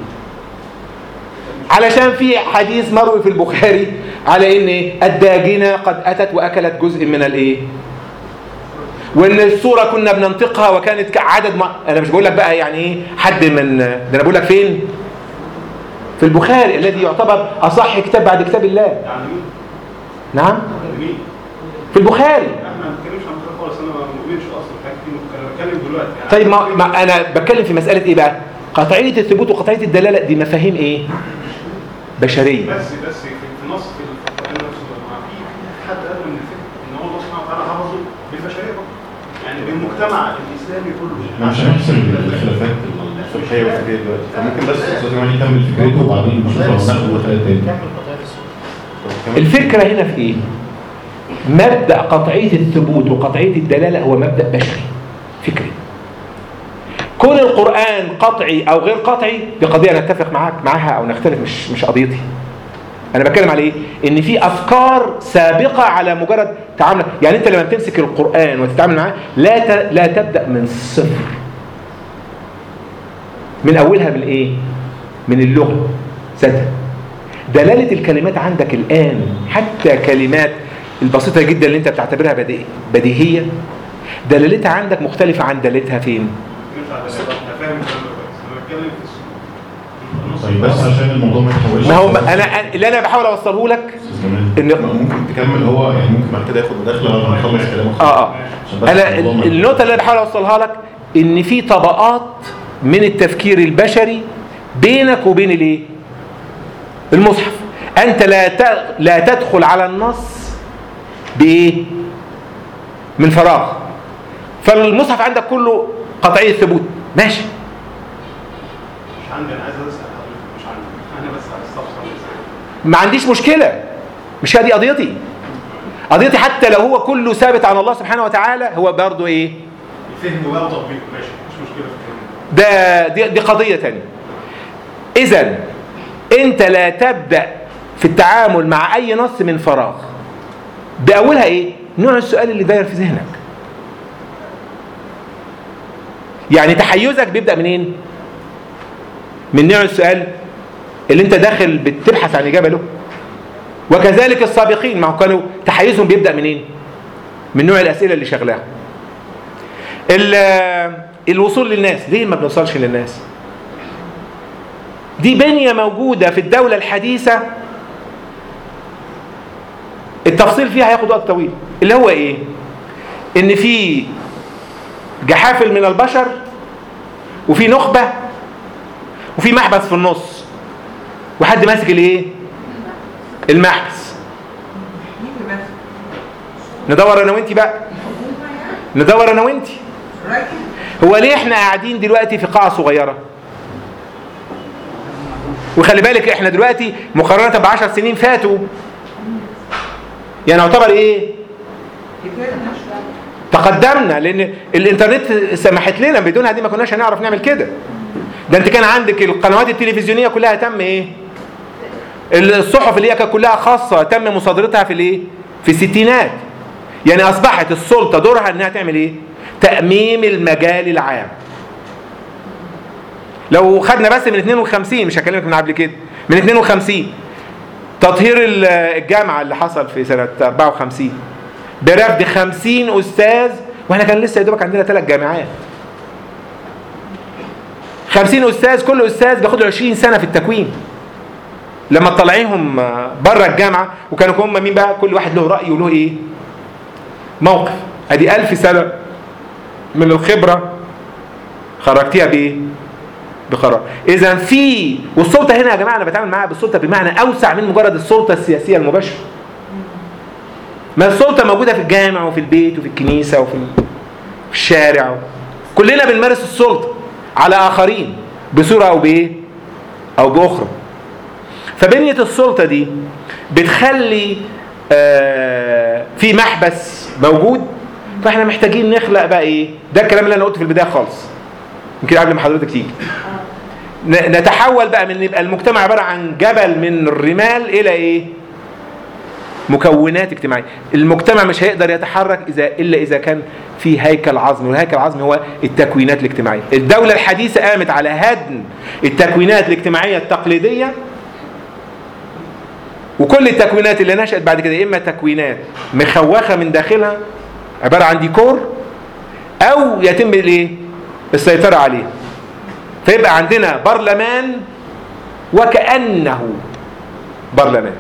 Speaker 1: علشان في حديث مروي في البخاري على ان إيه؟ الداجنه قد اتت واكلت جزء من الايه وان السوره كنا بننطقها وكانت عدد ما... انا مش بقول لك بقى يعني ايه حد من ده انا بقول لك فين في البخاري الذي يعتبر اصح كتاب بعد كتاب الله
Speaker 8: يعني مين؟
Speaker 1: نعم
Speaker 8: مين؟
Speaker 1: في البخاري
Speaker 8: احنا ما بنتكلمش عن كده خالص انا ما بؤمنش اصلا في حاجه دي انا بتكلم دلوقتي يعني
Speaker 1: طيب ما, ما انا بتكلم في مساله ايه بقى قطعيه الثبوت وقطعيه الدلاله دي مفاهيم ايه بشريه
Speaker 8: بس بس في في نص في القران نفسه ما في حد قال من الفكر ان هو الله سبحانه وتعالى حفظه بالبشريه برضه يعني بالمجتمع الاسلامي كله
Speaker 2: احنا مش هنحسن الخلافات الفقهيه والفقهيه دلوقتي فممكن بس استاذ جمال يكمل فكرته وبعدين نشوف لو ناخد مدخلات تاني
Speaker 1: الفكره هنا في ايه مبدا قطعيه الثبوت وقطعيه الدلاله هو مبدا بشري فكري كون القران قطعي او غير قطعي دي قضيه نتفق معاك معاها او نختلف مش مش قضيتي انا بتكلم على ايه ان في افكار سابقه على مجرد تعامل يعني انت لما بتمسك القران وتتعامل معاه لا ت... لا تبدا من الصفر من اولها من ايه من اللغه ذاتها دلاله الكلمات عندك الان حتى كلمات البسيطه جدا اللي انت بتعتبرها بديهيه بديهيه دلالتها عندك مختلفه عن دلالتها فين
Speaker 8: ينفع بس انا فاهم الكلام ده كويس انا بتكلم في
Speaker 2: طيب بس عشان الموضوع ما يتحولش
Speaker 1: ما هو انا اللي انا بحاول اوصله لك
Speaker 2: ان ممكن تكمل هو يعني ممكن بعد كده ياخد مداخله لغايه ما نخلص كلامه
Speaker 1: اه اه
Speaker 2: عشان بس
Speaker 1: انا
Speaker 2: الموضوع ما-
Speaker 1: النقطه اللي انا بحاول اوصلها لك ان في طبقات من التفكير البشري بينك وبين الايه المصحف انت لا ت- لا تدخل على النص بايه من فراغ فالمصحف عندك كله قطعيه ثبوت ماشي
Speaker 8: مش عندي انا عايز اسال حضرتك مش عندي انا بس عايز استفسر
Speaker 1: ما عنديش مشكله مش هذه قضيتي قضيتي حتى لو هو كله ثابت عن الله سبحانه وتعالى هو برضه ايه
Speaker 8: الفهم بقى وتطبيقه ماشي مش مشكله في الفهم
Speaker 1: ده دي, دي قضية تانية إذا أنت لا تبدأ في التعامل مع أي نص من فراغ بأولها إيه؟ نوع السؤال اللي داير في ذهنك يعني تحيزك بيبدأ منين؟ من نوع السؤال اللي أنت داخل بتبحث عن إجابة له وكذلك السابقين ما هو كانوا تحيزهم بيبدأ منين؟ من نوع الأسئلة اللي شغلاهم ال- الوصول للناس ليه ما بنوصلش للناس دي بنية موجودة في الدولة الحديثة التفصيل فيها هياخد وقت طويل اللي هو ايه ان في جحافل من البشر وفي نخبة وفي محبس في النص وحد ماسك الايه المحبس
Speaker 9: مين اللي ماسك؟
Speaker 1: ندور انا وانت بقى ندور انا وانت
Speaker 9: راجل
Speaker 1: هو ليه احنا قاعدين دلوقتي في قاعة صغيرة وخلي بالك احنا دلوقتي مقارنة بعشر سنين فاتوا يعني يعتبر ايه
Speaker 9: كبرنا
Speaker 1: تقدمنا لان الانترنت سمحت لنا بدونها دي ما كناش هنعرف نعمل كده ده انت كان عندك القنوات التلفزيونية كلها تم ايه الصحف اللي هي كانت كلها خاصة تم مصادرتها في الايه في الستينات يعني اصبحت السلطة دورها انها تعمل ايه تأميم المجال العام لو خدنا بس من 52 مش هكلمك من قبل كده من 52 تطهير ال- الجامعة اللي حصل في سنة 54 برفد 50 أستاذ واحنا كان لسه يا دوبك عندنا ثلاث جامعات 50 أستاذ كل أستاذ بياخد له 20 سنة في التكوين لما تطلعيهم بره الجامعة وكانوا هم مين بقى كل واحد له رأي وله إيه موقف ادي ألف سنة من الخبرة خرجتيها بايه بقرار اذا في والسلطه هنا يا جماعه انا بتعامل معاها بالسلطه بمعنى اوسع من مجرد السلطه السياسيه المباشره ما السلطه موجوده في الجامع وفي البيت وفي الكنيسه وفي ال- في الشارع كلنا بنمارس السلطه على اخرين بصوره او بايه او باخرى فبنيه السلطه دي بتخلي آه، في محبس موجود فاحنا محتاجين نخلق بقى ايه ده الكلام اللي انا قلته في البدايه خالص يمكن قبل ما حضرتك تيجي ن- نتحول بقى من يبقى المجتمع عباره عن جبل من الرمال الى ايه مكونات اجتماعيه المجتمع مش هيقدر يتحرك اذا الا اذا كان في هيكل عظمي والهيكل العظمي هو التكوينات الاجتماعيه الدوله الحديثه قامت على هدم التكوينات الاجتماعيه التقليديه وكل التكوينات اللي نشأت بعد كده اما تكوينات مخوخه من داخلها عباره عن ديكور او يتم الايه السيطره عليه فيبقى عندنا برلمان وكانه برلمان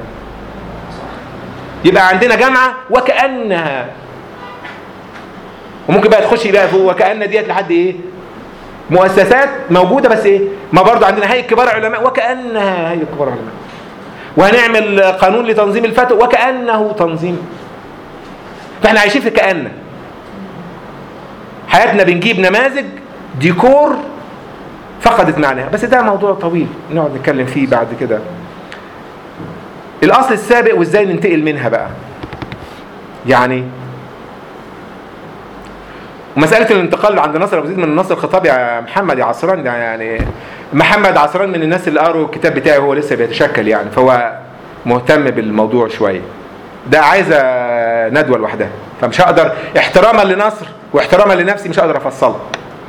Speaker 1: يبقى عندنا جامعه وكانها وممكن بقى تخش بقى فوق وكان ديت لحد ايه مؤسسات موجوده بس ايه ما برضو عندنا هيئه كبار علماء وكانها هيئه كبار علماء وهنعمل قانون لتنظيم الفتوى وكانه تنظيم فاحنا عايشين في كأن حياتنا بنجيب نماذج ديكور فقدت معناها بس ده موضوع طويل نقعد نتكلم فيه بعد كده الاصل السابق وازاي ننتقل منها بقى يعني ومسألة الانتقال عند ناصر أبو زيد من ناصر الخطاب يا محمد يا عصران ده يعني محمد عصران من الناس اللي قروا الكتاب بتاعي هو لسه بيتشكل يعني فهو مهتم بالموضوع شوية ده عايزة ندوة لوحدها فمش هقدر احتراما لنصر واحتراما لنفسي مش هقدر افصلها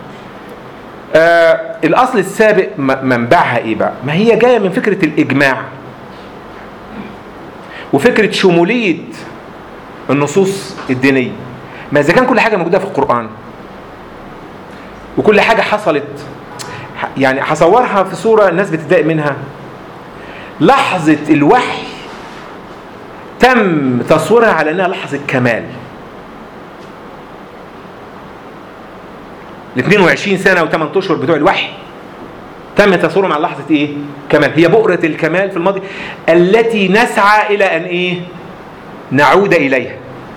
Speaker 1: آه الاصل السابق م- منبعها ايه بقى ما هي جايه من فكره الاجماع وفكره شموليه النصوص الدينيه ما اذا كان كل حاجه موجوده في القران وكل حاجه حصلت يعني هصورها في صوره الناس بتتضايق منها لحظه الوحي تم تصويرها على انها لحظه كمال ال 22 سنه و8 اشهر بتوع الوحي تم تصويرهم على لحظه ايه؟ كمال هي بؤره الكمال في الماضي التي نسعى الى ان ايه؟ نعود اليها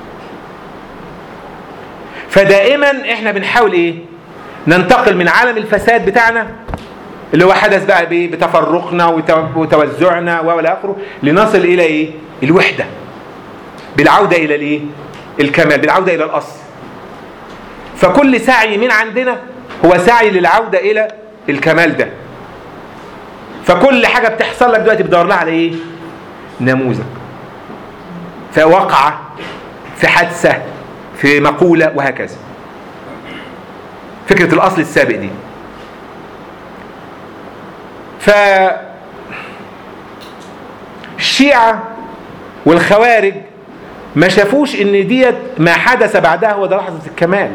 Speaker 1: فدائما احنا بنحاول ايه؟ ننتقل من عالم الفساد بتاعنا اللي هو حدث بقى بايه؟ بتفرقنا وتو- وتوزعنا والى اخره لنصل الى ايه؟ الوحده بالعوده الى الايه؟ الكمال بالعوده الى الاصل فكل سعي من عندنا هو سعي للعوده الى الكمال ده فكل حاجه بتحصل لك دلوقتي بتدور لها على ايه نموذج في واقعه في حادثه في مقوله وهكذا فكره الاصل السابق دي ف الشيعه والخوارج ما شافوش ان ديت ما حدث بعدها هو ده لحظه الكمال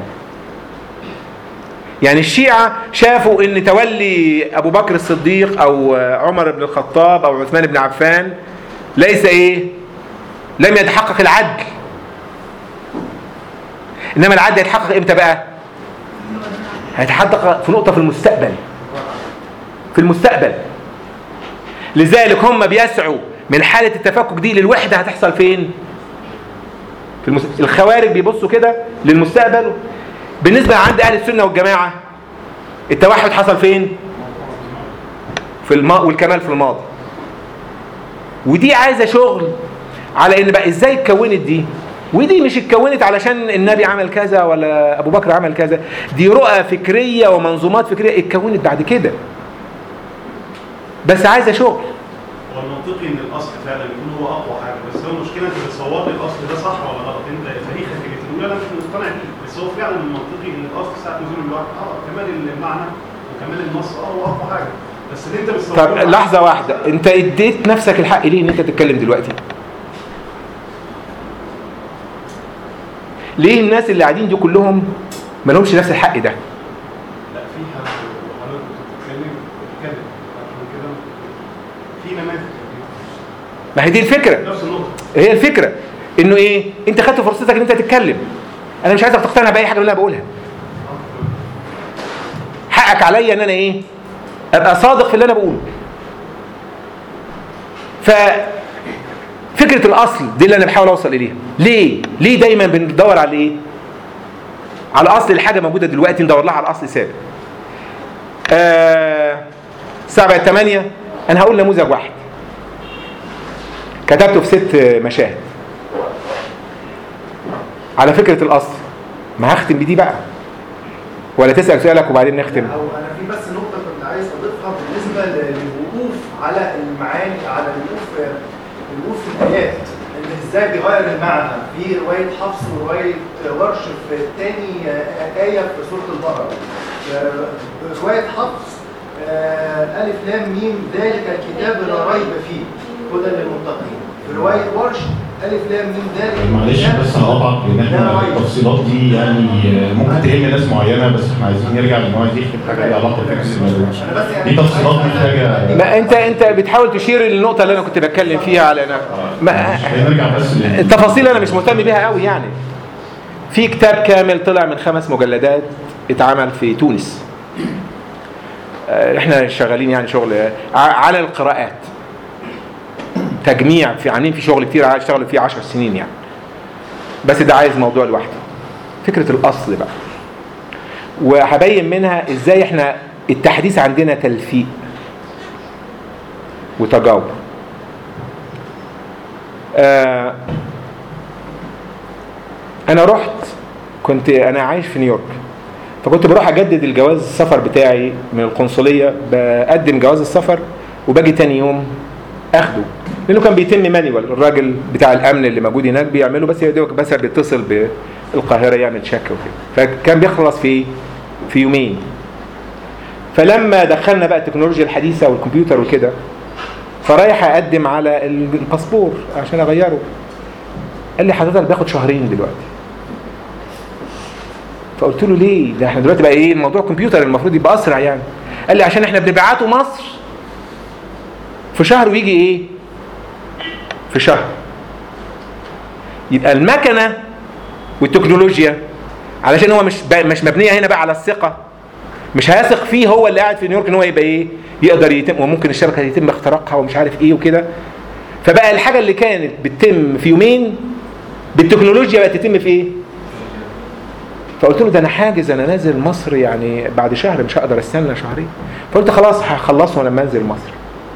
Speaker 1: يعني الشيعة شافوا ان تولي ابو بكر الصديق او عمر بن الخطاب او عثمان بن عفان ليس ايه لم يتحقق العدل انما العدل يتحقق امتى بقى هيتحقق في نقطة في المستقبل في المستقبل لذلك هم بيسعوا من حالة التفكك دي للوحدة هتحصل فين في المس... الخوارج بيبصوا كده للمستقبل بالنسبة عند أهل السنة والجماعة التوحد حصل فين؟ في الماء والكمال في الماضي ودي عايزة شغل على ان بقى ازاي اتكونت دي ودي مش اتكونت علشان النبي عمل كذا ولا ابو بكر عمل كذا دي رؤى فكرية ومنظومات فكرية اتكونت بعد كده بس عايزة شغل
Speaker 8: هو المنطقي ان الاصل فعلا يكون هو اقوى حاجه بس هو المشكله انت بتصور لي الاصل ده صح ولا غلط انت تاريخك اللي بتقول انا مش مقتنع بيه بس هو فعلا المنطقي ان الاصل ساعه نزول الوحي اه كمال المعنى وكمال النص اه هو اقوى حاجه بس اللي انت بتصوره
Speaker 1: طب لحظة واحدة انت اديت نفسك الحق ليه ان انت تتكلم دلوقتي ليه الناس اللي قاعدين دي كلهم ما لهمش نفس الحق ده
Speaker 8: لا في حد وحضرتك كنت بتتكلم بتتكلم عشان كده في نماذج
Speaker 1: ما هي دي الفكرة
Speaker 8: نفس النقطه
Speaker 1: هي الفكرة انه ايه انت خدت فرصتك ان انت تتكلم انا مش عايزك تقتنع باي حاجة من اللي انا بقولها حقك عليا ان انا ايه ابقى صادق في اللي انا بقوله ف فكرة الاصل دي اللي انا بحاول اوصل اليها ليه ليه دايما بندور على ايه على اصل الحاجة موجودة دلوقتي ندور لها على الاصل سابق آه الساعة بقت 8 انا هقول نموذج واحد كتبته في ست مشاهد على فكرة الأصل ما هختم بدي بقى ولا تسأل سؤالك وبعدين نختم
Speaker 14: او انا في بس نقطه كنت عايز اضيفها بالنسبه ل- للوقوف على المعاني على الوقوف الوقوف في الايات ان ازاي بيغير المعنى في روايه حفص وروايه ورش في تاني آه، ايه في سوره البقره آه، روايه حفص آه، الف لام ميم ذلك الكتاب لا ريب فيه هدى للمتقين في روايه ورش الف لام ميم ذلك
Speaker 2: معلش
Speaker 14: الكتاب
Speaker 2: بس هقطعك لان احنا
Speaker 14: لا ريب.
Speaker 2: التفصيلات دي يعني ممكن تهم ناس معينه بس احنا عايزين نرجع لان هو عايز يكتب حاجه ليها علاقه بفكره الموضوع دي تفصيلات محتاجه
Speaker 1: ما انت انت بتحاول تشير للنقطة اللي انا كنت بتكلم فيها على انا ما
Speaker 2: نرجع بس لل-
Speaker 1: التفاصيل انا مش مهتم بيها قوي يعني في كتاب كامل طلع من خمس مجلدات اتعمل في تونس آه، احنا شغالين يعني شغل آه، على القراءات تجميع في عاملين في شغل كتير اشتغلوا فيه 10 سنين يعني بس ده عايز موضوع لوحده فكرة الأصل بقى وهبين منها ازاي احنا التحديث عندنا تلفيق وتجاوب آه انا رحت كنت انا عايش في نيويورك فكنت بروح اجدد الجواز السفر بتاعي من القنصليه بقدم جواز السفر وباجي تاني يوم اخده لانه كان بيتم مانيوال الراجل بتاع الامن اللي موجود هناك بيعمله بس يا دوبك بس بيتصل بالقاهره يعمل شك وكده فكان بيخلص في في يومين فلما دخلنا بقى التكنولوجيا الحديثه والكمبيوتر وكده فرايح اقدم على الباسبور عشان اغيره قال لي حضرتك باخد شهرين دلوقتي فقلت له ليه ده احنا دلوقتي بقى ايه الموضوع كمبيوتر المفروض يبقى اسرع يعني قال لي عشان احنا بنبعته مصر في شهر ويجي ايه في شهر يبقى المكنه والتكنولوجيا علشان هو مش بقى مش مبنيه هنا بقى على الثقه مش هيثق فيه هو اللي قاعد في نيويورك ان هو يبقى ايه يقدر يتم وممكن الشبكه يتم اختراقها ومش عارف ايه وكده فبقى الحاجه اللي كانت بتتم في يومين بالتكنولوجيا بقت تتم في ايه فقلت له ده انا حاجز انا نازل مصر يعني بعد شهر مش هقدر استنى شهرين فقلت خلاص هخلصه لما انزل مصر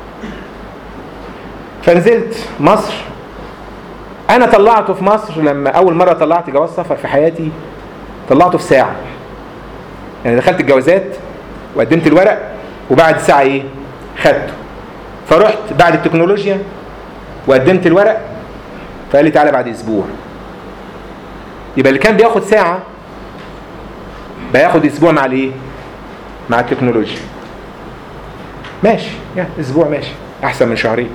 Speaker 1: فنزلت مصر انا طلعته في مصر لما اول مره طلعت جواز سفر في حياتي طلعته في ساعه يعني دخلت الجوازات وقدمت الورق وبعد ساعه ايه خدته فرحت بعد التكنولوجيا وقدمت الورق فقال لي تعالى بعد اسبوع يبقى اللي كان بياخد ساعه بياخد اسبوع مع الايه مع التكنولوجيا ماشي يعني اسبوع ماشي احسن من شهرين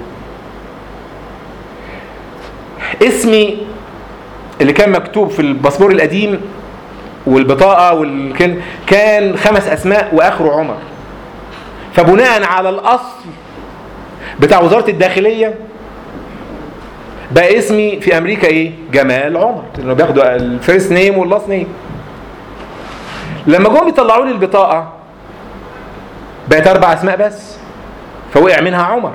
Speaker 1: اسمي اللي كان مكتوب في الباسبور القديم والبطاقه والكن كان خمس اسماء واخره عمر فبناء على الاصل بتاع وزاره الداخليه بقى اسمي في امريكا ايه جمال عمر لانه بياخدوا الفيرست نيم واللاست نيم لما جم يطلعوا لي البطاقه بقت اربع اسماء بس فوقع منها عمر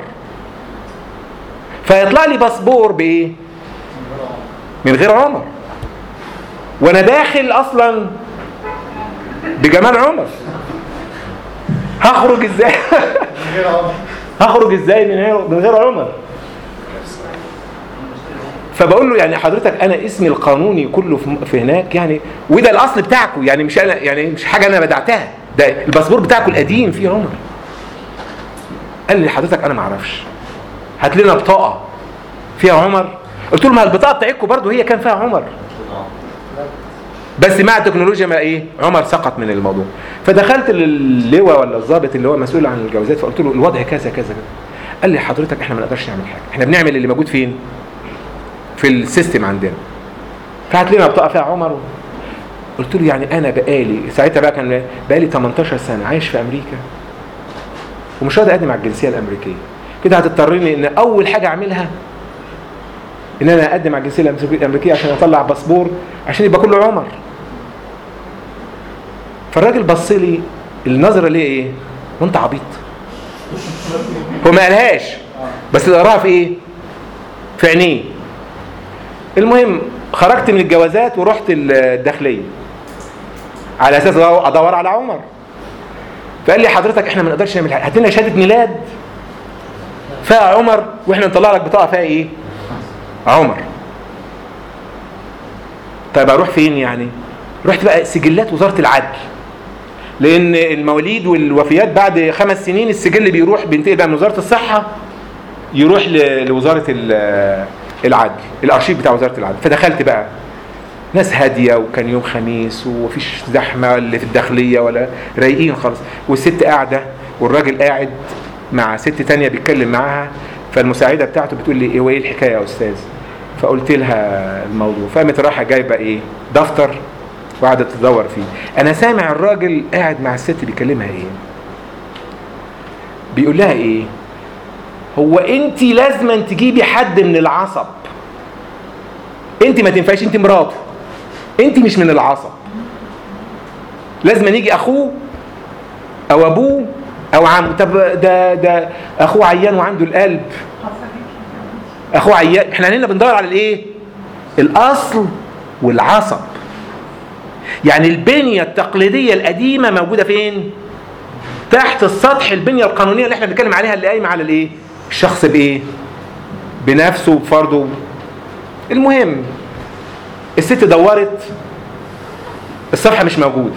Speaker 1: فيطلع لي باسبور بايه من غير عمر وانا داخل اصلا بجمال عمر هخرج ازاي هخرج ازاي من غير من غير عمر فبقول له يعني حضرتك انا اسمي القانوني كله في- في هناك يعني وده الاصل بتاعكم يعني مش انا يعني مش حاجه انا بدعتها ده الباسبور بتاعكم القديم فيه عمر قال لي حضرتك انا ما اعرفش هات لنا بطاقه فيها عمر قلت له ما البطاقه بتاعتكم برضه هي كان فيها عمر بس مع التكنولوجيا ما ايه عمر سقط من الموضوع فدخلت للواء ولا الضابط اللي هو مسؤول عن الجوازات فقلت له الوضع كذا كذا كذا قال لي حضرتك احنا ما نقدرش نعمل حاجه احنا بنعمل اللي موجود فين في السيستم عندنا فهات لنا بطاقه فيها عمر قلت له يعني انا بقالي ساعتها بقى كان بقالي 18 سنه عايش في امريكا ومش راضي اقدم على الجنسيه الامريكيه كده هتضطرني ان اول حاجه اعملها ان انا اقدم على الجنسيه الامريكيه عشان اطلع باسبور عشان يبقى كله عمر فالراجل بص لي النظره ليه ايه وانت عبيط هو ما قالهاش بس قراها في ايه في عينيه المهم خرجت من الجوازات ورحت الداخليه على اساس ادور على عمر فقال لي حضرتك احنا ما نقدرش نعمل حاجه هات لنا شهاده ميلاد فيها عمر واحنا نطلع لك بطاقه فيها ايه عمر طيب اروح فين يعني رحت بقى سجلات وزاره العدل لان المواليد والوفيات بعد خمس سنين السجل بيروح بينتقل بقى من وزاره الصحه يروح ل- لوزاره ال- العدل الارشيف بتاع وزاره العدل فدخلت بقى ناس هاديه وكان يوم خميس ومفيش زحمه اللي في الداخليه ولا رايقين خالص والست قاعده والراجل قاعد مع ست تانية بيتكلم معاها فالمساعده بتاعته بتقول لي ايه وايه الحكايه يا استاذ فقلت لها الموضوع فقامت رايحه جايبه ايه دفتر وقعدت تدور فيه انا سامع الراجل قاعد مع الست بيكلمها ايه بيقول لها ايه هو انت لازما تجيبي حد من العصب انت ما تنفعش انت مراته انت مش من العصب لازم يجي اخوه او ابوه او عمه طب ده ده اخوه عيان وعنده القلب اخوه عيان احنا هنا بندور على الايه الاصل والعصب يعني البنية التقليدية القديمة موجودة فين تحت السطح البنية القانونية اللي احنا بنتكلم عليها اللي قايمة على الايه الشخص بايه بنفسه بفرده المهم الست دورت الصفحة مش موجودة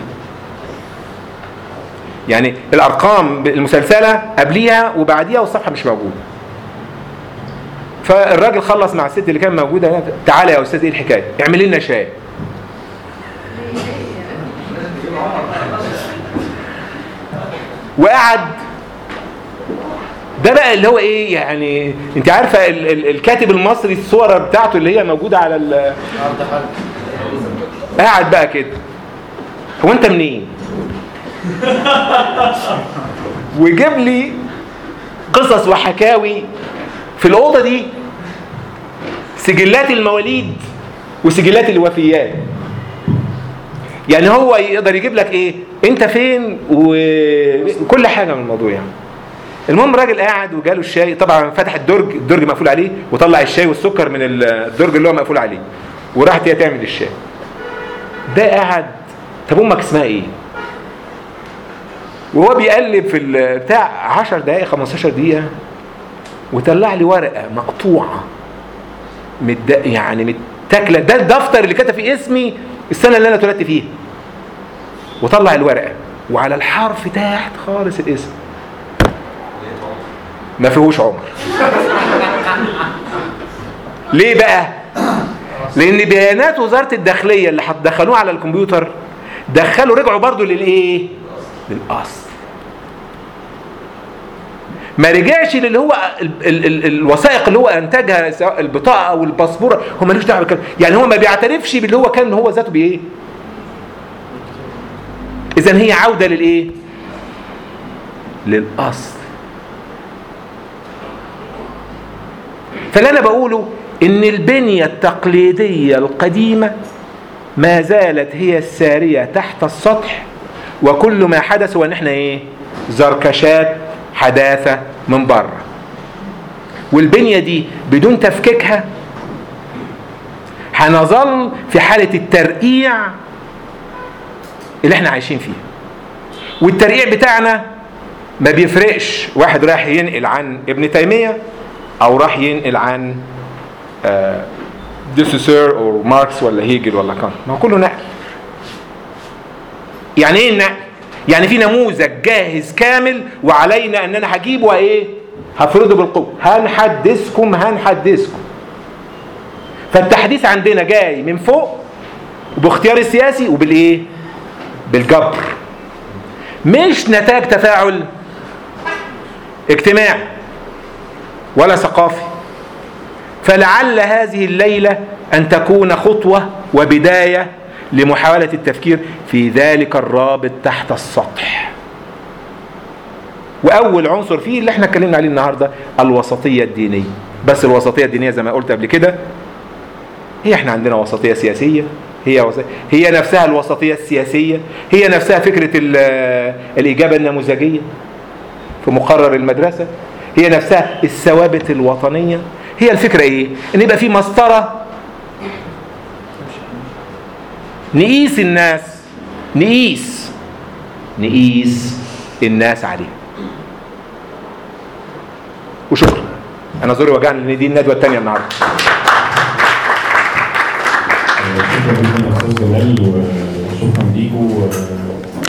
Speaker 1: يعني الارقام المسلسلة قبليها وبعديها والصفحة مش موجودة فالراجل خلص مع الست اللي كان موجودة هنا تعالى يا استاذ ايه الحكاية اعمل لنا شاي وقعد ده بقى اللي هو ايه يعني انت عارفه ال ال الكاتب المصري الصور بتاعته اللي هي موجوده على ال- قاعد بقى كده هو انت منين وجيب لي قصص وحكاوي في الاوضه دي سجلات المواليد وسجلات الوفيات يعني هو يقدر يجيب لك ايه انت فين وكل حاجه من الموضوع يعني المهم الراجل قاعد وجاله الشاي طبعا فتح الدرج الدرج مقفول عليه وطلع الشاي والسكر من الدرج اللي هو مقفول عليه وراحت هي تعمل الشاي ده قاعد طب امك اسمها ايه وهو بيقلب في بتاع 10 دقائق 15 دقيقه وطلع لي ورقه مقطوعه مد يعني متاكله ده الدفتر اللي كتب فيه اسمي السنه اللي انا اتولدت فيها وطلع الورقه وعلى الحرف تحت خالص الاسم ما فيهوش عمر ليه بقى لان بيانات وزاره الداخليه اللي هتدخلوها على الكمبيوتر دخلوا رجعوا برضو للايه للاصل ما رجعش للي هو ال ال ال الوثائق اللي هو انتجها سواء البطاقه او الباسبور هو ملوش دعوه بالكلام يعني هو ما بيعترفش باللي هو كان هو ذاته بايه اذا هي عوده للايه للاصل فاللي انا بقوله ان البنيه التقليديه القديمه ما زالت هي الساريه تحت السطح وكل ما حدث هو ان احنا ايه زركشات حداثه من بره والبنيه دي بدون تفكيكها هنظل في حاله الترقيع اللي احنا عايشين فيه والترقيع بتاعنا ما بيفرقش واحد راح ينقل عن ابن تيميه او راح ينقل عن آه ديسوسير او ماركس ولا هيجل ولا كانت ما هو كله نقل يعني ايه النقل يعني في نموذج جاهز كامل وعلينا ان انا هجيبه وايه هفرضه بالقوه هنحدثكم هنحدثكم فالتحديث عندنا جاي من فوق وباختيار السياسي وبالايه بالجبر مش نتاج تفاعل اجتماعي ولا ثقافي فلعل هذه الليله ان تكون خطوه وبدايه لمحاوله التفكير في ذلك الرابط تحت السطح واول عنصر فيه اللي احنا اتكلمنا عليه النهارده الوسطيه الدينيه بس الوسطيه الدينيه زي ما قلت قبل كده هي احنا عندنا وسطيه سياسيه هي وسط... هي نفسها الوسطيه السياسيه هي نفسها فكره الاجابه النموذجيه في مقرر المدرسه هي نفسها الثوابت الوطنيه هي الفكره ايه ان يبقى في مسطره نقيس الناس نقيس نقيس الناس عليه وشكرا انا زوري وجعني لان دي الندوه الثانيه النهارده
Speaker 2: شكرا جدا يا استاذ جمال وشكرا ليكم